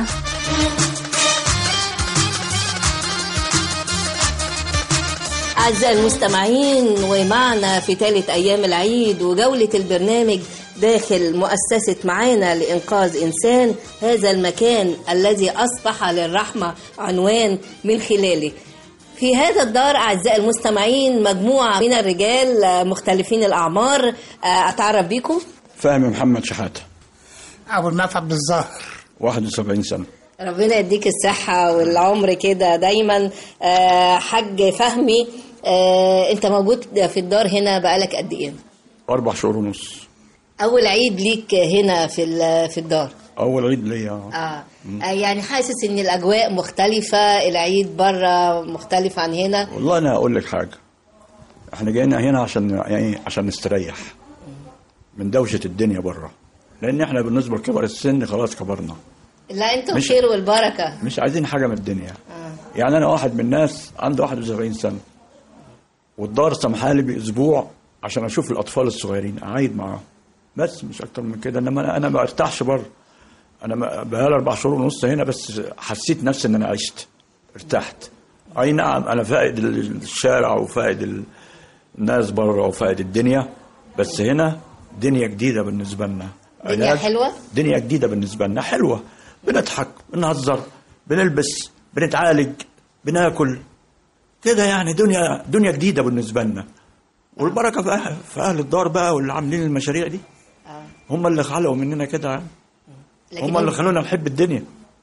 أعزائي المستمعين ومعنا في ثالث أيام العيد وجولة البرنامج داخل مؤسسة معانا لإنقاذ إنسان هذا المكان الذي أصبح للرحمة عنوان من خلاله في هذا الدار أعزائي المستمعين مجموعة من الرجال آه، مختلفين الأعمار آه، أتعرف بيكم فهمي محمد شحاتة أبو النفع بالظهر 71 سنة ربنا يديك الصحة والعمر كده دايما آه، حاج فهمي آه، انت موجود في الدار هنا بقالك قد ايه أربع شهور ونص اول عيد ليك هنا في ال- في الدار أول عيد ليا اه آه، يعني حاسس ان الاجواء مختلفة العيد بره مختلف عن هنا والله أنا هقول لك حاجة إحنا جايين هنا عشان يعني عشان نستريح من دوشة الدنيا بره لأن إحنا بالنسبة لكبر السن خلاص كبرنا لا انتوا مش- الخير والبركة مش عايزين حاجة من الدنيا يعني أنا واحد من الناس عنده 71 سنة والدار سامحالي بأسبوع عشان أشوف الأطفال الصغيرين أعيد معاهم بس مش أكتر من كده إنما أنا أنا ما ارتاحش بره أنا ما- بقالي أربع شهور ونص هنا بس حسيت نفسي إن أنا عشت ارتحت أي نعم أنا فائد الشارع وفائد ال- الناس بره وفائد الدنيا بس هنا دنيا جديدة بالنسبة لنا دنيا علاج- حلوة دنيا جديدة بالنسبة لنا حلوة بنضحك بنهزر بنلبس بنتعالج بناكل كده يعني دنيا دنيا جديده بالنسبه لنا والبركه في اهل في اهل الدار بقى واللي عاملين المشاريع دي هم اللي خلقوا مننا كده يعني لكن هم اللي أنت- خلونا نحب الدنيا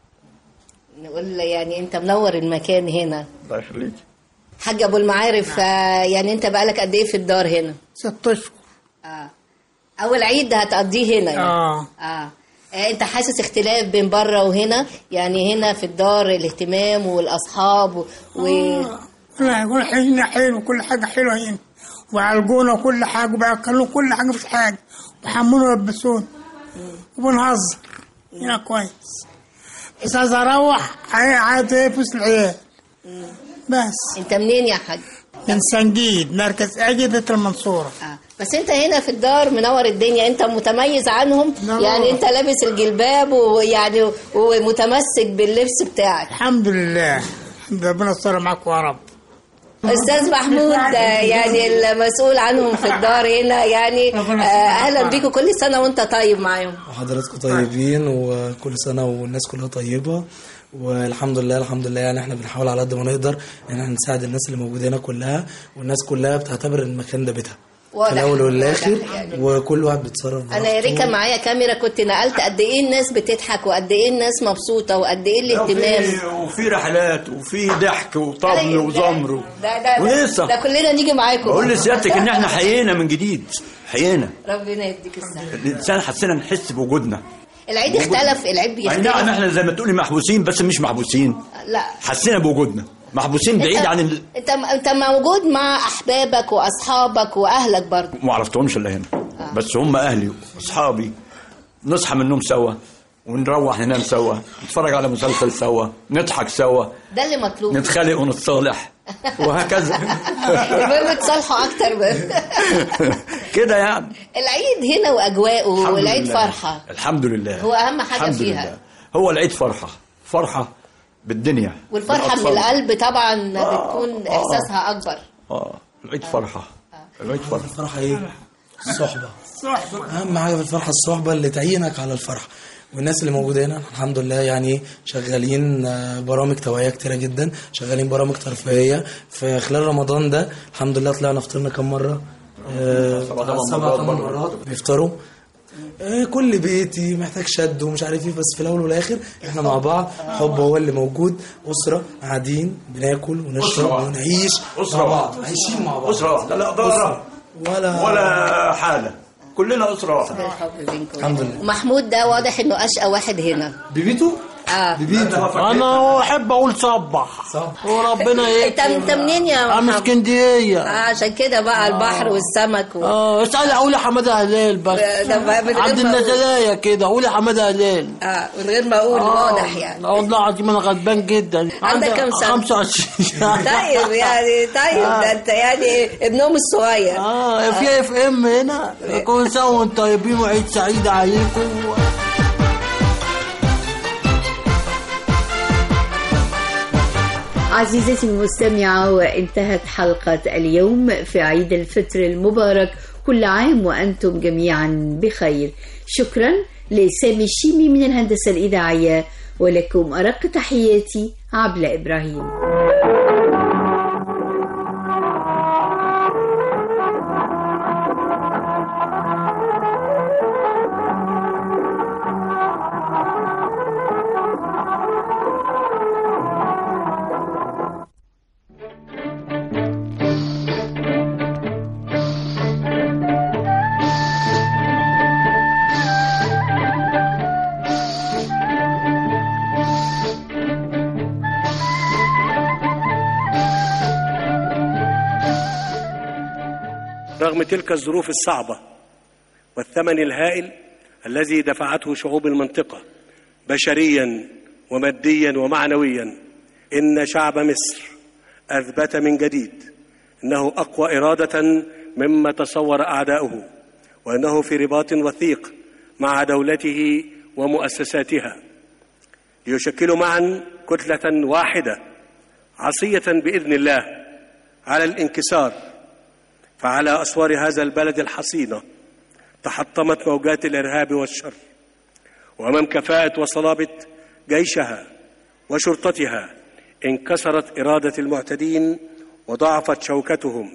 نقول يعني انت منور المكان هنا الله يخليك حاج ابو المعارف آه، يعني انت بقالك قد ايه في الدار هنا ست اشهر اه اول عيد هتقضيه هنا يعني. اه اه آه، انت حاسس اختلاف بين بره وهنا يعني هنا في الدار الاهتمام والاصحاب و... و... لا كل حاجة حلو كل حاجة حلوة هنا وعالجونا وكل حاجة وبياكلوا كل حاجة مفيش حاجة بيحملوا ويلبسونا وبنهزر هنا كويس بس عايز اروح عاي- عايز ايه فلوس العيال بس انت منين يا حاج؟ من سنجيد مركز اجدة المنصورة آه. بس انت هنا في الدار منور الدنيا انت متميز عنهم يعني انت لابس الجلباب ويعني ومتمسك باللبس بتاعك الحمد لله الحمد لله ربنا يستر معاك يا رب استاذ محمود آه، يعني المسؤول عنهم في الدار هنا يعني آه، اهلا بيكم كل سنه وانت طيب معاهم وحضراتكم طيبين وكل سنة والناس كلها طيبة والحمد لله الحمد لله يعني احنا بنحاول على قد ما نقدر ان احنا نساعد الناس اللي موجودة هنا كلها والناس كلها بتعتبر المكان ده بيتها في واضح الاول والاخر واضح يعني. وكل واحد بيتصرف انا يا ريت كان معايا كاميرا كنت نقلت قد ايه الناس بتضحك وقد ايه الناس مبسوطه وقد ايه الاهتمام وفي, وفي رحلات وفي ضحك وطبل وزمر ده ده ولسه. ده كلنا نيجي معاكم بقول لسيادتك ان احنا حيينا من جديد حيينا ربنا يديك الصحه الانسان حسينا نحس بوجودنا العيد اختلف العيد اي نعم بيختلف احنا زي ما تقولي محبوسين بس مش محبوسين لا حسينا بوجودنا محبوسين بعيد انت- عن ال... انت انت موجود مع احبابك واصحابك واهلك برضه ما عرفتهمش الا هنا بس هم اهلي واصحابي نصحى من النوم سوا ونروح ننام سوا نتفرج على مسلسل سوا نضحك سوا ده اللي مطلوب نتخانق ونتصالح وهكذا المهم تصالحوا اكتر بقى. كده يعني العيد هنا واجواءه الحمد والعيد لله. فرحه الحمد لله هو اهم حاجه الحمد فيها لله هو العيد فرحة فرحة بالدنيا والفرحه من بالأطفال. القلب طبعا بتكون احساسها اكبر اه العيد فرحة العيد فرحة الفرحة ايه؟ الصحبة صحبة اهم حاجه في الفرحه الصحبه اللي تعينك على الفرحه والناس اللي موجوده هنا الحمد لله يعني شغالين آه، برامج توعيه كتيره جدا شغالين برامج ترفيهيه في خلال رمضان ده الحمد لله طلعنا فطرنا كم مره آه، سبع تمن سبع مرات ثمان برضه. مرات بيفطروا آه، كل بيتي محتاج شد ومش عارف ايه بس في الاول والاخر احنا مع بعض حب هو اللي موجود اسره قاعدين بناكل ونشرب أسرة. ونعيش أسرة مع واحدة. بعض عايشين مع بعض أسرة واحدة لا ضرر ولا ولا حالة كلنا أسرة واحدة الحمد لله ومحمود ده واضح انه اشقى واحد هنا ببيته اه انا احب اقول صبح وربنا انت انت منين يا انا من محمد؟ اسكندريه آه عشان كده بقى البحر والسمك و... اه اسال اقول حماده هلال بس ده بقى من غير عند ما أقول. النزلايه كده قول حماده هلال اه من غير ما اقول واضح يعني لا والله العظيم انا غضبان جدا عندك كام سنة؟ 25 طيب يعني طيب ده انت يعني ابنهم الصغير اه في اف ام هنا كل سنه وانتم طيبين وعيد سعيد عليكم عزيزتي المستمعة وانتهت حلقة اليوم في عيد الفطر المبارك كل عام وأنتم جميعا بخير شكرا لسامي الشيمي من الهندسة الإذاعية ولكم أرق تحياتي عبلة إبراهيم رغم تلك الظروف الصعبة والثمن الهائل الذي دفعته شعوب المنطقة بشريا وماديا ومعنويا إن شعب مصر أثبت من جديد أنه أقوى إرادة مما تصور أعداؤه وأنه في رباط وثيق مع دولته ومؤسساتها ليشكلوا معا كتلة واحدة عصية بإذن الله على الانكسار فعلى أسوار هذا البلد الحصينة تحطمت موجات الإرهاب والشر وأمام كفاءة وصلابة جيشها وشرطتها انكسرت إرادة المعتدين وضعفت شوكتهم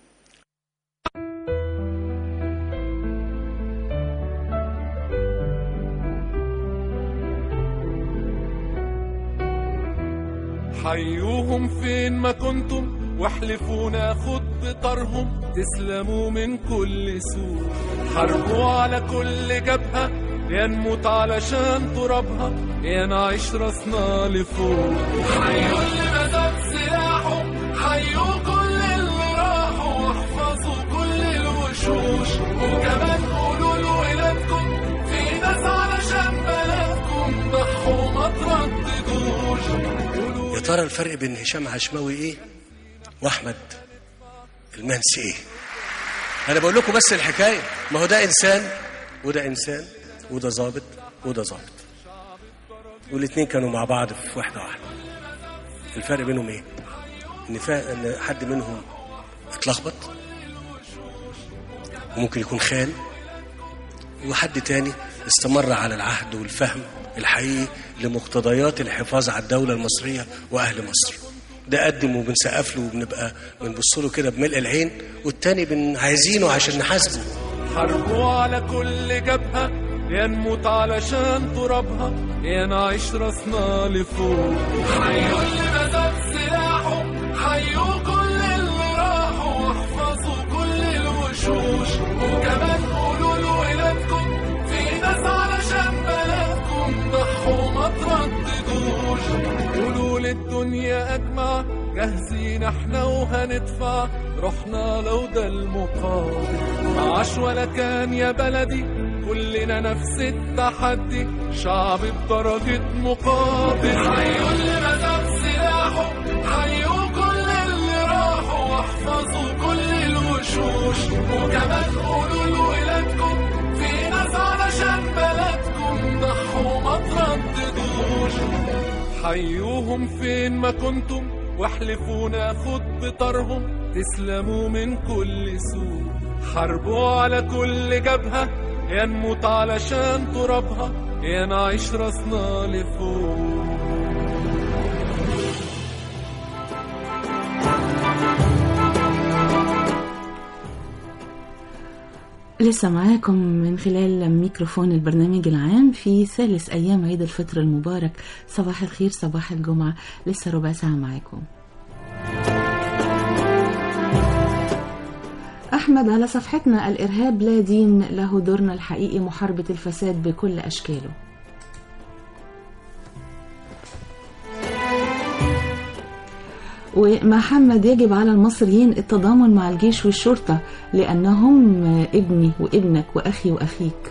حيوهم فين ما كنتم واحلفوا ناخد بطارهم تسلموا من كل سوء حاربوا على كل جبهة يا نموت علشان ترابها يا نعيش راسنا لفوق حيوا اللي مسك سلاحه حيوا كل اللي راحوا واحفظوا كل الوشوش وكمان قولوا لولادكم في ناس علشان بلدكم ضحوا ما ترددوش يا ترى الفرق بين هشام عشماوي ايه واحمد المنسي ايه انا بقول لكم بس الحكايه ما هو ده انسان وده انسان وده ظابط وده ظابط والاثنين كانوا مع بعض في واحده واحده الفرق بينهم ايه ان فا... ان حد منهم اتلخبط وممكن يكون خان وحد تاني استمر على العهد والفهم الحقيقي لمقتضيات الحفاظ على الدولة المصرية وأهل مصر ده قدم وبنسقف له وبنبقى بنبص له كده بملء العين والتاني بن عايزينه عشان نحاسبه حاربوا على كل جبهة يا نموت علشان ترابها يا نعيش راسنا لفوق حيوا اللي مسك سلاحه حيوا كل اللي راحوا واحفظوا كل الوشوش وكمان قولوا لولادكم في ناس علشان بلدكم ضحوا ما ترددوش قولوا للدنيا أجمع جاهزين احنا وهندفع روحنا لو ده المقابل معاش ولا كان يا بلدي كلنا نفس التحدي شعب بدرجة مقابل حيوا اللي مسك سلاحه حيوا كل اللي راحوا واحفظوا كل الوشوش وكمان قولوا لولادكم في ناس علشان بلدكم ضحوا ما ترددوش حيوهم فين ما كنتم واحلفوا ناخد بطارهم تسلموا من كل سوء حاربوا على كل جبهة يا نموت علشان ترابها يا نعيش راسنا لفوق لسه معاكم من خلال ميكروفون البرنامج العام في ثالث أيام عيد الفطر المبارك صباح الخير صباح الجمعة لسه ربع ساعة معاكم أحمد على صفحتنا الإرهاب لا دين له دورنا الحقيقي محاربة الفساد بكل أشكاله ومحمد يجب على المصريين التضامن مع الجيش والشرطة لأنهم ابني وابنك وأخي وأخيك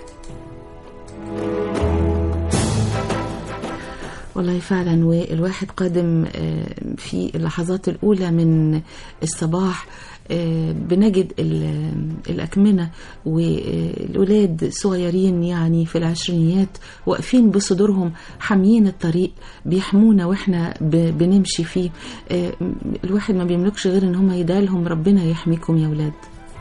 والله فعلا والواحد قادم في اللحظات الأولى من الصباح بنجد الأكمنة والأولاد صغيرين يعني في العشرينيات واقفين بصدورهم حاميين الطريق بيحمونا وإحنا بنمشي فيه الواحد ما بيملكش غير إن هم يدعي ربنا يحميكم يا ولاد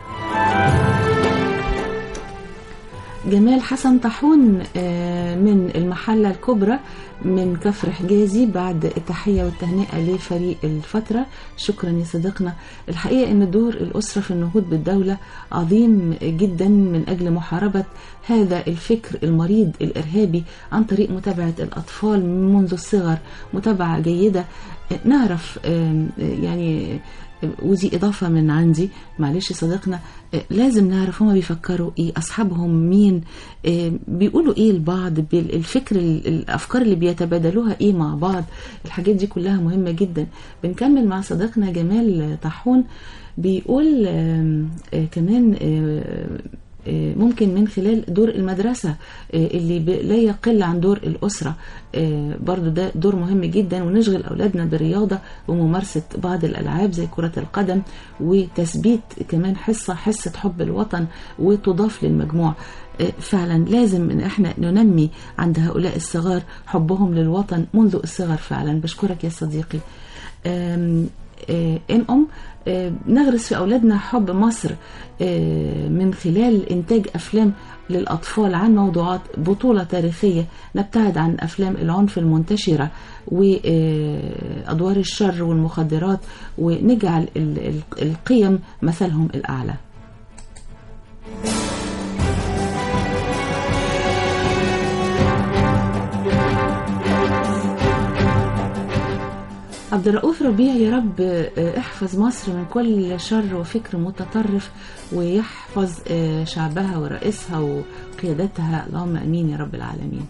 جمال حسن طاحون من المحلة الكبرى من كفر حجازي بعد التحية والتهنئة لفريق الفترة شكرا يا صديقنا الحقيقة أن دور الأسرة في النهوض بالدولة عظيم جدا من أجل محاربة هذا الفكر المريض الإرهابي عن طريق متابعة الأطفال منذ الصغر متابعة جيدة نعرف يعني ودي إضافة من عندي معلش صديقنا لازم نعرف هما بيفكروا إيه أصحابهم مين بيقولوا إيه لبعض الفكر الأفكار اللي بيتبادلوها إيه مع بعض الحاجات دي كلها مهمة جدا بنكمل مع صديقنا جمال طاحون بيقول كمان ممكن من خلال دور المدرسة اللي لا يقل عن دور الأسرة برضو ده دور مهم جدا ونشغل أولادنا بالرياضة وممارسة بعض الألعاب زي كرة القدم وتثبيت كمان حصة حصة حب الوطن وتضاف للمجموع فعلا لازم ان احنا ننمي عند هؤلاء الصغار حبهم للوطن منذ الصغر فعلا بشكرك يا صديقي إن أم آه، نغرس في أولادنا حب مصر آه، من خلال إنتاج أفلام للأطفال عن موضوعات بطولة تاريخية نبتعد عن أفلام العنف المنتشرة وأدوار الشر والمخدرات ونجعل ال- ال- القيم مثلهم الأعلى عبد الرؤوف ربيع يا رب آه، احفظ مصر من كل شر وفكر متطرف ويحفظ آه، شعبها ورئيسها وقيادتها اللهم امين يا رب العالمين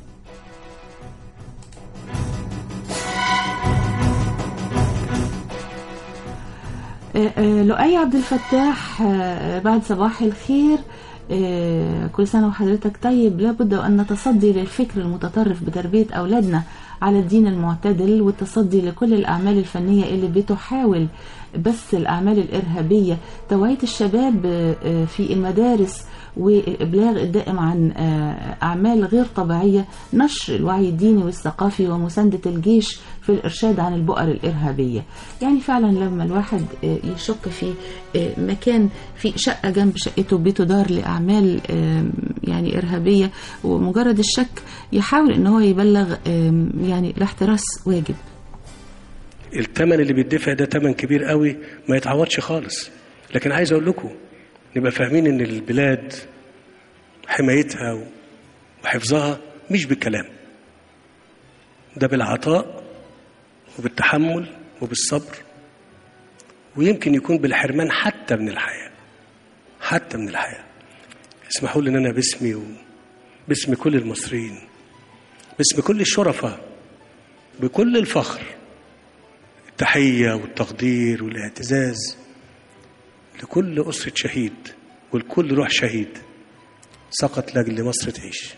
آه، آه، لؤي عبد الفتاح آه، بعد صباح الخير آه، كل سنة وحضرتك طيب لابد أن نتصدي للفكر المتطرف بتربية أولادنا على الدين المعتدل والتصدي لكل الأعمال الفنية اللي بتحاول بث الأعمال الإرهابية توعية الشباب آه، آه، في المدارس والإبلاغ الدائم عن آه، أعمال غير طبيعية نشر الوعي الديني والثقافي ومساندة الجيش في الإرشاد عن البؤر الإرهابية يعني فعلا لما الواحد آه، يشك في آه، مكان في شقة جنب شقته بيته دار لأعمال آه، يعني إرهابية ومجرد الشك يحاول إن هو يبلغ آه، يعني الاحتراس واجب الثمن اللي بيدفع ده ثمن كبير قوي ما يتعوضش خالص لكن عايز اقول لكم نبقى فاهمين ان البلاد حمايتها وحفظها مش بالكلام ده بالعطاء وبالتحمل وبالصبر ويمكن يكون بالحرمان حتى من الحياة حتى من الحياة اسمحوا لي ان انا باسمي وباسم كل المصريين باسم كل الشرفاء بكل الفخر التحية والتقدير والاعتزاز لكل أسرة شهيد ولكل روح شهيد سقط لأجل مصر تعيش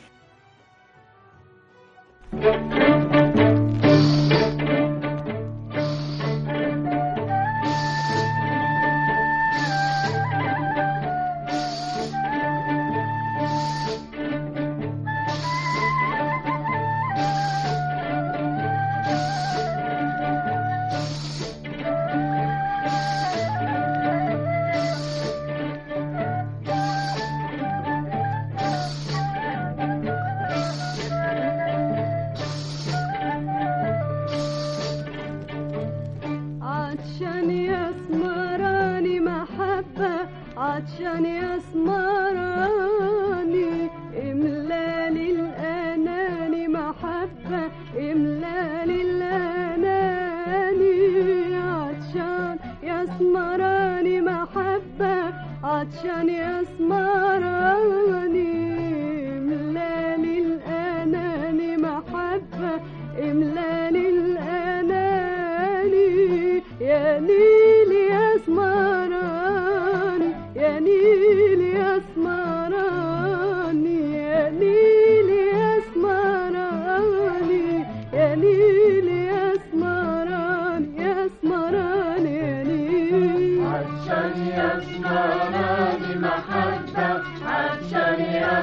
عطشان يا سمراني محبة عطشان يا سمراني املالي الاناني محبة املالي الاناني عطشان يا سمراني محبة عطشان يا سمراني املالي الاناني محبة املالي الاناني يا نيل يا سمراني يا نيل يا سمراني يا نيل يا سمراني يا نيل يا سمراني يا سمراني يا نيل عطشان يا سمراني محبة عطشان يا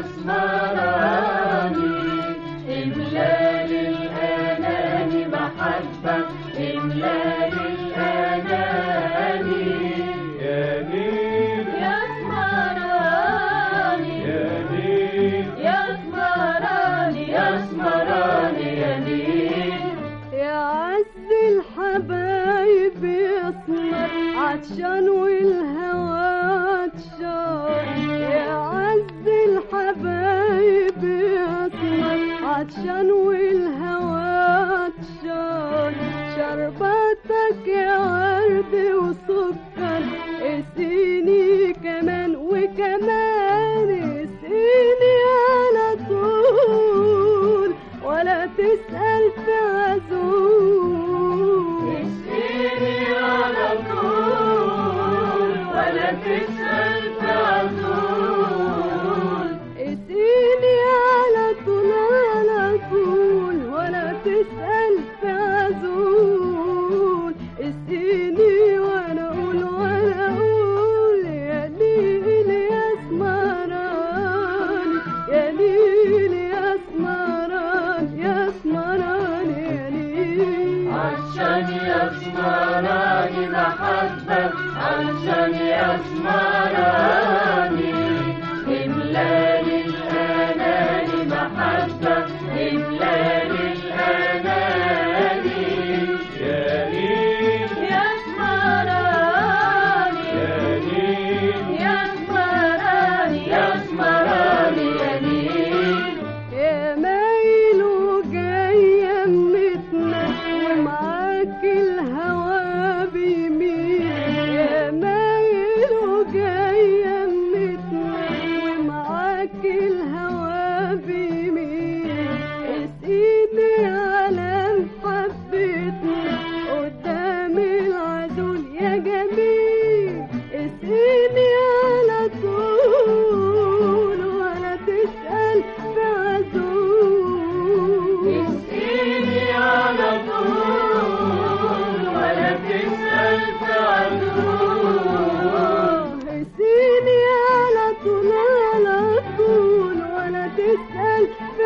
طول على طول ولا تسأل في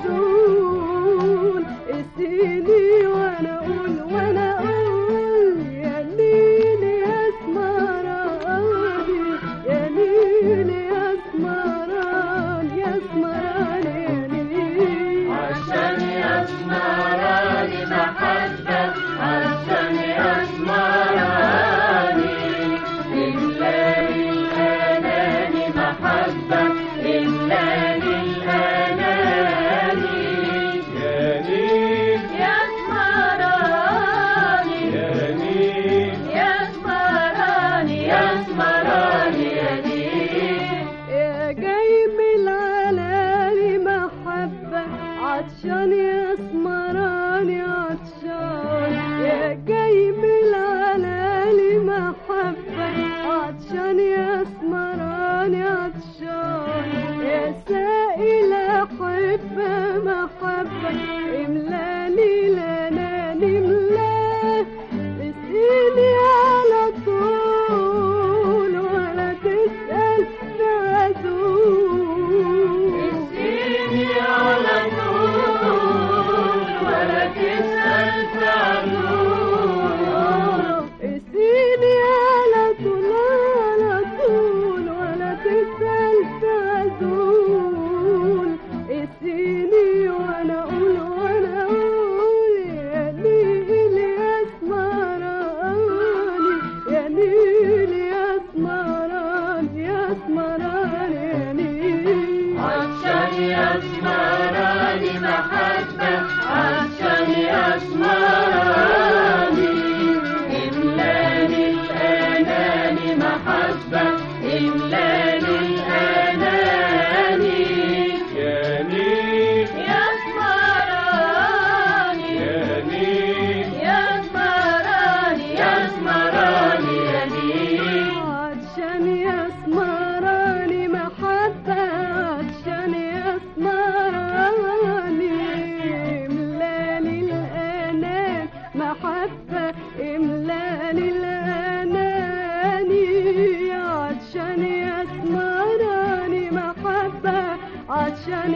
عزول اديني وانا اقول وانا اقول يا ليل يا اسمراني يا ليل يا اسمران يا اسمران يا ليل عشان يسمراني محبة عشان يسمراني إملاني الأناني محبة إملاني الأناني يا نيل يسمراني يا نيل يسمراني يسمراني يا نيل يا جاي من العلالي محبة عطشان يا اسمراني عطشان يا جاي من العلالي محبة عطشان يا اسمراني عطشان يا سائل أحبة محبة املالي لناني املاه اسقيني على طول ولا تسأل بعزول اسقيني على طول ولا تسأل بعزول اسقيني على طول على طول ولا تسأل بعزول اسقيني وانا اقول وانا اقول يا ليل يا اسمراني يا ليل يا اسمراني يا اسمراني يا ليل عشان يسمراني محبة عشان يسمراني إملاني الأناني محبة إملاني الأناني يا نيل يسمراني يا نيل يسمراني يسمراني يا نيل عشان يسمراني محبة عشان يسمراني املالي الأنان محبة املالي الأناني عشان يسمراني محبة عشان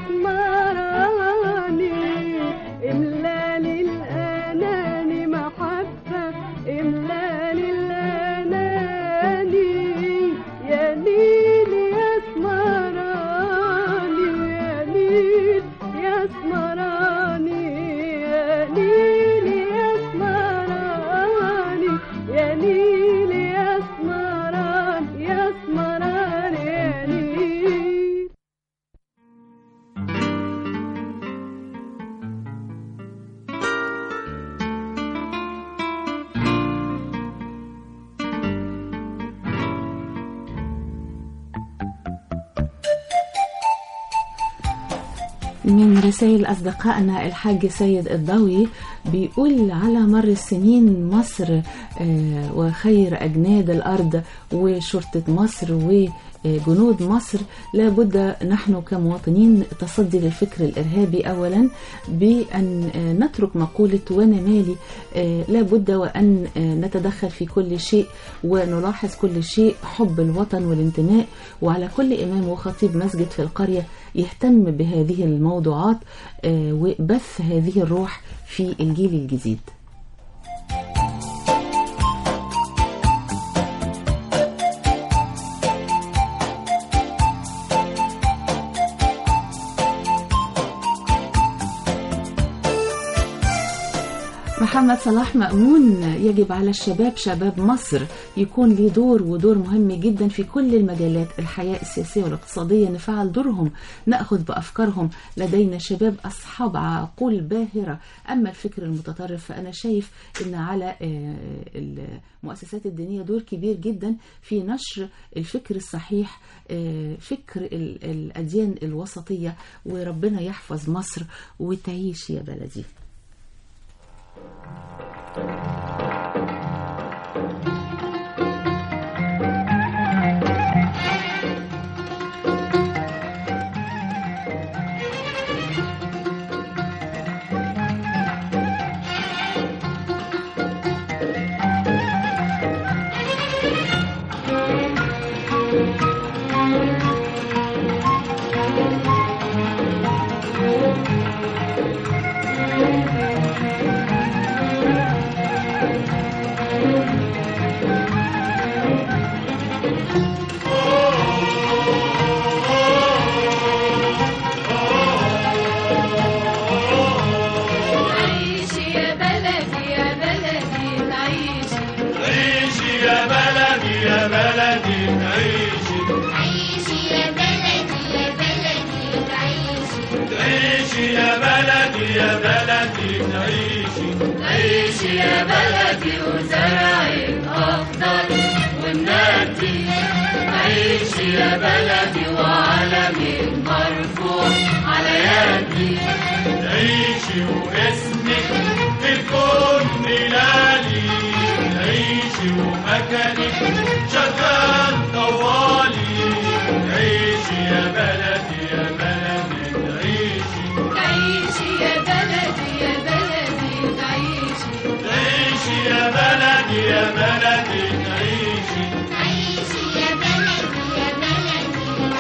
يسمراني املالي الأناني محبة املالي الأناني يا ليل يا اسمراني يا ليل يا اسمراني يا ليل يا اسمراني يا ليل يا اسمراني يا اسمراني يا ليل من رسائل أصدقائنا الحاج سيد الضوي بيقول على مر السنين مصر آه، وخير أجناد الأرض وشرطة مصر وجنود مصر لابد نحن كمواطنين تصدي للفكر الإرهابي أولا بأن آه، نترك مقولة وأنا مالي آه، لابد وأن آه، نتدخل في كل شيء ونلاحظ كل شيء حب الوطن والانتماء وعلى كل إمام وخطيب مسجد في القرية يهتم بهذه الموضوعات آه، وبث هذه الروح في الجيل الجديد محمد صلاح مأمون يجب على الشباب شباب مصر يكون ليه دور ودور مهم جدا في كل المجالات الحياة السياسية والاقتصادية نفعل دورهم نأخذ بأفكارهم لدينا شباب أصحاب عقول باهرة أما الفكر المتطرف فأنا شايف أن على آه، المؤسسات الدينية دور كبير جدا في نشر الفكر الصحيح آه، فكر ال- الأديان الوسطية وربنا يحفظ مصر وتعيش يا بلدي عيشي يا بلدي يا بلدي عيشي عيشي يا بلدي وزرعك أخضر والنادي عيشي يا بلدي وعلمك مرفوع على يدي عيشي واسمك في الكون ملالي عيشي ومكانك شغال طوالي عيشي يا بلدي يا بلدي عيشي عيشي يا بلدي يا بلدي عيشي عيشي يا بلدي يا بلدي عيشي عيشي يا بلدي يا بلدي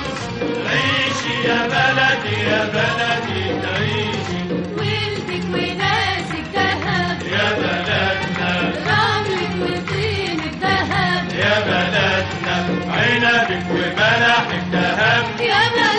عيشي يا بلدي يا بلدي عيشي ولدك وناسك دهب يا بلدنا رملك وطينك دهب يا بلدنا عنبك وبلحك دهب يا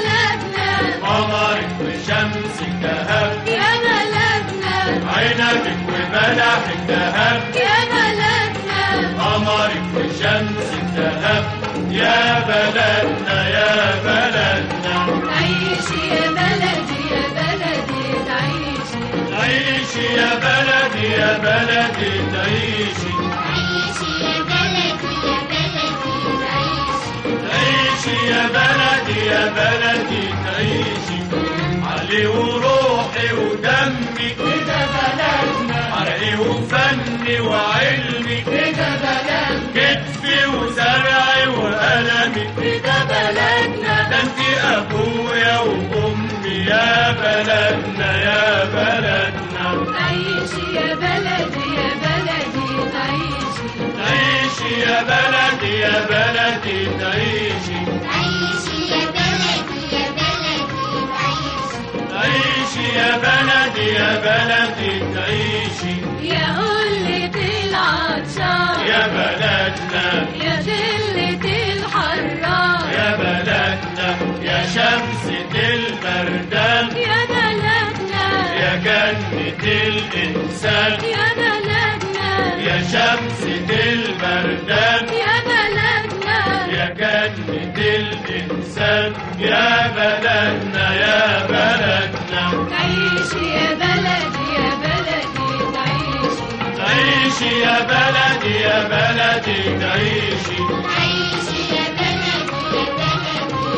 بلدنا قمرك وشمسك دهب يا بلدنا عنبك وبلحك دهب يا بلدنا قمرك وشمسك دهب يا بلدنا يا بلدنا عيشي يا بلدي يا بلدي تعيشي عيشي يا بلدي يا بلدي تعيشي عيشي يا بلدي يا بلدي تعيشي عيشي يا بلدي يا بلدي تعيشي علي وروحي ودمي كده بلدنا عرقي وفني وعلمي كده بلدنا كتفي وزرعي وقلمي كده بلدنا ده انت ابويا وامي يا بلدنا يا بلدنا عيشي يا بلدي يا بلدي تعيشي تعيشي يا بلدي يا بلدي تعيشي عيشي يا بلدي يا بلدي تعيشي تعيشي يا بلدي يا بلدي تعيشي يا قلة العطشان يا بلدنا يا دلة الحرام يا بلدنا يا شمسة البردان يا بلدنا يا جنة الإنسان يا بلدنا يا شمسة البردان يا بلدنا يا جنة الإنسان يا بلدنا يا بلدنا عيشي يا بلدي يا بلدي تعيشي تعيشي يا بلدي يا بلدي تعيشي عيشي يا بلدي يا بلدي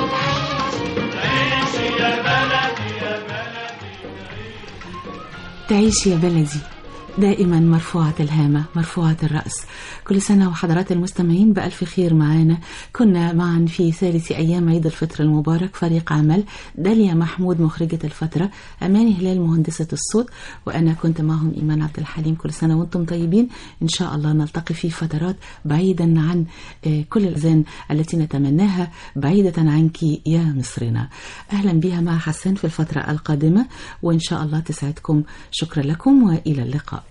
تعيشي يا بلدي يا بلدي تعيش يا بلدي دائما مرفوعة الهامة مرفوعة الرأس كل سنة وحضرات المستمعين بألف خير معانا كنا معا في ثالث أيام عيد الفطر المبارك فريق عمل داليا محمود مخرجة الفترة أماني هلال مهندسة الصوت وأنا كنت معهم إيمان عبد الحليم كل سنة وأنتم طيبين إن شاء الله نلتقي في فترات بعيدا عن آه، كل الأذان التي نتمناها بعيدة عنك يا مصرنا أهلا بها مع حسان في الفترة القادمة وإن شاء الله تسعدكم شكرا لكم وإلى اللقاء